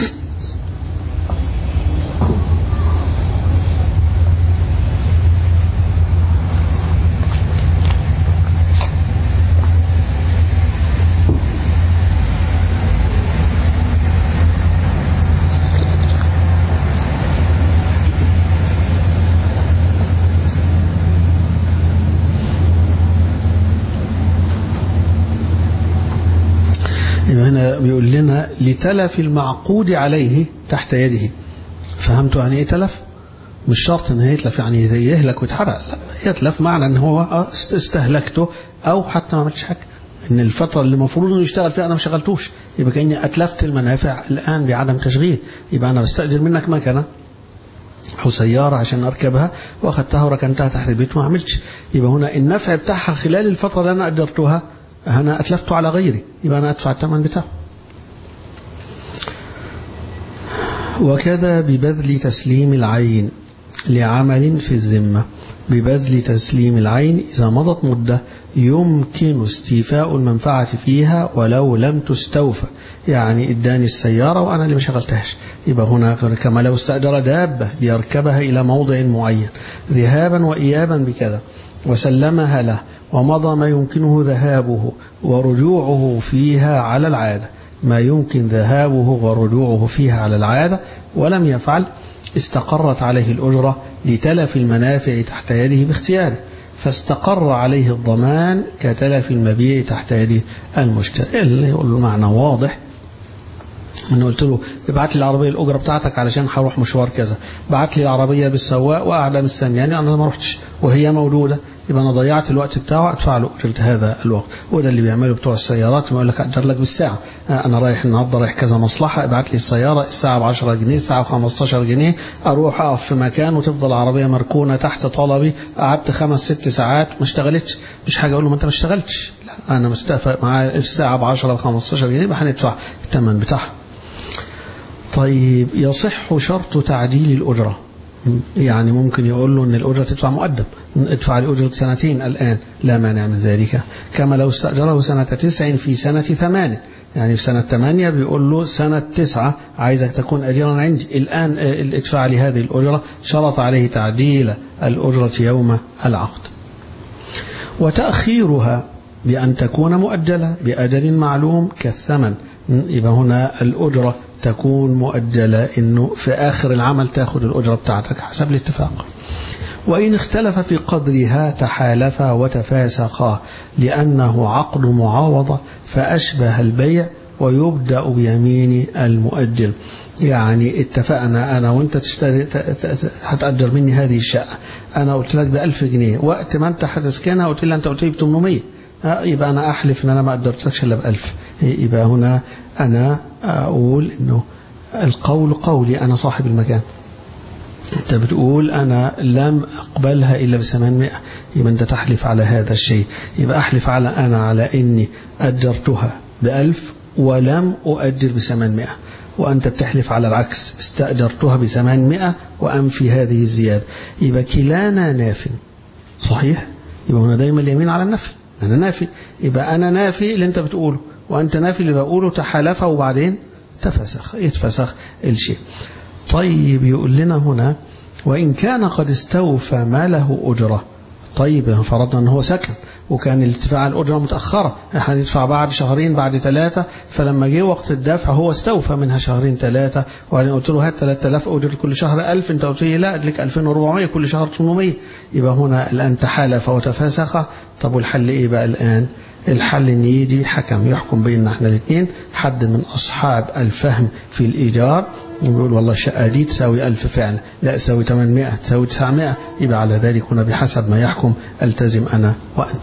هنا بيقول لنا لتلف المعقود عليه تحت يده فهمتوا يعني ايه تلف مش شرط ان يتلف يعني زي يهلك ويتحرق لا يتلف معنى ان هو استهلكته او حتى ما عملش حاجه ان الفتره اللي المفروض انه يشتغل فيها انا ما شغلتوش يبقى كاني اتلفت المنافع الان بعدم تشغيل يبقى انا بستاجر منك مكنه أو سيارة عشان أركبها وأخذتها وركنتها تحت البيت وما عملتش يبقى هنا النفع بتاعها خلال الفترة اللي أنا أجرتها أنا أتلفته على غيري يبقى أنا أدفع الثمن بتاعه وكذا ببذل تسليم العين لعمل في الذمة ببذل تسليم العين إذا مضت مدة يمكن استيفاء المنفعة فيها ولو لم تستوفى يعني اداني السيارة وأنا اللي ما شغلتهاش يبقى هنا كما لو استأجر دابة ليركبها إلى موضع معين ذهابا وإيابا بكذا وسلمها له ومضى ما يمكنه ذهابه ورجوعه فيها على العادة ما يمكن ذهابه ورجوعه فيها على العادة ولم يفعل استقرت عليه الأجرة لتلف المنافع تحت يده باختياره فاستقر عليه الضمان كتلف المبيع تحت يد المشتري اللي يقول له معنى واضح أنا قلت له ابعت لي العربية الأجرة بتاعتك علشان هروح مشوار كذا بعت لي العربية بالسواق وقاعدة مستنياني أنا ما رحتش وهي موجودة يبقى أنا ضيعت الوقت بتاعه أدفع له أجرة هذا الوقت وده اللي بيعمله بتوع السيارات يقول لك أقدر لك بالساعة أنا رايح النهاردة رايح كذا مصلحة ابعت لي السيارة الساعة ب 10 جنيه الساعة ب 15 جنيه أروح أقف في مكان وتفضل العربية مركونة تحت طلبي قعدت خمس ست ساعات ما اشتغلتش مش حاجة أقول له ما أنت ما اشتغلتش لا أنا مستفق مع الساعة ب 10 ب 15 جنيه يبقى هندفع الثمن بتاعها طيب يصح شرط تعديل الأجرة يعني ممكن يقول له أن الأجرة تدفع مقدم ادفع لأجرة سنتين الآن لا مانع من ذلك كما لو استأجره سنة تسع في سنة ثمان يعني في سنة ثمانية بيقول له سنة تسعة عايزك تكون أجيرا عندي الآن ادفع لي هذه الأجرة شرط عليه تعديل الأجرة يوم العقد وتأخيرها بأن تكون مؤجلة بأجل معلوم كالثمن يبقى هنا الأجرة تكون مؤجلة إنه في آخر العمل تاخد الأجرة بتاعتك حسب الاتفاق وإن اختلف في قدرها تحالفا وتفاسقا لأنه عقد معاوضة فأشبه البيع ويبدأ بيمين المؤجل يعني اتفقنا أنا وأنت تشتري هتأجر مني هذه الشقة أنا قلت لك بألف جنيه وقت ما أنت هتسكنها قلت لي أنت قلت لي ب 800 يبقى أنا أحلف إن أنا ما قدرتلكش إلا بألف يبقى هنا أنا أقول إنه القول قولي أنا صاحب المكان أنت بتقول أنا لم أقبلها إلا بثمانمائة يبقى أنت تحلف على هذا الشيء يبقى أحلف على أنا على إني أجرتها بألف ولم أؤجر بثمانمائة وأنت بتحلف على العكس استأجرتها بثمانمائة وأنفي هذه الزيادة يبقى كلانا ناف صحيح يبقى هنا دايما اليمين على النفي أنا نافي يبقى أنا نافي اللي أنت بتقوله وأنت نافي اللي بقوله تحالفه وبعدين تفسخ يتفسخ الشيء طيب يقول لنا هنا وإن كان قد استوفى ما له أجرة طيب فرضنا ان هو سكن وكان الاتفاق على الأجرة متأخرة هندفع بعد شهرين بعد ثلاثة فلما جه وقت الدفع هو استوفى منها شهرين ثلاثة وبعدين قلت له هات 3000 أجر كل شهر 1000 أنت قلت لي لا أدلك 2400 كل شهر 800 يبقى هنا الآن تحالف وتفاسخ طب والحل إيه بقى الآن الحل ان يجي حكم يحكم بيننا احنا الاثنين حد من أصحاب الفهم في الإيجار ويقول والله الشقة دي تساوي ألف فعلا لا تساوي 800 تساوي 900 يبقى على ذلك هنا بحسب ما يحكم التزم أنا وأنت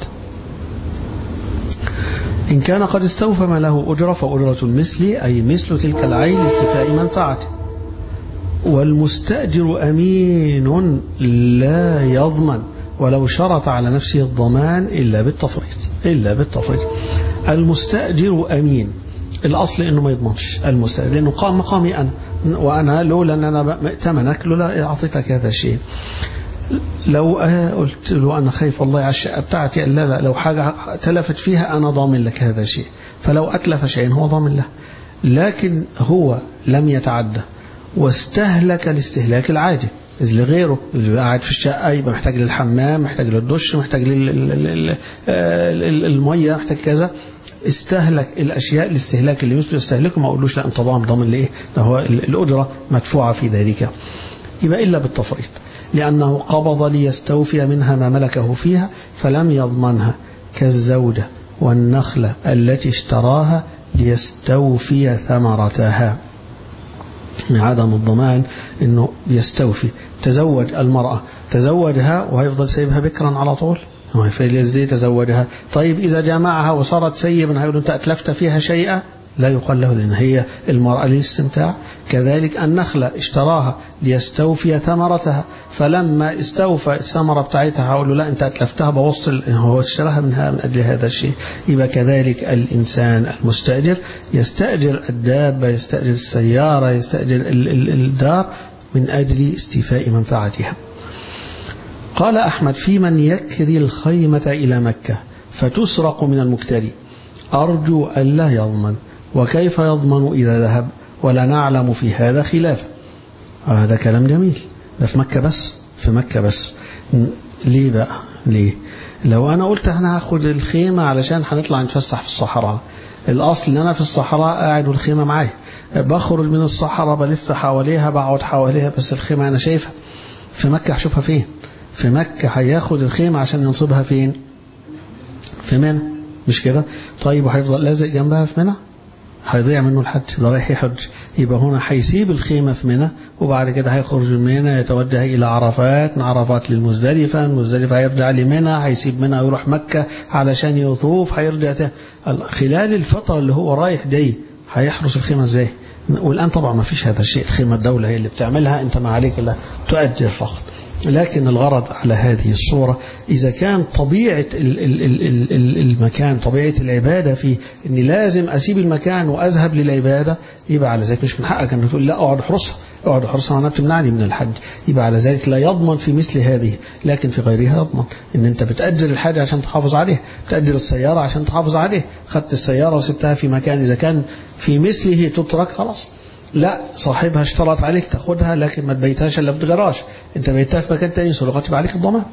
إن كان قد استوفى ما له أجرة فأجرة المثل أي مثل تلك العين لاستفاء منفعته والمستأجر أمين لا يضمن ولو شرط على نفسه الضمان إلا بالتفريط إلا بالتفريط المستأجر أمين الأصل إنه ما يضمنش المستأجر لأنه قام مقامي أنا وأنا لولا أن أنا ائتمنك لولا أعطيتك هذا الشيء لو قلت له أنا خايف الله على الشقة بتاعتي لا لا لو حاجة تلفت فيها أنا ضامن لك هذا الشيء فلو أتلف شيء هو ضامن له لكن هو لم يتعدى واستهلك الاستهلاك العادي إذ لغيره اللي قاعد في الشقة يبقى محتاج للحمام محتاج للدش محتاج للمية محتاج كذا استهلك الأشياء الاستهلاك اللي مثله يستهلكه ما أقولوش لا أنت ضامن ضامن لإيه ده هو الأجرة مدفوعة في ذلك يبقى إلا بالتفريط لأنه قبض ليستوفي منها ما ملكه فيها فلم يضمنها كالزوجة والنخلة التي اشتراها ليستوفي ثمرتها من عدم الضمان انه يستوفي تزوج المرأة تزوجها وهيفضل سيبها بكرا على طول هو في تزوجها طيب إذا جمعها وصارت سيبا هيقول أنت أتلفت فيها شيئا لا يقال له لأن هي المرأة للاستمتاع كذلك النخلة اشتراها ليستوفي ثمرتها فلما استوفى الثمرة بتاعتها هقول له لا أنت أتلفتها بوسط هو اشتراها منها من أجل هذا الشيء يبقى كذلك الإنسان المستأجر يستأجر الدابة يستأجر السيارة يستأجر الدار من أجل استيفاء منفعتها قال أحمد في من يكري الخيمة إلى مكة فتسرق من المكتري أرجو ألا يضمن وكيف يضمن إذا ذهب ولا نعلم في هذا خلافا هذا كلام جميل ده في مكة بس في مكة بس ليه بقى ليه لو أنا قلت أنا هاخد الخيمة علشان هنطلع نتفسح في الصحراء الأصل إن أنا في الصحراء قاعد والخيمة معايا بخرج من الصحراء بلف حواليها بقعد حواليها بس الخيمة أنا شايفها في مكة هشوفها فين في مكة هياخد الخيمة عشان ينصبها فين في منى مش كده طيب وهيفضل لازق جنبها في منى هيضيع منه الحج ده رايح يحج يبقى هنا هيسيب الخيمة في منى وبعد كده هيخرج من منى يتوجه إلى عرفات من عرفات للمزدلفة المزدلفة هيرجع لمنى هيسيب منى ويروح مكة علشان يطوف هيرجع خلال الفترة اللي هو رايح جاي هيحرس الخيمة ازاي والآن طبعا ما فيش هذا الشيء الخيمة الدولة هي اللي بتعملها انت ما عليك إلا تؤجر فقط لكن الغرض على هذه الصورة إذا كان طبيعة المكان طبيعة العبادة في أني لازم أسيب المكان وأذهب للعبادة يبقى على ذلك مش من حقك أن تقول لا أقعد أحرسها أقعد أحرسها معناها بتمنعني من الحج يبقى على ذلك لا يضمن في مثل هذه لكن في غيرها يضمن أن أنت بتأجر الحاجة عشان تحافظ عليها تأجر السيارة عشان تحافظ عليها خدت السيارة وسبتها في مكان إذا كان في مثله تترك خلاص لا صاحبها اشترط عليك تاخدها لكن ما تبيتهاش الا في جراج انت بيتها في مكان تاني سرقت يبقى عليك الضمان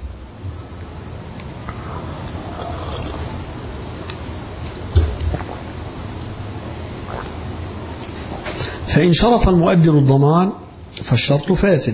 فإن شرط المؤجر الضمان فالشرط فاسد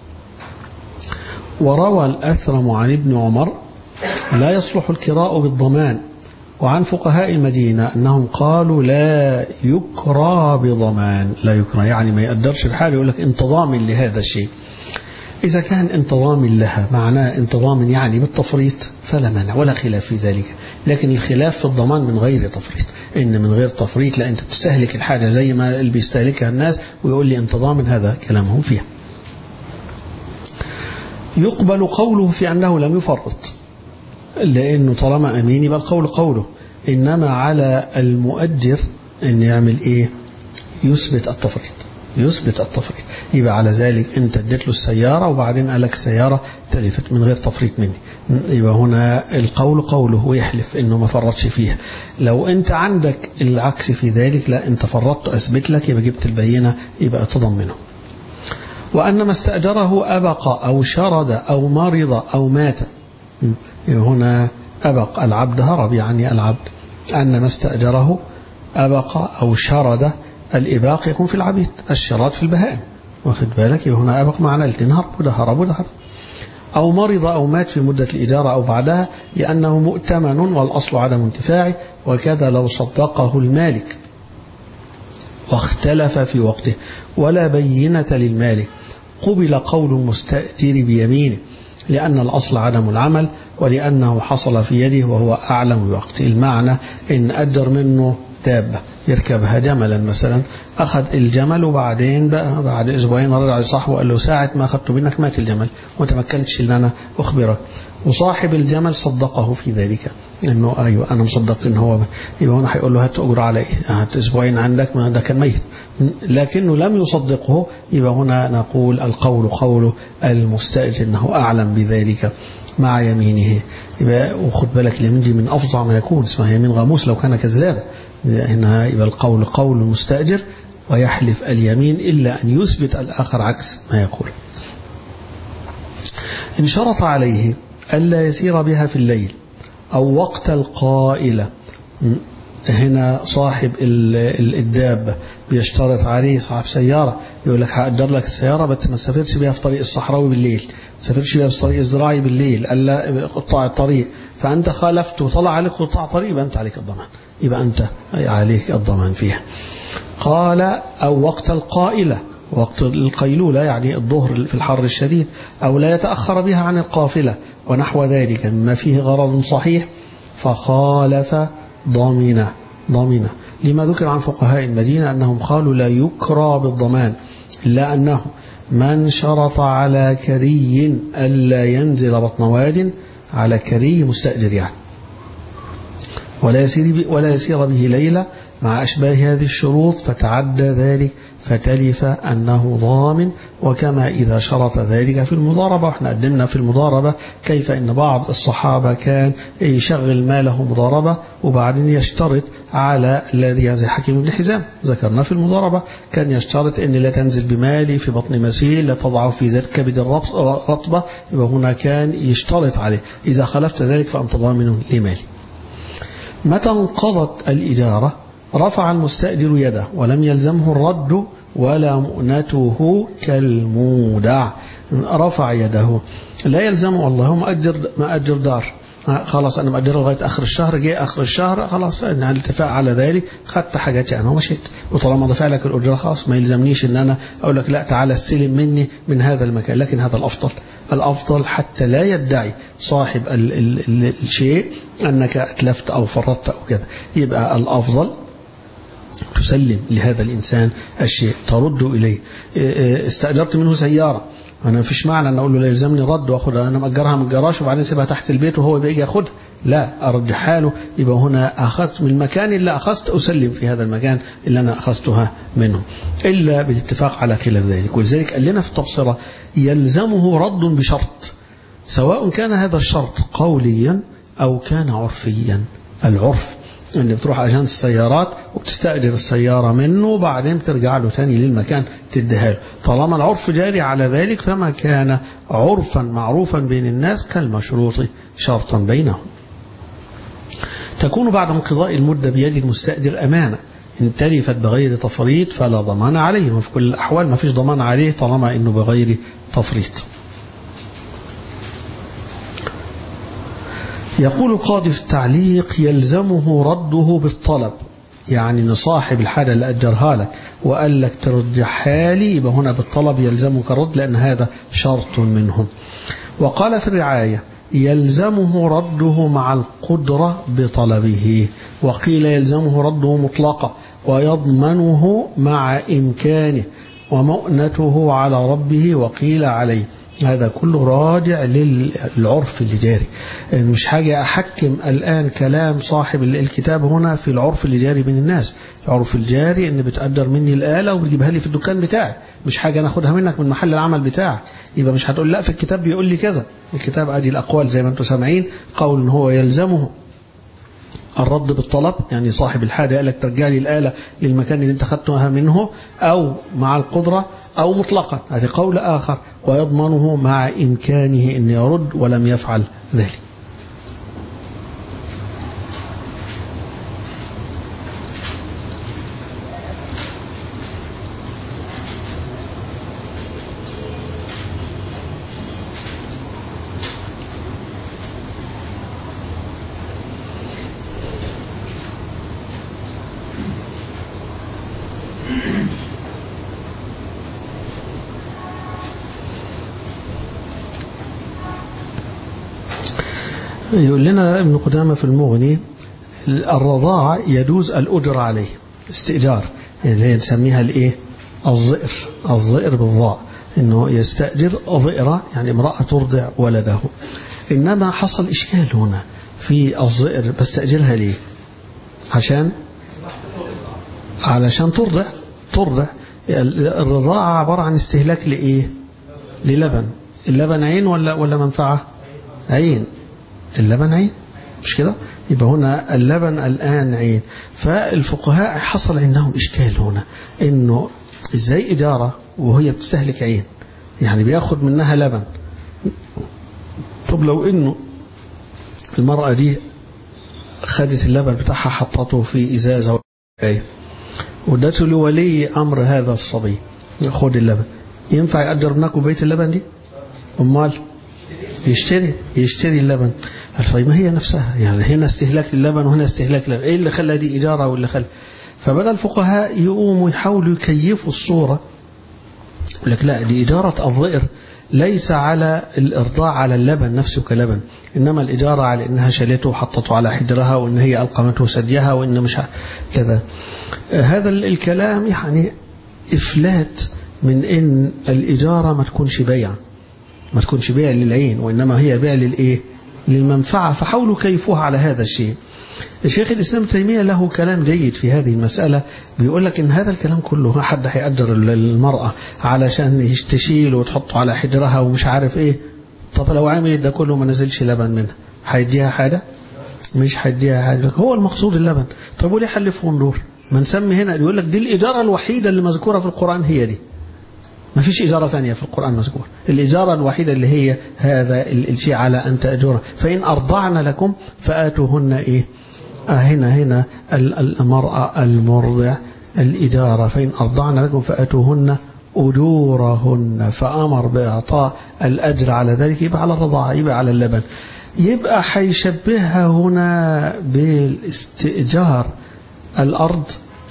وروى الأثرم عن ابن عمر لا يصلح الكراء بالضمان وعن فقهاء المدينة أنهم قالوا لا يكرى بضمان لا يكرى يعني ما يقدرش الحال يقول لك انت ضامن لهذا الشيء إذا كان انت ضامن لها معناه انت ضامن يعني بالتفريط فلا مانع ولا خلاف في ذلك لكن الخلاف في الضمان من غير تفريط إن من غير تفريط لا أنت تستهلك الحاجة زي ما اللي بيستهلكها الناس ويقول لي انت ضامن هذا كلامهم فيها يقبل قوله في أنه لم يفرط لأنه طالما أمين يبقى القول قوله إنما على المؤجر أن يعمل إيه يثبت التفريط يثبت التفريط يبقى على ذلك أنت اديت له السيارة وبعدين قال لك السيارة تلفت من غير تفريط مني يبقى هنا القول قوله ويحلف انه ما فرطش فيها لو انت عندك العكس في ذلك لا انت فرطت اثبت لك يبقى جبت البينة يبقى تضمنه وأن ما استأجره أبق أو شرد أو مرض أو مات هنا أبق العبد هرب يعني العبد أن ما استأجره أبق أو شرد الإباق يكون في العبيد الشراد في البهائم واخد بالك هنا أبق معنى الاثنين هرب وده هرب وده هرب أو مرض أو مات في مدة الإجارة أو بعدها لأنه مؤتمن والأصل عدم انتفاعه وكذا لو صدقه المالك واختلف في وقته ولا بينة للمالك قبل قول المستأجر بيمينه لأن الأصل عدم العمل ولأنه حصل في يده وهو أعلم بوقته المعنى إن أجر منه دابة يركبها جملا مثلا أخذ الجمل وبعدين بقى بعد أسبوعين رجع لصاحبه وقال له ساعة ما أخذته منك مات الجمل وأنت ما كنتش إن أنا أخبرك وصاحب الجمل صدقه في ذلك إنه أيوة أنا مصدق إن هو يبقى هنا هيقول له هات أجر على إيه هات أسبوعين عندك ما ده كان ميت لكنه لم يصدقه يبقى هنا نقول القول قول المستأجر أنه أعلم بذلك مع يمينه يبقى وخد بالك اليمين دي من أفظع ما يكون اسمها يمين غاموس لو كان كذاب هنا يبقى القول قول المستأجر ويحلف اليمين إلا أن يثبت الآخر عكس ما يقول إن شرط عليه ألا يسير بها في الليل أو وقت القائلة هنا صاحب الدابة بيشترط عليه صاحب سيارة يقول لك هأجر لك السيارة بس ما تسافرش بيها في طريق الصحراوي بالليل ما تسافرش بيها في الطريق الزراعي بالليل ألا قطاع الطريق فأنت خالفت وطلع عليك قطاع طريق يبقى أنت عليك الضمان يبقى أنت عليك الضمان فيها قال أو وقت القائلة وقت القيلولة يعني الظهر في الحر الشديد أو لا يتأخر بها عن القافلة ونحو ذلك مما فيه غرض صحيح فخالف ضامنة ضامنة لما ذكر عن فقهاء المدينة أنهم قالوا لا يكرى بالضمان إلا أنه من شرط على كري ألا ينزل بطن واد على كري مستأجر يعني ولا يسير, ولا يسير به ليلة مع أشباه هذه الشروط فتعدى ذلك فتلف أنه ضامن وكما إذا شرط ذلك في المضاربة وإحنا قدمنا في المضاربة كيف أن بعض الصحابة كان يشغل ماله مضاربة وبعدين يشترط على الذي زي حكيم بن حزام ذكرنا في المضاربة كان يشترط أن لا تنزل بمالي في بطن مسيل لا تضعه في ذات كبد الرطبة يبقى هنا كان يشترط عليه إذا خلفت ذلك فأنت ضامن لمالي متى انقضت الإجارة رفع المستأجر يده ولم يلزمه الرد ولا مؤنته كالمودع رفع يده لا يلزمه الله مأجر, مأجر دار خلاص أنا مأجر لغاية آخر الشهر جاء آخر الشهر خلاص أنا الاتفاق على ذلك خدت حاجاتي أنا ومشيت وطالما دفع لك الأجرة خلاص ما يلزمنيش أن أنا أقول لك لا تعالى استلم مني من هذا المكان لكن هذا الأفضل الأفضل حتى لا يدعي صاحب ال ال ال الشيء أنك أتلفت أو فرطت أو كذا يبقى الأفضل تسلم لهذا الإنسان الشيء ترد إليه استأجرت منه سيارة أنا فيش معنى أن أقول له لا يلزمني رد وأخذها أنا مأجرها من الجراج وبعدين سيبها تحت البيت وهو بيجي ياخدها لا أرجحها له يبقى هنا أخذت من المكان اللي أخذت أسلم في هذا المكان اللي أنا أخذتها منه إلا بالاتفاق على خلاف ذلك ولذلك قال لنا في التبصرة يلزمه رد بشرط سواء كان هذا الشرط قوليا أو كان عرفيا العرف ان بتروح اجانس السيارات وبتستاجر السياره منه وبعدين بترجع له تاني للمكان تديها له طالما العرف جاري على ذلك فما كان عرفا معروفا بين الناس كالمشروط شرطا بينهم تكون بعد انقضاء المده بيد المستاجر امانه ان تلفت بغير تفريط فلا ضمان عليه وفي كل الاحوال ما فيش ضمان عليه طالما انه بغير تفريط يقول القاضي في التعليق يلزمه رده بالطلب يعني ان صاحب الحاجة اللي أجرها لك وقال لك ترجعها لي يبقى هنا بالطلب يلزمك الرد لأن هذا شرط منهم وقال في الرعاية يلزمه رده مع القدرة بطلبه وقيل يلزمه رده مطلقة ويضمنه مع إمكانه ومؤنته على ربه وقيل عليه هذا كله راجع للعرف اللي جاري مش حاجة أحكم الآن كلام صاحب الكتاب هنا في العرف اللي جاري بين الناس العرف الجاري ان بتقدر مني الآلة وبتجيبها لي في الدكان بتاعي مش حاجة ناخدها منك من محل العمل بتاعك يبقى مش هتقول لا في الكتاب بيقول لي كذا الكتاب ادي الأقوال زي ما انتم سامعين قول هو يلزمه الرد بالطلب يعني صاحب الحاجة قال لك ترجع لي الآلة للمكان اللي انت خدتها منه أو مع القدرة أو مطلقا هذا قول آخر ويضمنه مع إمكانه أن يرد ولم يفعل ذلك يقول لنا ابن قدامة في المغني الرضاعة يجوز الأجر عليه استئجار يعني هي نسميها الايه الظئر الظئر بالضاء انه يستأجر ظئرة يعني امرأة ترضع ولده انما حصل اشكال هنا في الظئر بستأجرها ليه عشان علشان ترضع ترضع الرضاعة عبارة عن استهلاك لإيه للبن اللبن عين ولا ولا منفعة عين اللبن عين مش كده يبقى هنا اللبن الآن عين فالفقهاء حصل عندهم إشكال هنا إنه إزاي إدارة وهي بتستهلك عين يعني بياخد منها لبن طب لو إنه المرأة دي خدت اللبن بتاعها حطته في إزازة ودته لولي أمر هذا الصبي خد اللبن ينفع يقدر ابنك بيت اللبن دي أمال يشتري يشتري اللبن طيب ما هي نفسها يعني هنا استهلاك للبن وهنا استهلاك للبن ايه اللي خلى دي إدارة واللي خلى فبدأ الفقهاء يقوموا يحاولوا يكيفوا الصورة يقول لك لا دي إدارة الظئر ليس على الإرضاع على اللبن نفسه كلبن إنما الإدارة على إنها شالته وحطته على حجرها وإن هي ألقمته ثديها وإن مش كذا هذا الكلام يعني إفلات من إن الإدارة ما تكونش بيعا ما تكونش بيع للعين وإنما هي بيع للإيه للمنفعة فحاولوا كيفوها على هذا الشيء الشيخ الإسلام تيمية له كلام جيد في هذه المسألة بيقول لك إن هذا الكلام كله حد هيقدر المرأة علشان تشيل وتحطه على حجرها ومش عارف إيه طب لو عملت ده كله ما نزلش لبن منها هيديها حاجة مش هيديها حاجة هو المقصود اللبن طب وليه حلفهم دول ما نسمي هنا يقول لك دي الإجارة الوحيدة اللي مذكورة في القرآن هي دي ما فيش إجارة ثانية في القرآن مذكورة الإجارة الوحيدة اللي هي هذا الشيء على أن تأجره فإن أرضعن لكم فآتوهن إيه آه هنا هنا المرأة المرضع الإدارة فإن أرضعن لكم فآتوهن أجورهن فأمر بإعطاء الأجر على ذلك يبقى على الرضاعة يبقى على اللبن يبقى حيشبهها هنا بالاستئجار الأرض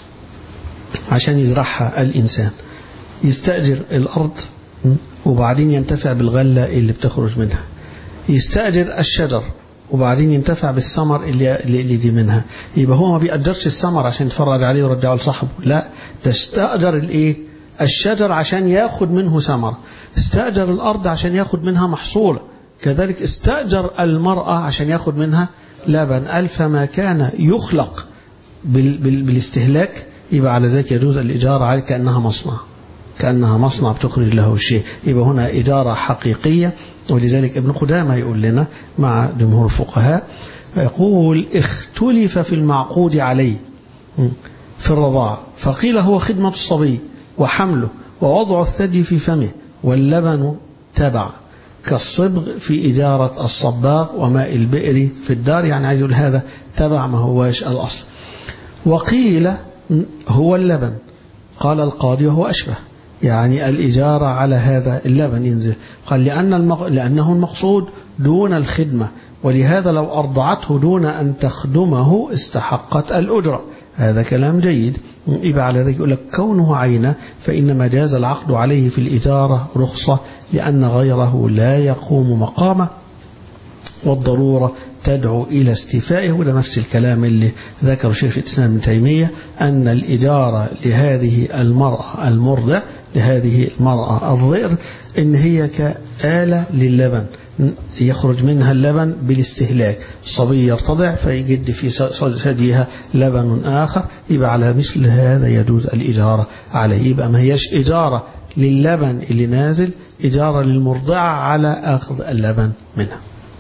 عشان يزرعها الإنسان يستأجر الأرض وبعدين ينتفع بالغلة اللي بتخرج منها يستأجر الشجر وبعدين ينتفع بالثمر اللي, اللي دي منها يبقى هو ما بيأجرش الثمر عشان يتفرج عليه ويرجعه لصاحبه لا ده استأجر الايه الشجر عشان ياخد منه ثمر استأجر الأرض عشان ياخد منها محصول كذلك استأجر المرأة عشان ياخد منها لبن قال فما كان يخلق بال بال بالاستهلاك يبقى على ذلك يجوز الإجارة عليه كأنها مصنع كأنها مصنع بتخرج له شيء يبقى هنا إدارة حقيقية ولذلك ابن قدامة يقول لنا مع جمهور الفقهاء يقول اختلف في المعقود عليه في الرضاعة فقيل هو خدمة الصبي وحمله ووضع الثدي في فمه واللبن تبع كالصبغ في إدارة الصباغ وماء البئر في الدار يعني عايز يقول هذا تبع ما هواش الأصل وقيل هو اللبن قال القاضي وهو أشبه يعني الإجارة على هذا اللبن ينزل قال لأن المق... لأنه المقصود دون الخدمة ولهذا لو أرضعته دون أن تخدمه استحقت الأجرة هذا كلام جيد يبقى على ذلك يقول لك كونه عينه فإنما جاز العقد عليه في الإجارة رخصة لأن غيره لا يقوم مقامه والضرورة تدعو إلى استيفائه وده نفس الكلام اللي ذكر شيخ الإسلام ابن تيمية أن الإجارة لهذه المرأة المرضع لهذه المرأة الضئر إن هي كآلة للبن يخرج منها اللبن بالاستهلاك الصبي يرتضع فيجد في ثديها لبن آخر يبقى على مثل هذا يجوز الإجارة عليه يبقى ما هيش إجارة للبن اللي نازل إجارة للمرضعة على أخذ اللبن منها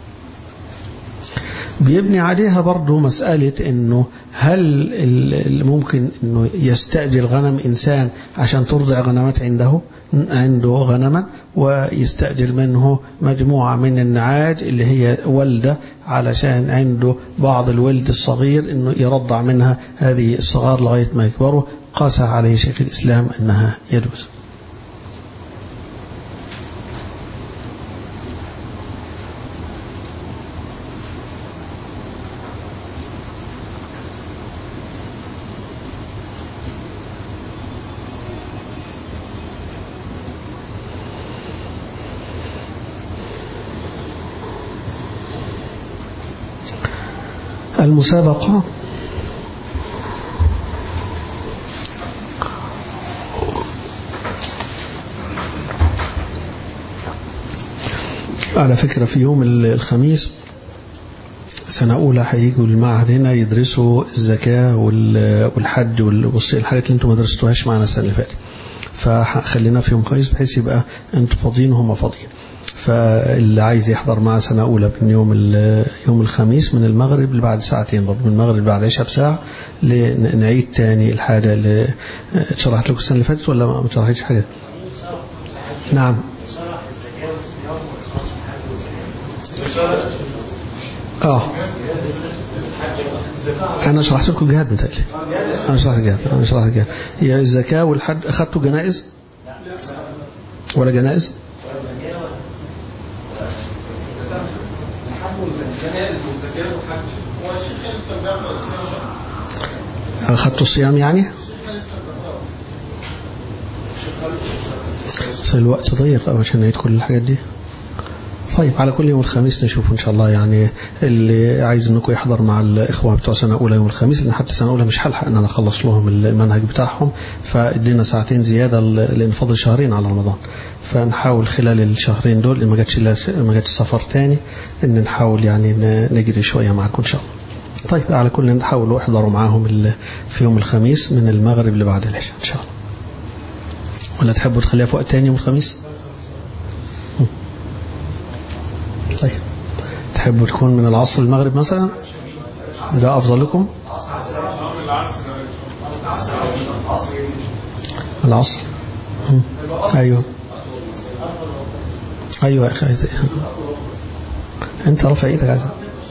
بيبني عليها برضو مسألة انه هل ممكن انه يستأجر غنم انسان عشان ترضع غنمات عنده عنده غنما ويستأجر منه مجموعة من النعاج اللي هي ولدة علشان عنده بعض الولد الصغير انه يرضع منها هذه الصغار لغاية ما يكبروا قاس عليه شيخ الإسلام أنها يجوز المسابقة على فكرة في يوم الخميس سنة أولى هيجوا المعهد هنا يدرسوا الزكاة والحج والحاجات اللي انتم ما درستوهاش معنا السنة اللي فاتت فخلينا في يوم خميس بحيث يبقى انتم فاضيين وهم فاضيين فاللي عايز يحضر مع سنة أولى من يوم يوم الخميس من المغرب لبعد ساعتين برضه من المغرب بعد عشاء بساعة لنعيد تاني الحاجة اللي شرحت لكم السنة اللي فاتت ولا ما شرحتش حاجة نعم اه انا شرحت لكم الجهاد متهيألي انا شرحت الجهاد انا شرحت الجهاد هي الزكاه والحج اخذتوا جنائز ولا جنائز اخذتوا الصيام يعني بس الوقت ضيق أو عشان نعيد كل الحاجات دي طيب على كل يوم الخميس نشوف إن شاء الله يعني اللي عايز منكم يحضر مع الإخوة بتوع سنة أولى يوم الخميس لأن حتى سنة أولى مش هلحق إن أنا أخلص لهم المنهج بتاعهم فادينا ساعتين زيادة لأن فاضل شهرين على رمضان فنحاول خلال الشهرين دول ما جاتش ما جاتش سفر تاني إن نحاول يعني نجري شوية معاكم إن شاء الله طيب على كل نحاولوا احضروا معاهم في يوم الخميس من المغرب لبعد العشاء إن شاء الله ولا تحبوا تخليها في وقت تاني يوم الخميس طيب تحبوا تكون من العصر المغرب مثلا ده أفضل لكم العصر أيوه أيوه يا أخي أنت رفع إيدك عايز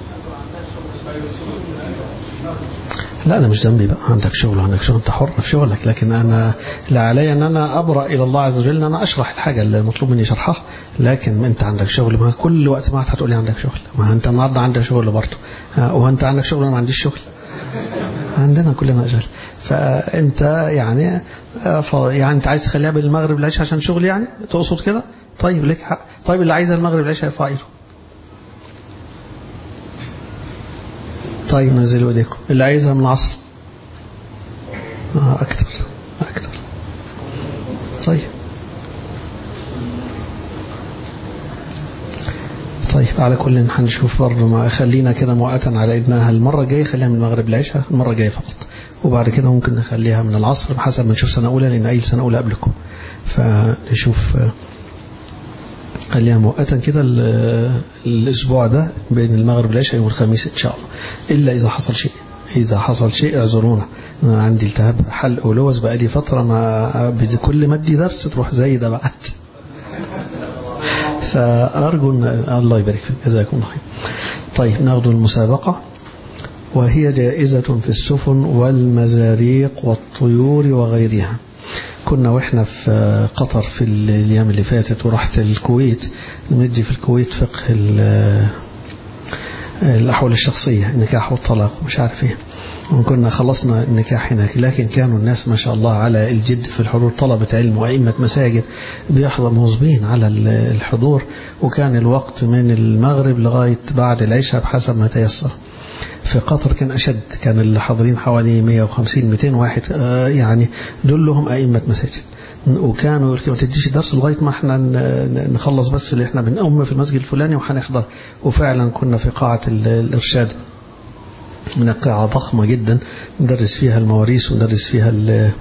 لا أنا مش ذنبي بقى عندك شغل عندك شغل أنت حر في شغلك لكن أنا لا علي أن أنا أبرأ إلى الله عز وجل أن أنا أشرح الحاجة اللي مطلوب مني شرحها لكن أنت عندك شغل ما كل وقت ما هتقولي عندك شغل ما أنت النهاردة عندك شغل برضه وأنت عندك شغل أنا ما عنديش شغل عندنا كلنا أجل فأنت يعني يعني أنت عايز تخليها بالمغرب العشاء عشان شغل يعني تقصد كده طيب لك حق طيب اللي عايزها المغرب العشاء يرفع ايده طيب نزلوا ايديكم اللي عايزها من العصر آه أكتر أكتر طيب طيب على كل هنشوف برضه ما خلينا كده مؤقتا على إنها المرة الجاية خليها من المغرب العشاء المرة الجاية فقط وبعد كده ممكن نخليها من العصر حسب ما نشوف سنة أولى لأن أي سنة أولى قبلكم فنشوف خليها مؤقتا كده الأسبوع ده بين المغرب والعشاء يوم الخميس إن شاء الله إلا إذا حصل شيء إذا حصل شيء اعذرونا أنا عندي التهاب حلق ولوز بقى لي فترة ما كل ما ادي درس تروح زي ده بعد فأرجو أن الله يبارك فيك جزاكم الله خير طيب ناخذ المسابقة وهي جائزة في السفن والمزاريق والطيور وغيرها كنا واحنا في قطر في الايام اللي فاتت ورحت الكويت ندي في الكويت فقه الاحوال الشخصيه النكاح والطلاق ومش عارف ايه وكنا خلصنا النكاح هناك لكن كانوا الناس ما شاء الله على الجد في الحضور طلبة علم وأئمة مساجد بيحضر مواظبين على الحضور وكان الوقت من المغرب لغاية بعد العشاء بحسب ما تيسر في قطر كان أشد كان اللي حاضرين حوالي 150 200 واحد يعني دلهم أئمة مساجد وكانوا ما تديش درس لغاية ما احنا نخلص بس اللي احنا بنقوم في المسجد الفلاني وهنحضر وفعلا كنا في قاعة الإرشاد من قاعة ضخمة جدا ندرس فيها المواريث وندرس فيها ال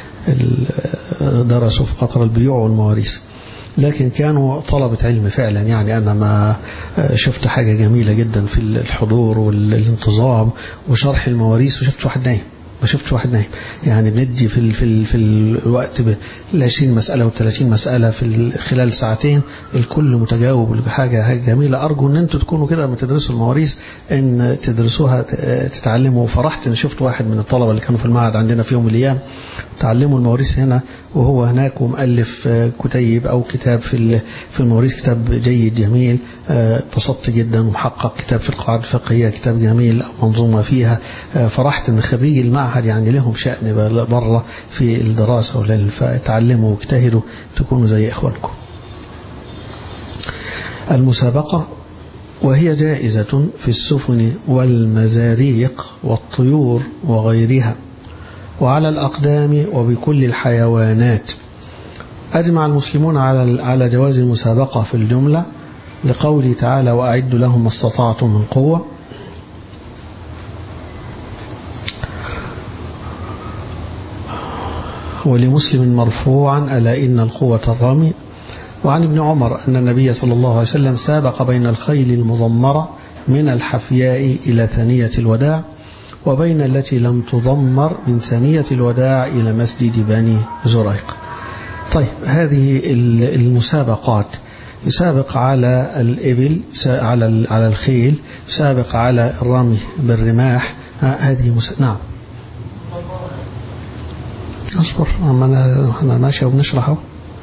درسوا في قطر البيوع والمواريث لكن كانوا طلبة علم فعلا يعني أنا ما شفت حاجة جميلة جدا في الحضور والانتظام وشرح المواريث وشفت واحد نايم ما شفتش واحد نايم يعني بندي في ال في ال في الوقت ال 20 مسألة وال 30 مسألة في خلال ساعتين الكل متجاوب حاجة حاجة جميلة أرجو إن أنتوا تكونوا كده لما تدرسوا المواريث إن تدرسوها تتعلموا فرحت إن شفت واحد من الطلبة اللي كانوا في المعهد عندنا في يوم من الأيام تعلموا المواريث هنا وهو هناك ومؤلف كتيب أو كتاب في في المواريث كتاب جيد جميل اتبسطت جدا ومحقق كتاب في القواعد الفقهية كتاب جميل منظومة فيها فرحت إن خريجي المعهد يعني لهم شأن بره في الدراسة والعلم فتعلموا واجتهدوا تكونوا زي إخوانكم المسابقة وهي جائزة في السفن والمزاريق والطيور وغيرها وعلى الأقدام وبكل الحيوانات أجمع المسلمون على على جواز المسابقة في الجملة لقوله تعالى وأعد لهم ما استطعتم من قوة ولمسلم مرفوعا ألا إن القوة الرمي وعن ابن عمر أن النبي صلى الله عليه وسلم سابق بين الخيل المضمرة من الحفياء إلى ثنية الوداع وبين التي لم تضمر من ثنية الوداع إلى مسجد بني زريق طيب هذه المسابقات يسابق على الإبل على على الخيل يسابق على الرمي بالرماح هذه مس... نعم اصبر انا احنا ماشي وبنشرحه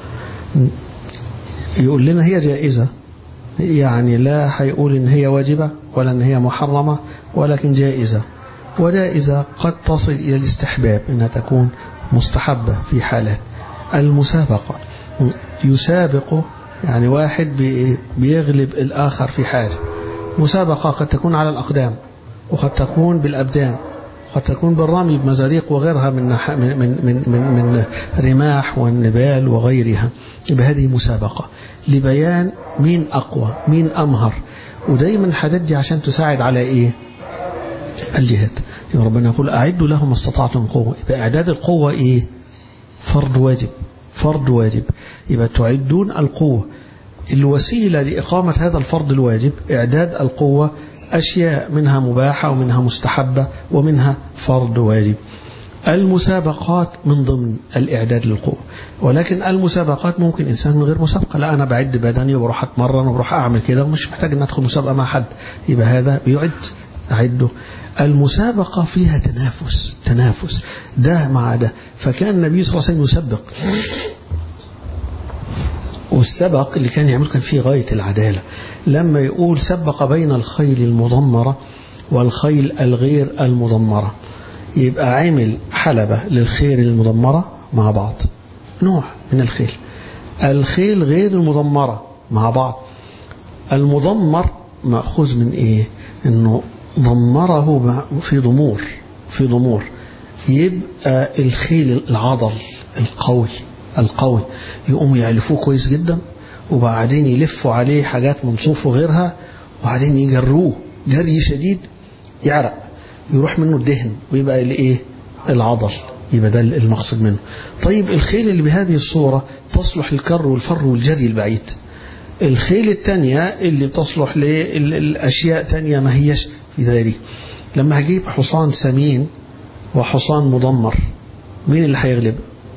يقول لنا هي جائزة يعني لا هيقول ان هي واجبة ولا ان هي محرمة ولكن جائزة وجائزة قد تصل الى الاستحباب انها تكون مستحبة في حالات المسابقة يسابق يعني واحد بيغلب الآخر في حاجة مسابقة قد تكون على الأقدام وقد تكون بالأبدان قد تكون بالرمي بمزاريق وغيرها من من من من, من رماح والنبال وغيرها يبقى هذه مسابقة لبيان مين أقوى مين أمهر ودايما الحاجات دي عشان تساعد على إيه الجهاد يبقى ربنا يقول أعدوا لهم استطعتم قوة يبقى إعداد القوة إيه فرض واجب فرض واجب يبقى تعدون القوة الوسيلة لإقامة هذا الفرض الواجب إعداد القوة أشياء منها مباحة ومنها مستحبة ومنها فرض واجب المسابقات من ضمن الإعداد للقوة ولكن المسابقات ممكن إنسان من غير مسابقة لا أنا بعد بدني وبروح أتمرن وبروح أعمل كده ومش محتاج أن أدخل مسابقة مع حد يبقى هذا بيعد أعده المسابقة فيها تنافس تنافس ده مع ده فكان النبي صلى الله عليه وسلم يسبق والسبق اللي كان يعمل كان فيه غاية العدالة لما يقول سبق بين الخيل المضمرة والخيل الغير المضمرة يبقى عمل حلبة للخيل المضمرة مع بعض نوع من الخيل الخيل غير المضمرة مع بعض المضمر مأخوذ من ايه انه ضمره في ضمور في ضمور يبقى الخيل العضل القوي القوي يقوموا يعلفوه كويس جدا وبعدين يلفوا عليه حاجات من صوف وغيرها وبعدين يجروه جري شديد يعرق يروح منه الدهن ويبقى الايه العضل يبقى ده المقصد منه طيب الخيل اللي بهذه الصورة تصلح للكر والفر والجري البعيد الخيل التانية اللي بتصلح للأشياء تانية ما هيش في ذلك لما هجيب حصان سمين وحصان مضمر مين اللي هيغلب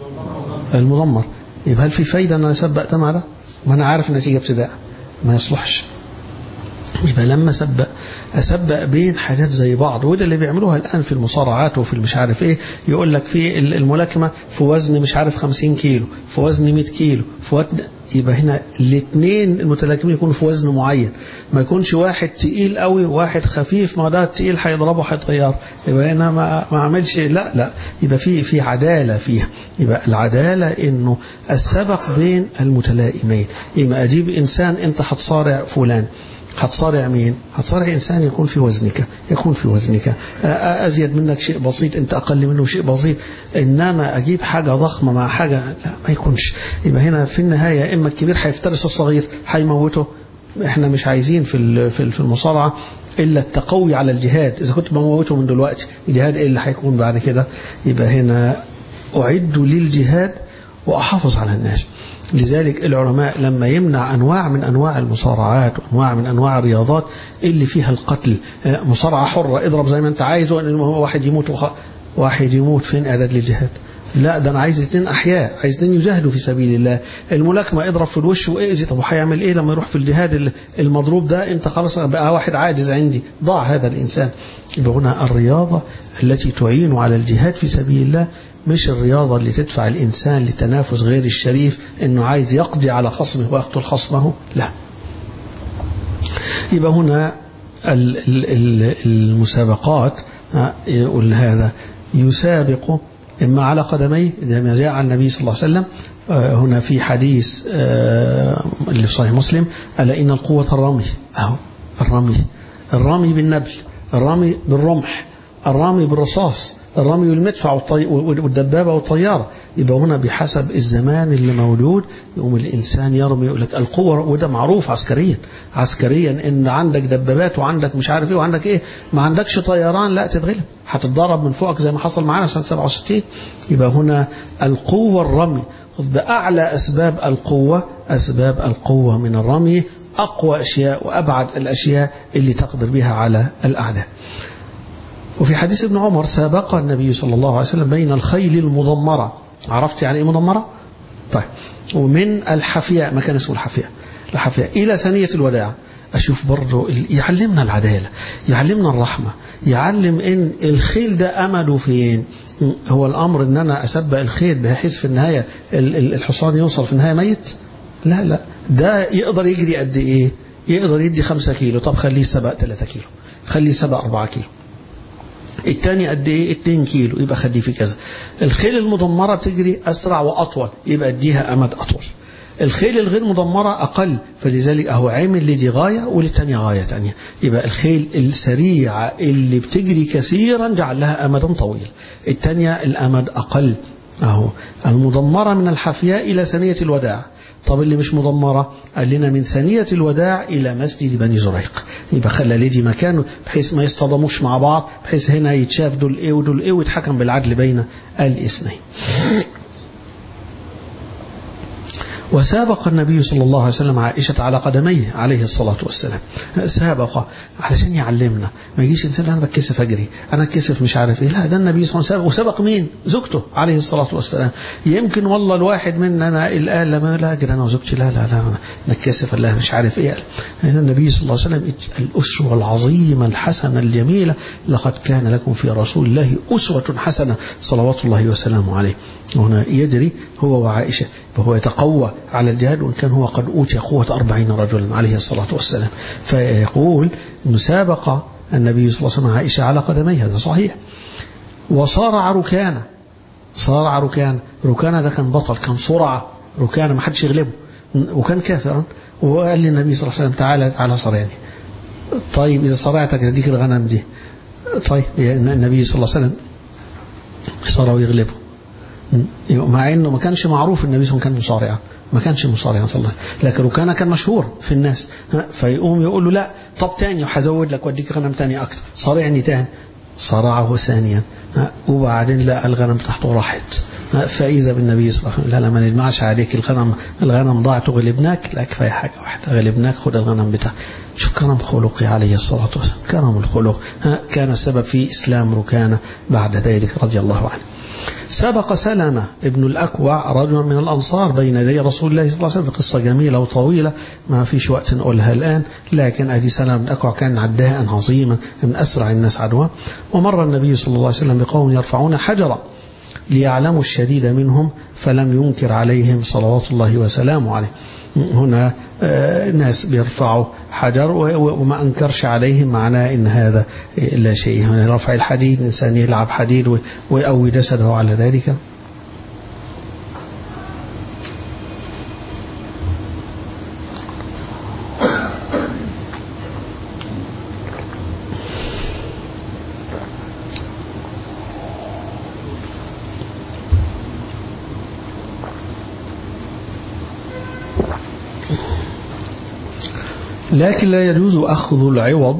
المضمر يبقى هل في فايدة أن أنا أسبق ده مع ده ما أنا عارف النتيجة ابتداء ما يصلحش يبقى لما سبق أسبق بين حاجات زي بعض وده اللي بيعملوها الآن في المصارعات وفي المش عارف إيه يقول لك في الملاكمة في وزن مش عارف 50 كيلو في وزن 100 كيلو في وزن يبقى هنا الاثنين المتلاكمين يكونوا في وزن معين ما يكونش واحد تقيل قوي وواحد خفيف ما ده التقيل هيضربه هيتغير يبقى هنا ما ما عملش لا لا يبقى في في عداله فيها يبقى العداله انه السبق بين المتلائمين يبقى اجيب انسان انت هتصارع فلان هتصارع مين هتصارع إنسان يكون في وزنك يكون في وزنك أزيد منك شيء بسيط أنت أقل منه شيء بسيط إنما أجيب حاجة ضخمة مع حاجة لا ما يكونش يبقى هنا في النهاية إما الكبير هيفترس الصغير هيموته احنا مش عايزين في في المصارعة إلا التقوي على الجهاد إذا كنت بموته من دلوقتي الجهاد إيه اللي هيكون بعد كده يبقى هنا أعد للجهاد وأحافظ على الناس لذلك العلماء لما يمنع أنواع من أنواع المصارعات وأنواع من أنواع الرياضات اللي فيها القتل مصارعة حرة اضرب زي ما أنت عايز واحد يموت وخ... واحد يموت فين إعداد للجهاد لا ده أنا عايز اثنين أحياء عايز اثنين يجاهدوا في سبيل الله الملاكمة اضرب في الوش وإئذي طب وهيعمل إيه لما يروح في الجهاد المضروب ده أنت خلاص بقى واحد عاجز عندي ضاع هذا الإنسان يبقى هنا الرياضة التي تعين على الجهاد في سبيل الله مش الرياضة اللي تدفع الإنسان لتنافس غير الشريف إنه عايز يقضي على خصمه ويقتل خصمه لا يبقى هنا المسابقات يقول هذا يسابق إما على قدميه كما جاء عن النبي صلى الله عليه وسلم هنا في حديث اللي في صحيح مسلم ألا إن القوة الرمي أهو الرمي الرمي بالنبل الرمي بالرمح الرمي بالرصاص الرمي بالمدفع والدبابة والطيارة يبقى هنا بحسب الزمان اللي موجود يقوم الإنسان يرمي يقول لك القوة وده معروف عسكريا عسكريا إن عندك دبابات وعندك مش عارف إيه وعندك إيه ما عندكش طيران لا تتغلب هتتضرب من فوقك زي ما حصل معانا سنة 67 يبقى هنا القوة الرمي بأعلى أسباب القوة أسباب القوة من الرمي أقوى أشياء وأبعد الأشياء اللي تقدر بها على الأعداء وفي حديث ابن عمر سابق النبي صلى الله عليه وسلم بين الخيل المضمرة عرفت يعني ايه مضمرة؟ طيب ومن الحفياء ما كان اسمه الحفياء الحفياء إلى ثانية الوداع أشوف برضه يعلمنا العدالة يعلمنا الرحمة يعلم إن الخيل ده أمله فين هو الأمر إن أنا أسبق الخيل بحيث في النهاية الحصان يوصل في النهاية ميت لا لا ده يقدر يجري قد إيه يقدر يدي خمسة كيلو طب خليه سبق ثلاثة كيلو خليه سبق أربعة كيلو الثاني قد ايه 2 كيلو يبقى خليه في كذا الخيل المدمره بتجري اسرع واطول يبقى اديها امد اطول الخيل الغير مدمرة أقل فلذلك أهو عامل لدي غاية وللتانية غاية تانية يبقى الخيل السريعة اللي بتجري كثيرا جعل لها أمدا طويل التانية الأمد أقل أهو المدمرة من الحفياء إلى ثانية الوداع طب اللي مش مدمرة قال لنا من ثانية الوداع إلى مسجد بني زريق يبقى خلى لدي مكانه بحيث ما يصطدموش مع بعض بحيث هنا يتشاف دول إيه ودول إيه ويتحكم بالعدل بين الاثنين وسابق النبي صلى الله عليه وسلم عائشة على قدميه عليه الصلاة والسلام سابق علشان يعلمنا ما يجيش إنسان أنا بتكسف أجري أنا اتكسف مش عارف إيه لا ده النبي صلى الله عليه وسلم وسبق مين زوجته عليه الصلاة والسلام يمكن والله الواحد مننا الآن لما لا أجري أنا وزوجتي لا لا لا نتكسف الله مش عارف إيه لأن النبي صلى الله عليه وسلم الأسوة العظيمة الحسنة الجميلة لقد كان لكم في رسول الله أسوة حسنة صلوات الله وسلامه عليه هنا يدري هو وعائشة فهو يتقوى على الجهاد وإن كان هو قد أوتي قوة أربعين رجلا عليه الصلاة والسلام فيقول أنه سابق النبي صلى الله عليه وسلم عائشة على قدميه هذا صحيح وصارع ركانة صارع ركانة ركانة ده كان بطل كان صرعة ركانة ما حدش يغلبه وكان كافرا وقال للنبي صلى الله عليه وسلم تعالى تعالى صرعني طيب إذا صرعتك اديك الغنم دي طيب النبي صلى الله عليه وسلم صار ويغلبه مع انه ما كانش معروف النبي صلى الله عليه وسلم كان مصارعا ما كانش مصارعا صلى الله عليه وسلم لكن ركانه كان مشهور في الناس فيقوم يقول له لا طب تاني وهزود لك واديك غنم تاني اكتر صارعني تاني صرعه ثانيا وبعدين لا الغنم تحته راحت فإذا بالنبي صلى الله عليه وسلم لا لا ما نجمعش عليك الغنم الغنم ضاعت وغلبناك لا كفاية حاجة واحدة غلبناك خد الغنم بتاعك شوف كرم خلقي عليه الصلاة والسلام كرم الخلق كان السبب في إسلام ركانة بعد ذلك رضي الله عنه سبق سلمة ابن الأكوع رجل من الأنصار بين يدي رسول الله صلى الله عليه وسلم قصة جميلة وطويلة ما فيش وقت نقولها الآن لكن أدي سلمة بن الأكوع كان عداء عظيما من أسرع الناس عدوا ومر النبي صلى الله عليه وسلم بقوم يرفعون حجرا ليعلموا الشديد منهم فلم ينكر عليهم صلوات الله وسلامه عليه هنا ناس بيرفعوا حجر وما أنكرش عليهم معناه إن هذا لا شيء هنا رفع الحديد إنسان يلعب حديد ويقوي جسده على ذلك لكن لا يجوز أخذ العوض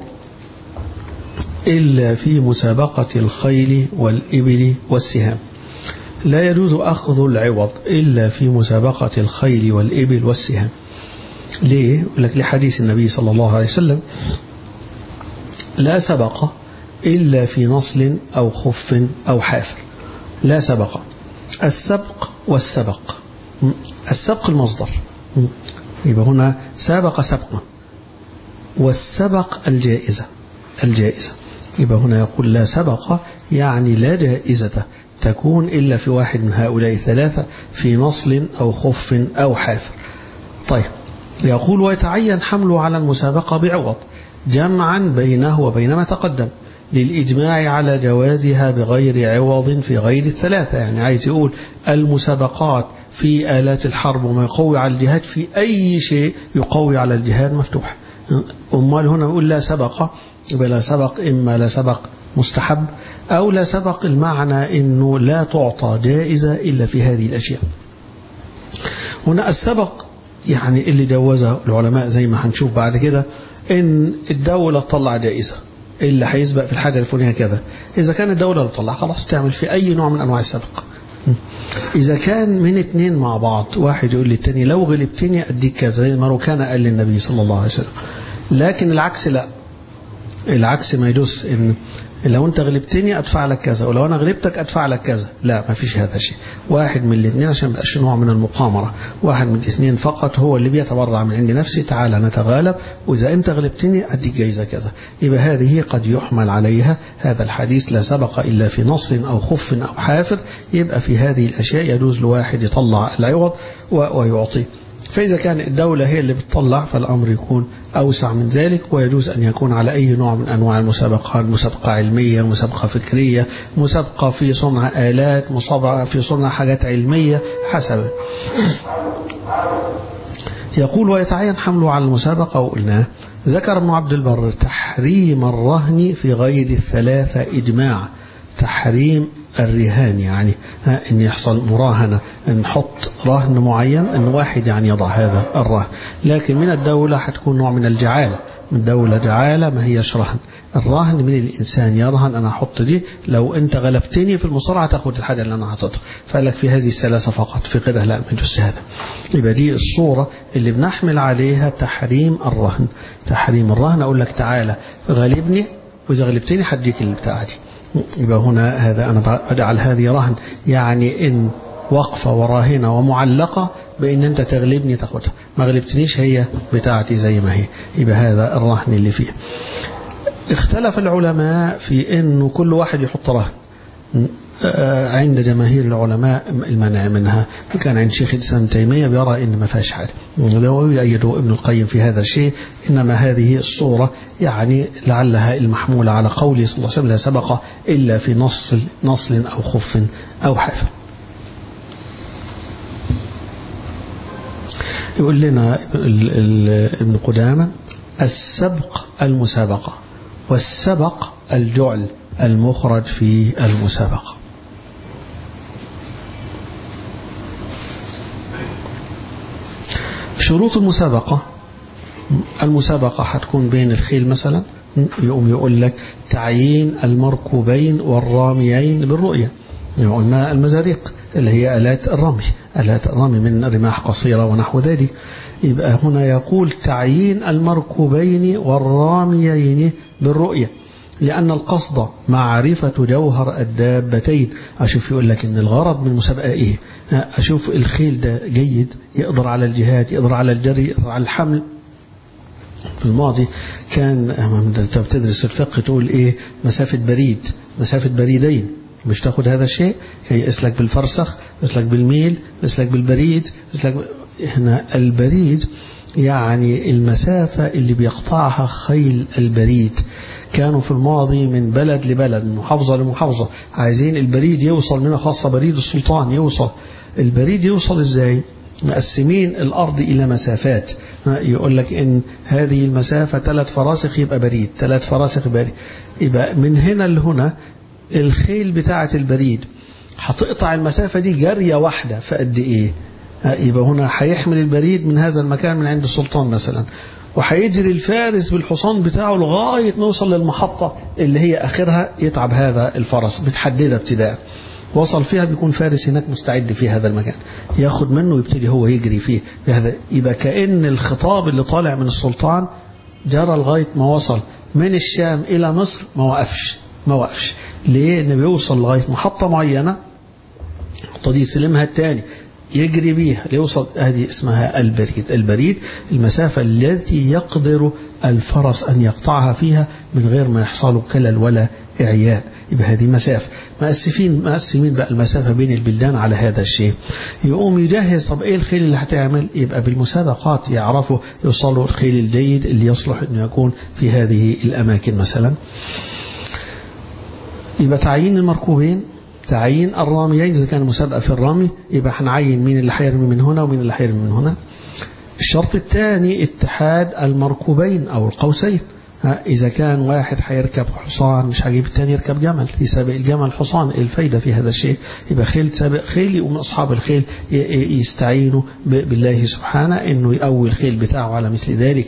إلا في مسابقة الخيل والإبل والسهام لا يجوز أخذ العوض إلا في مسابقة الخيل والإبل والسهام ليه؟ لك لحديث النبي صلى الله عليه وسلم لا سبق إلا في نصل أو خف أو حافر لا سبق السبق والسبق السبق المصدر يبقى هنا سابق سبقا والسبق الجائزة الجائزة يبقى هنا يقول لا سبق يعني لا جائزة تكون إلا في واحد من هؤلاء الثلاثة في نصل أو خف أو حافر طيب يقول ويتعين حمله على المسابقة بعوض جمعا بينه وبين ما تقدم للإجماع على جوازها بغير عوض في غير الثلاثة يعني عايز يقول المسابقات في آلات الحرب وما يقوي على الجهاد في أي شيء يقوي على الجهاد مفتوح أمال هنا نقول لا سبق يبقى لا سبق إما لا سبق مستحب أو لا سبق المعنى أنه لا تعطى جائزة إلا في هذه الأشياء هنا السبق يعني اللي جوزه العلماء زي ما هنشوف بعد كده ان الدولة تطلع جائزة اللي هيسبق في الحاجة الفلانية كذا إذا كان الدولة اللي تطلع خلاص تعمل في أي نوع من أنواع السبق إذا كان من اتنين مع بعض واحد يقول للتاني لو غلبتني أديك كذا زي ما كان قال للنبي صلى الله عليه وسلم لكن العكس لا العكس ما يدوس ان لو انت غلبتني ادفع لك كذا ولو انا غلبتك ادفع لك كذا لا ما فيش هذا الشيء واحد من الاثنين عشان ما يبقاش نوع من المقامره واحد من الاثنين فقط هو اللي بيتبرع من عند نفسي تعالى نتغالب واذا انت غلبتني اديك جايزه كذا يبقى هذه قد يحمل عليها هذا الحديث لا سبق الا في نص او خف او حافر يبقى في هذه الاشياء يجوز لواحد يطلع العوض ويعطيه فإذا كان الدولة هي اللي بتطلع فالأمر يكون أوسع من ذلك ويجوز أن يكون على أي نوع من أنواع المسابقات مسابقة علمية مسابقة فكرية مسابقة في صنع آلات مسابقة في صنع حاجات علمية حسب يقول ويتعين حمله على المسابقة وقلناه ذكر ابن عبد البر تحريم الرهن في غير الثلاثة إجماع تحريم الرهان يعني ان يحصل مراهنة ان نحط رهن معين ان واحد يعني يضع هذا الرهن لكن من الدولة حتكون نوع من الجعالة من دولة جعالة ما هيش رهن الرهن من الإنسان يرهن أنا أحط دي لو أنت غلبتني في المصارعة تاخد الحاجة اللي أنا حاططها فقال لك في هذه الثلاثة فقط في غيرها لا ما يجوز هذا يبقى دي الصورة اللي بنحمل عليها تحريم الرهن تحريم الرهن أقول لك تعالى غالبني وإذا غلبتني حديك اللي بتاعتي يبقى هنا هذا أنا أجعل هذه رهن يعني إن وقفة وراهنة ومعلقة بإن أنت تغلبني تاخدها ما غلبتنيش هي بتاعتي زي ما هي يبقى هذا الرهن اللي فيه اختلف العلماء في أنه كل واحد يحط رهن عند جماهير العلماء المنع منها كان عند شيخ الإسلام تيمية بيرى إن ما فيهاش حاجة ويأيده ابن القيم في هذا الشيء إنما هذه الصورة يعني لعلها المحمولة على قوله صلى الله عليه وسلم لا سبق إلا في نصل نصل أو خف أو حافر يقول لنا ابن قدامة السبق المسابقة والسبق الجعل المخرج في المسابقة شروط المسابقة المسابقة هتكون بين الخيل مثلا يقوم يقول لك تعيين المركوبين والراميين بالرؤية قلنا المزاريق اللي هي آلات الرمي آلات الرمي من رماح قصيرة ونحو ذلك يبقى هنا يقول تعيين المركوبين والراميين بالرؤية لأن القصد معرفة جوهر الدابتين أشوف يقول لك إن الغرض من المسابقة إيه أشوف الخيل ده جيد يقدر على الجهاد يقدر على الجري يقدر على الحمل في الماضي كان انت بتدرس الفقه تقول ايه مسافة بريد مسافة بريدين مش تاخد هذا الشيء يقيس لك بالفرسخ يقيس لك بالميل يقيس لك بالبريد يقيس لك هنا البريد يعني المسافة اللي بيقطعها خيل البريد كانوا في الماضي من بلد لبلد من محافظة لمحافظة عايزين البريد يوصل منها خاصة بريد السلطان يوصل البريد يوصل ازاي مقسمين الأرض إلى مسافات يقول لك إن هذه المسافة ثلاث فراسخ يبقى بريد ثلاث فراسخ بريد يبقى من هنا لهنا الخيل بتاعة البريد هتقطع المسافة دي جارية واحدة في قد إيه يبقى هنا هيحمل البريد من هذا المكان من عند السلطان مثلا وهيجري الفارس بالحصان بتاعه لغاية ما يوصل للمحطة اللي هي آخرها يتعب هذا الفرس متحددة ابتداء وصل فيها بيكون فارس هناك مستعد في هذا المكان ياخد منه ويبتدي هو يجري فيه بهذا يبقى كأن الخطاب اللي طالع من السلطان جرى لغاية ما وصل من الشام إلى مصر ما وقفش ما وقفش ليه؟ إنه بيوصل لغاية محطة معينة الخطة دي يسلمها الثاني يجري بيها ليوصل هذه اسمها البريد البريد المسافة التي يقدر الفرس أن يقطعها فيها من غير ما يحصل كلل ولا إعياء يبقى هذه مسافة مقسمين مقسمين بقى المسافة بين البلدان على هذا الشيء يقوم يجهز طب ايه الخيل اللي هتعمل يبقى بالمسابقات يعرفوا يوصلوا الخيل الجيد اللي يصلح انه يكون في هذه الاماكن مثلا يبقى تعيين المركوبين تعيين الراميين إذا كان مسابقة في الرمي يبقى هنعين مين اللي هيرمي من هنا ومين اللي هيرمي من هنا الشرط الثاني اتحاد المركوبين أو القوسين إذا كان واحد هيركب حصان مش هجيب التاني يركب جمل يسابق الجمل حصان إيه الفايدة في هذا الشيء يبقى خيل سابق خيل يقوم أصحاب الخيل يستعينوا بالله سبحانه إنه يقوي الخيل بتاعه على مثل ذلك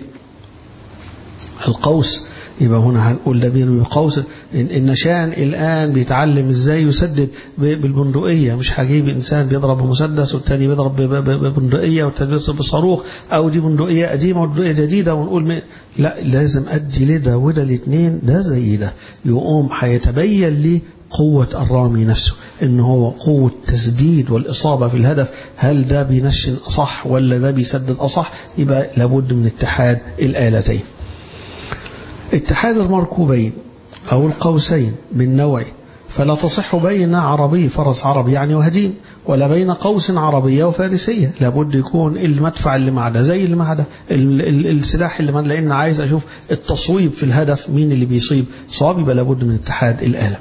القوس يبقى هنا هنقول ده بينه قوس النشان الآن بيتعلم ازاي يسدد بالبندقية مش هجيب إنسان بيضرب بمسدس والتاني بيضرب ببندقية والتاني بيضرب بصاروخ أو دي بندقية قديمة وبندقية جديدة ونقول م... لا لازم أدي لده وده الاثنين ده زي ده يقوم هيتبين لي قوة الرامي نفسه إن هو قوة تسديد والإصابة في الهدف هل ده بينشن أصح ولا ده بيسدد أصح يبقى لابد من اتحاد الآلتين اتحاد المركوبين أو القوسين من نوع فلا تصح بين عربي فرس عربي يعني وهدين ولا بين قوس عربية وفارسية لابد يكون المدفع اللي مع ده زي اللي مع ده السلاح اللي مع لأن عايز أشوف التصويب في الهدف مين اللي بيصيب صواب يبقى لابد من اتحاد الآلة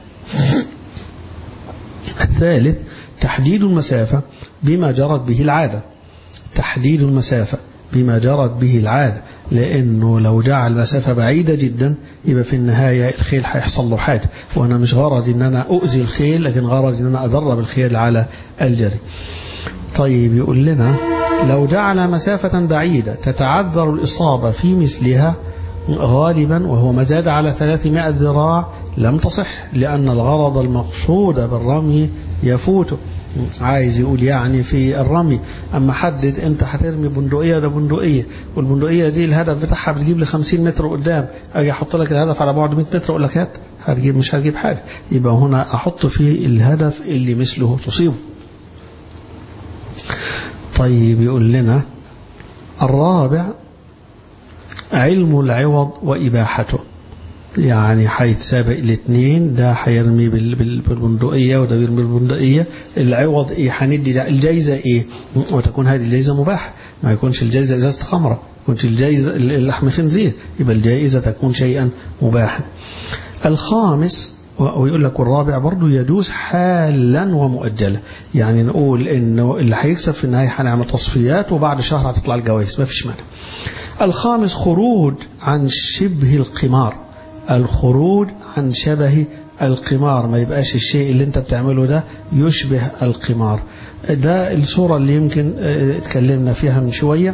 الثالث تحديد المسافة بما جرت به العادة تحديد المسافة بما جرت به العادة لأنه لو جعل المسافة بعيدة جدا يبقى في النهاية الخيل هيحصل له حاجة وأنا مش غرضي أن أنا أؤذي الخيل لكن غرضي أن أنا أدرب الخيل على الجري طيب يقول لنا لو جعل مسافة بعيدة تتعذر الإصابة في مثلها غالبا وهو ما زاد على 300 ذراع لم تصح لأن الغرض المقصود بالرمي يفوته عايز يقول يعني في الرمي أما حدد أنت هترمي بندقية ده بندقية والبندقية دي الهدف بتاعها بتجيب لي 50 متر قدام أجي أحط لك الهدف على بعد 100 متر أقول لك هات هتجيب مش هتجيب حاجة يبقى هنا أحط فيه الهدف اللي مثله تصيبه طيب يقول لنا الرابع علم العوض وإباحته يعني هيتسابق الاثنين ده هيرمي بالبندقية وده بيرمي بالبندقية العوض ايه هندي ده الجايزة ايه وتكون هذه الجايزة مباحة ما يكونش الجايزة ازازة خمرة يكونش الجايزة اللحم خنزير يبقى الجائزة تكون شيئا مباحا الخامس ويقول لك والرابع برضه يجوز حالا ومؤجلا يعني نقول انه اللي هيكسب في النهايه هنعمل تصفيات وبعد شهر هتطلع الجوائز ما فيش مانع الخامس خروج عن شبه القمار الخروج عن شبه القمار ما يبقاش الشيء اللي انت بتعمله ده يشبه القمار ده الصورة اللي يمكن اتكلمنا فيها من شوية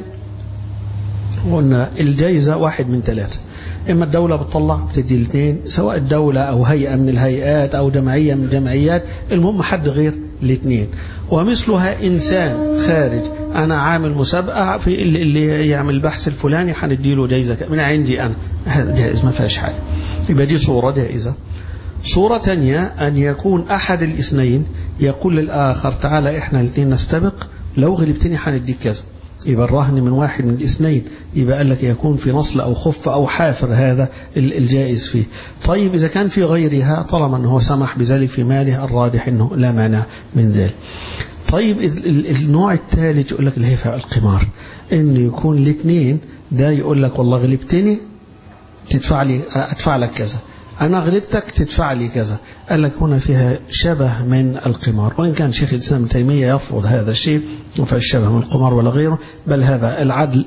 قلنا الجائزة واحد من ثلاثة إما الدولة بتطلع بتدي الاثنين سواء الدولة أو هيئة من الهيئات أو جمعية من الجمعيات المهم حد غير الاثنين ومثلها إنسان خارج أنا عامل مسابقة في اللي, اللي يعمل البحث الفلاني هنديله جايزة من عندي أنا جائز ما فيهاش حاجة يبقى دي صورة جائزة صورة تانية أن يكون أحد الاثنين يقول للآخر تعالى إحنا الاثنين نستبق لو غلبتني هنديك كذا يبقى الرهن من واحد من الاثنين يبقى قال لك يكون في نصل أو خف أو حافر هذا الجائز فيه طيب إذا كان في غيرها طالما أنه سمح بذلك في ماله الراجح أنه لا مانع من ذلك طيب النوع الثالث يقول لك اللي هي القمار انه يكون الاثنين ده يقول لك والله غلبتني تدفع لي ادفع لك كذا انا غلبتك تدفع لي كذا قال لك هنا فيها شبه من القمار وان كان شيخ الاسلام ابن تيميه يرفض هذا الشيء وفي الشبه من القمار ولا غيره بل هذا العدل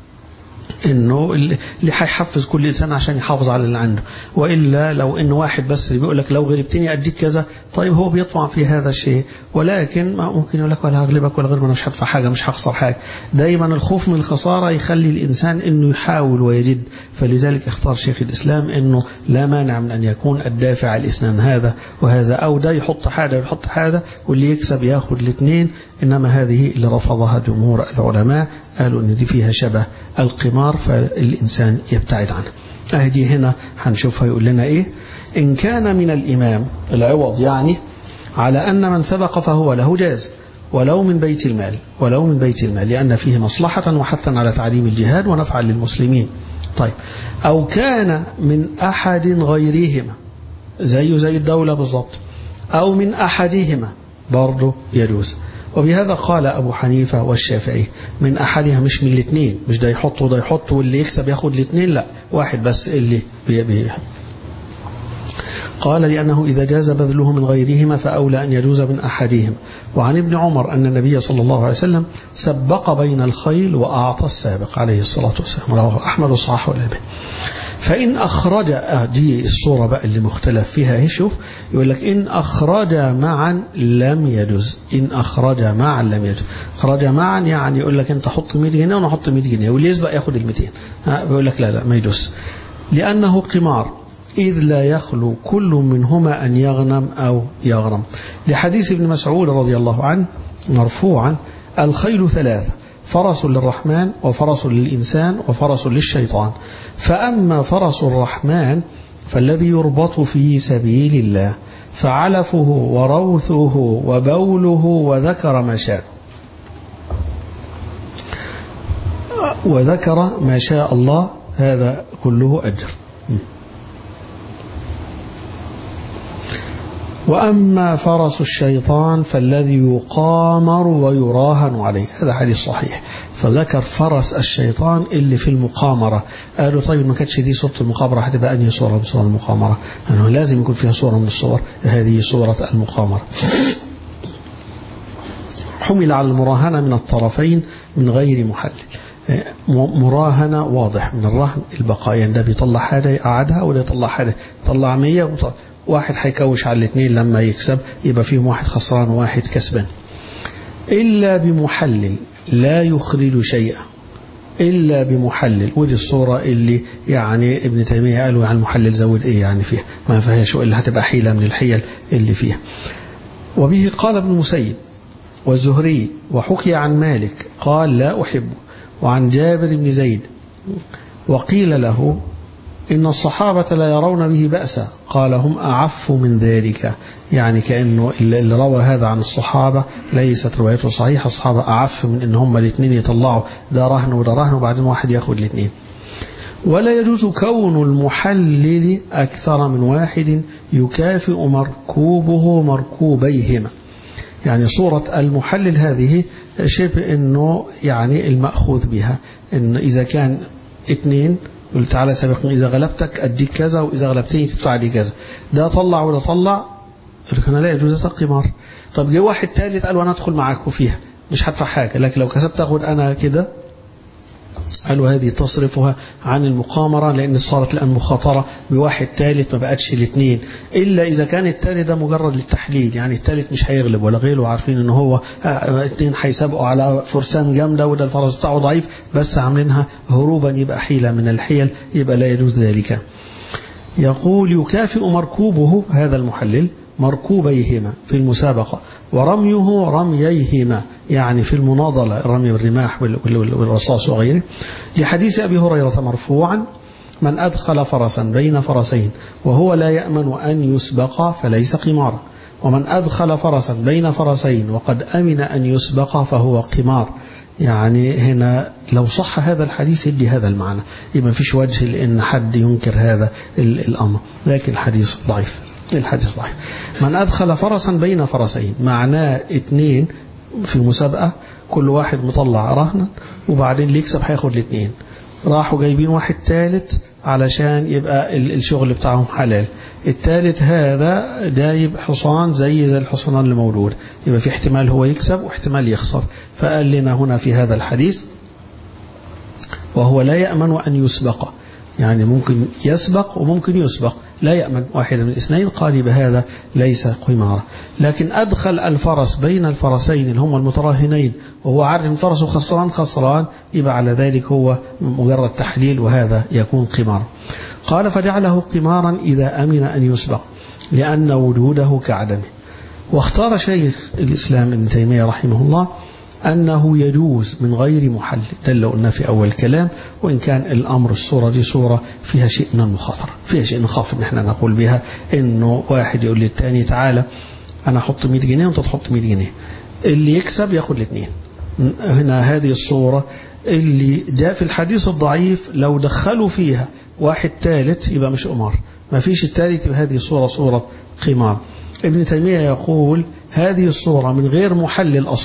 انه اللي هيحفز كل انسان عشان يحافظ على اللي عنده والا لو ان واحد بس اللي بيقول لك لو غلبتني اديك كذا طيب هو بيطمع في هذا الشيء ولكن ما ممكن يقول لك ولا هغلبك ولا غير ما انا مش هدفع حاجه مش هخسر حاجه دايما الخوف من الخساره يخلي الانسان انه يحاول ويجد فلذلك اختار شيخ الاسلام انه لا مانع من ان يكون الدافع الاثنان هذا وهذا او ده يحط حاجه ويحط حاجه واللي يكسب ياخذ الاثنين انما هذه اللي رفضها جمهور العلماء قالوا ان دي فيها شبه القمار فالإنسان يبتعد عنه أهدي هنا هنشوفها يقول لنا إيه إن كان من الإمام العوض يعني على أن من سبق فهو له جاز ولو من بيت المال ولو من بيت المال لأن فيه مصلحة وحثا على تعليم الجهاد ونفعا للمسلمين طيب أو كان من أحد غيرهما زيه زي الدولة بالضبط أو من أحدهما برضه يجوز وبهذا قال أبو حنيفة والشافعي من أحدها مش من الاثنين مش ده يحط وده يحط واللي يكسب ياخد الاثنين لا واحد بس اللي بي بي قال لأنه إذا جاز بذله من غيرهما فأولى أن يجوز من أحدهم وعن ابن عمر أن النبي صلى الله عليه وسلم سبق بين الخيل وأعطى السابق عليه الصلاة والسلام رواه أحمد وصححه الألباني فإن أخرج آه دي الصورة بقى اللي مختلف فيها شوف يقول لك إن أخرج معا لم يجوز إن أخرج معا لم يجوز أخرج معا يعني يقول لك أنت حط 100 جنيه وأنا أحط 100 جنيه واللي يسبق ياخد ال 200 يقول لك لا لا ما يجوز لأنه قمار إذ لا يخلو كل منهما أن يغنم أو يغرم لحديث ابن مسعود رضي الله عنه مرفوعا الخيل ثلاثة فرس للرحمن وفرس للإنسان وفرس للشيطان فأما فرس الرحمن فالذي يربط في سبيل الله فعلفه وروثه وبوله وذكر ما شاء وذكر ما شاء الله هذا كله أجر وأما فرس الشيطان فالذي يقامر ويراهن عليه هذا حديث صحيح فذكر فرس الشيطان اللي في المقامرة قالوا طيب ما كانتش دي صورة المقامرة هتبقى أنهي صورة من صور المقامرة أنه لازم يكون فيها صورة من الصور هذه صورة المقامرة حمل على المراهنة من الطرفين من غير محلل مراهنة واضح من الرهن البقاء يعني ده بيطلع حاجة يقعدها ولا يطلع حاجة يطلع 100 وطلع واحد هيكوش على الاثنين لما يكسب يبقى فيهم واحد خسران وواحد كسبان إلا بمحلل لا يخرج شيئا إلا بمحلل ودي الصورة اللي يعني ابن تيمية قالوا يعني المحلل زود إيه يعني فيها ما فيهاش إلا هتبقى حيلة من الحيل اللي فيها وبه قال ابن مسيب والزهري وحكي عن مالك قال لا أحبه وعن جابر بن زيد وقيل له إن الصحابة لا يرون به بأسا قال هم أعف من ذلك يعني كأنه اللي روى هذا عن الصحابة ليست روايته صحيحة الصحابة أعف من إن هم الاثنين يطلعوا ده رهن وده رهن وبعدين واحد ياخد الاثنين ولا يجوز كون المحلل أكثر من واحد يكافئ مركوبه مركوبيهما يعني صورة المحلل هذه شبه أنه يعني المأخوذ بها إن إذا كان اثنين قلت تعالى سابقني إذا غلبتك أديك كذا وإذا غلبتني تدفع لي كذا ده طلع وده طلع لكن لا يجوز القمار طب جه واحد ثالث قال وانا ادخل معاك فيها مش هدفع حاجة لكن لو كسبت اخد انا كده قالوا هذه تصرفها عن المقامرة لأن صارت الآن مخاطرة بواحد ثالث ما بقتش الاثنين إلا إذا كان الثالث ده مجرد للتحليل يعني الثالث مش هيغلب ولا غيره عارفين إن هو اثنين هيسابقوا على فرسان جامدة وده الفرس بتاعه ضعيف بس عاملينها هروبا يبقى حيلة من الحيل يبقى لا يجوز ذلك يقول يكافئ مركوبه هذا المحلل مركوبيهما في المسابقة ورميه رمييهما يعني في المناضلة الرمي بالرماح والرصاص وغيره لحديث أبي هريرة مرفوعا من أدخل فرسا بين فرسين وهو لا يأمن أن يسبق فليس قمارا ومن أدخل فرسا بين فرسين وقد أمن أن يسبق فهو قمار يعني هنا لو صح هذا الحديث يدي هذا المعنى يبقى فيش وجه لأن حد ينكر هذا الأمر لكن الحديث ضعيف الحديث ضعيف من أدخل فرسا بين فرسين معناه اثنين في المسابقة كل واحد مطلع رهنا وبعدين اللي يكسب هياخد الاثنين راحوا جايبين واحد ثالث علشان يبقى الشغل بتاعهم حلال الثالث هذا جايب حصان زي زي الحصان اللي مولود يبقى في احتمال هو يكسب واحتمال يخسر فقال لنا هنا في هذا الحديث وهو لا يأمن أن يسبق يعني ممكن يسبق وممكن يسبق لا يأمن واحد من الاثنين قال بهذا ليس قمارة لكن أدخل الفرس بين الفرسين اللي هم المتراهنين وهو عارف ان فرسه خسران خسران يبقى على ذلك هو مجرد تحليل وهذا يكون قمارا قال فجعله قمارا إذا أمن أن يسبق لأن وجوده كعدمه واختار شيخ الإسلام ابن تيمية رحمه الله أنه يجوز من غير محل ده اللي قلنا في أول كلام وإن كان الأمر الصورة دي صورة فيها شيء من المخاطرة فيها شيء نخاف إن احنا نقول بها إنه واحد يقول للتاني تعالى أنا أحط 100 جنيه وأنت تحط 100 جنيه اللي يكسب ياخد الاثنين هنا هذه الصورة اللي جاء في الحديث الضعيف لو دخلوا فيها واحد ثالث يبقى مش قمار ما فيش الثالث يبقى هذه الصورة صورة قمار ابن تيمية يقول هذه الصورة من غير محلل أصلا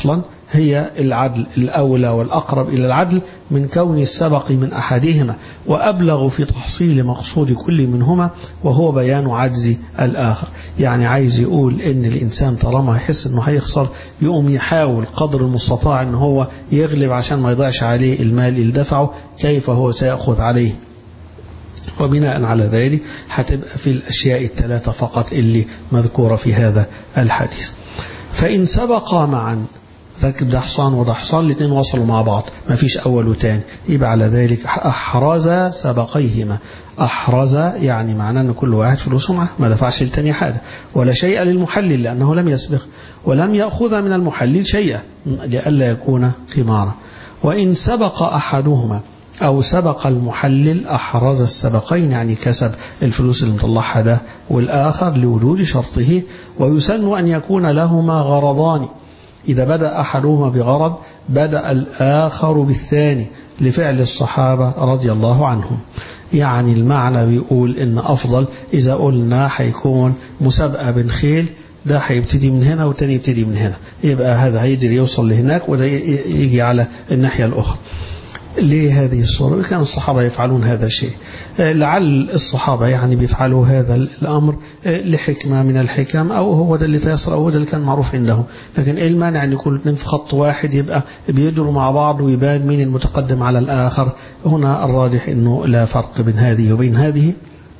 هي العدل الأولى والأقرب إلى العدل من كون السبق من أحدهما وأبلغ في تحصيل مقصود كل منهما وهو بيان عجز الآخر يعني عايز يقول إن الإنسان طالما يحس إنه هيخسر يقوم يحاول قدر المستطاع إن هو يغلب عشان ما يضيعش عليه المال اللي دفعه كيف هو سيأخذ عليه وبناء على ذلك هتبقى في الأشياء الثلاثة فقط اللي مذكورة في هذا الحديث فإن سبقا معا راكب ده حصان وده حصان الاثنين وصلوا مع بعض ما فيش أول وتاني يبقى على ذلك أحرز سبقيهما أحرز يعني معناه أن كل واحد فلوسه معه ما دفعش للتاني حاجة ولا شيء للمحلل لأنه لم يسبق ولم يأخذ من المحلل شيئا لئلا يكون قمارا وإن سبق أحدهما أو سبق المحلل أحرز السبقين يعني كسب الفلوس اللي مطلعها ده والآخر لوجود شرطه ويسن أن يكون لهما غرضان إذا بدأ أحدهما بغرض بدأ الآخر بالثاني لفعل الصحابة رضي الله عنهم يعني المعنى بيقول إن أفضل إذا قلنا هيكون مسابقة بين خيل ده هيبتدي من هنا والتاني يبتدي من هنا يبقى هذا هيقدر يوصل لهناك وده يجي على الناحية الأخرى ليه هذه الصورة كان الصحابة يفعلون هذا الشيء لعل الصحابة يعني بيفعلوا هذا الأمر لحكمة من الحكم أو هو ده اللي تيسر أو هو ده اللي كان معروف عندهم لكن إيه المانع أن يكون الاثنين في خط واحد يبقى بيجروا مع بعض ويبان مين المتقدم على الآخر هنا الراجح أنه لا فرق بين هذه وبين هذه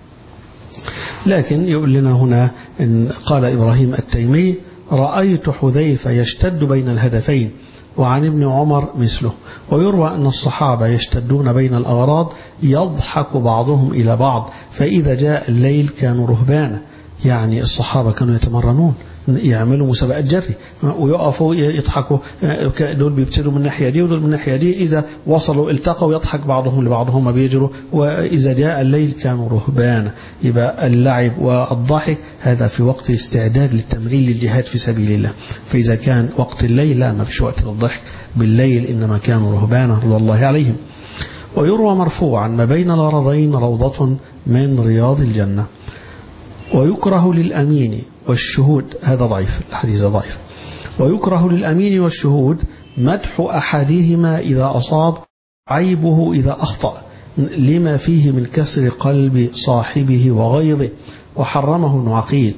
لكن يقول لنا هنا إن قال إبراهيم التيمي رأيت حذيفة يشتد بين الهدفين وعن ابن عمر مثله ويروى أن الصحابة يشتدون بين الأغراض يضحك بعضهم إلى بعض فإذا جاء الليل كانوا رهبانا يعني الصحابة كانوا يتمرنون يعملوا مسابقات جري ويقفوا يضحكوا دول بيبتدوا من الناحيه دي ودول من الناحيه دي اذا وصلوا التقوا يضحك بعضهم لبعضهم بيجروا واذا جاء الليل كانوا رهبانا يبقى اللعب والضحك هذا في وقت استعداد للتمرين للجهاد في سبيل الله فاذا كان وقت الليل لا ما فيش وقت للضحك بالليل انما كانوا رهبانا رضي الله عليهم ويروى مرفوعا ما بين الغرضين روضة من رياض الجنة ويكره للأمين والشهود هذا ضعيف الحديث ضعيف ويكره للأمين والشهود مدح أحدهما إذا أصاب عيبه إذا أخطأ لما فيه من كسر قلب صاحبه وغيظه وحرمه ابن عقيل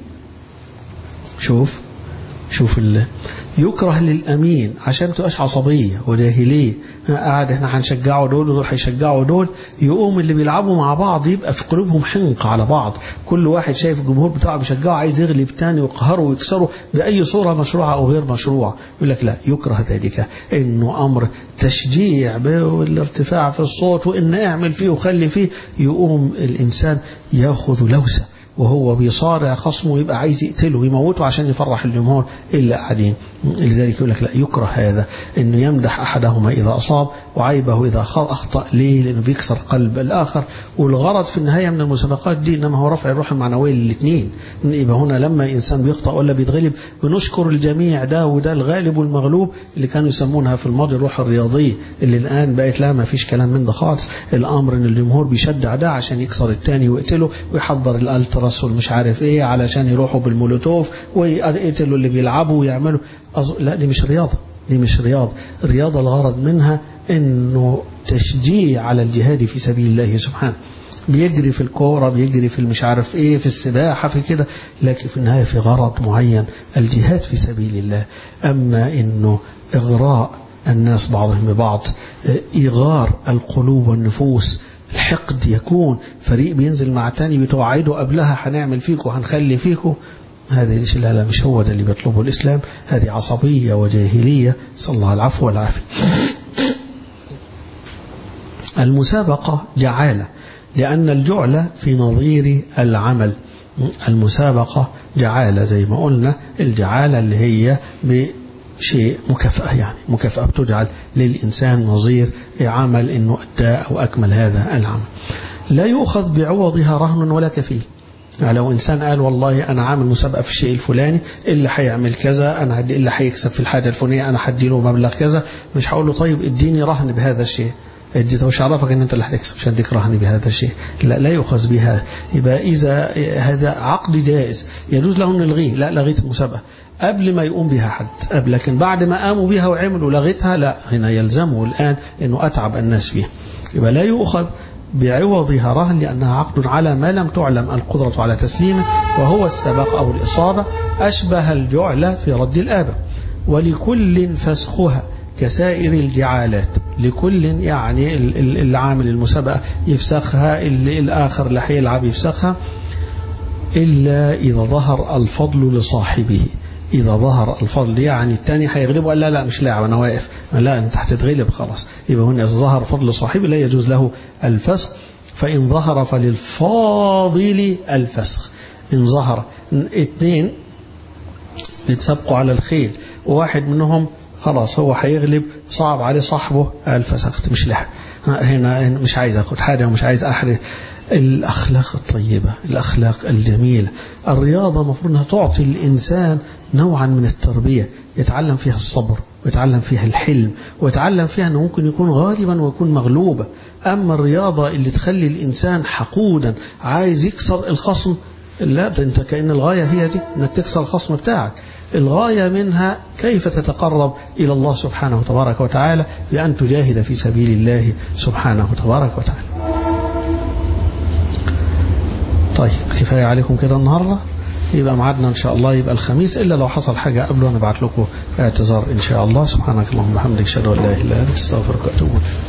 شوف شوف الله يكره للأمين عشان تبقاش عصبية وجاهلية قاعد احنا هنشجعوا دول ودول هيشجعوا دول يقوم اللي بيلعبوا مع بعض يبقى في قلوبهم حنق على بعض كل واحد شايف الجمهور بتاعه بيشجعه عايز يغلب تاني ويقهره ويكسره بأي صورة مشروعة أو غير مشروعة يقول لك لا يكره ذلك إنه أمر تشجيع والارتفاع في الصوت وإن اعمل فيه وخلي فيه يقوم الإنسان ياخذ لوسه وهو بيصارع خصمه يبقى عايز يقتله ويموته عشان يفرح الجمهور إلا قاعدين لذلك يقول لك لا يكره هذا انه يمدح احدهما اذا اصاب وعيبه اذا اخطا ليه لانه بيكسر قلب الاخر والغرض في النهايه من المسابقات دي انما هو رفع الروح المعنويه للاثنين يبقى هنا لما انسان بيخطا ولا بيتغلب بنشكر الجميع ده وده الغالب والمغلوب اللي كانوا يسمونها في الماضي الروح الرياضيه اللي الان بقت لا ما فيش كلام من ده خالص الامر ان الجمهور بيشجع ده عشان يكسر الثاني ويقتله ويحضر الالتراس والمش عارف ايه علشان يروحوا بالمولوتوف ويقتلوا اللي بيلعبوا ويعملوا لا دي مش رياضة دي مش رياضة الرياضة الغرض منها انه تشجيع على الجهاد في سبيل الله سبحانه بيجري في الكورة بيجري في المش عارف ايه في السباحة في كده لكن في النهاية في غرض معين الجهاد في سبيل الله اما انه اغراء الناس بعضهم ببعض ايغار القلوب والنفوس الحقد يكون فريق بينزل مع تاني بتوعده قبلها هنعمل فيكم وهنخلي فيكم هذه ليش لا لا مش هو ده اللي بيطلبه الإسلام هذه عصبية وجاهلية صلى الله العفو والعافية المسابقة جعالة لأن الجعل في نظير العمل المسابقة جعالة زي ما قلنا الجعالة اللي هي بشيء مكافأة يعني مكافأة بتجعل للإنسان نظير عمل إنه أدى أو أكمل هذا العمل لا يؤخذ بعوضها رهن ولا كفيل يعني لو إنسان قال والله أنا عامل مسابقة في الشيء الفلاني اللي هيعمل كذا أنا اللي هيكسب في الحاجة الفلانية أنا هدي له مبلغ كذا مش هقول له طيب اديني رهن بهذا الشيء ادي مش عرفك ان انت اللي هتكسب مش هديك رهن بهذا الشيء لا لا يؤخذ بها يبقى اذا هذا عقد جائز يجوز له ان نلغيه لا لغيت المسابقه قبل ما يقوم بها حد قبل لكن بعد ما قاموا بها وعملوا لغتها لا هنا يلزمه الآن أنه أتعب الناس فيها يبقى لا يؤخذ بعوضها رهن لأنها عقد على ما لم تعلم القدرة على تسليمه وهو السبق أو الإصابة أشبه الجعل في رد الآبة ولكل فسخها كسائر الجعالات لكل يعني العامل المسابقة يفسخها الآخر اللي هيلعب يفسخها إلا إذا ظهر الفضل لصاحبه إذا ظهر الفضل يعني الثاني هيغلبه قال لا لا مش لاعب أنا واقف لا أنت هتتغلب خلاص يبقى هنا إذا ظهر فضل صاحبه لا يجوز له الفسخ فإن ظهر فللفاضل الفسخ إن ظهر اثنين يتسابقوا على الخيل وواحد منهم خلاص هو هيغلب صعب عليه صاحبه قال فسخت مش لها هنا مش عايز أخد حاجة ومش عايز أحرق الأخلاق الطيبة الأخلاق الجميلة الرياضة مفروض أنها تعطي الإنسان نوعا من التربية يتعلم فيها الصبر ويتعلم فيها الحلم ويتعلم فيها أنه ممكن يكون غالبا ويكون مغلوبا أما الرياضة اللي تخلي الإنسان حقودا عايز يكسر الخصم لا ده أنت كأن الغاية هي دي أنك تكسر الخصم بتاعك الغاية منها كيف تتقرب إلى الله سبحانه تبارك وتعالى بأن تجاهد في سبيل الله سبحانه تبارك وتعالى طيب كفاية عليكم كده النهاردة يبقى معادنا إن شاء الله يبقى الخميس إلا لو حصل حاجة قبله نبعت لكم اعتذار إن شاء الله سبحانك اللهم وبحمدك أشهد أن لا إله إلا أنت أستغفرك وأتوب إليك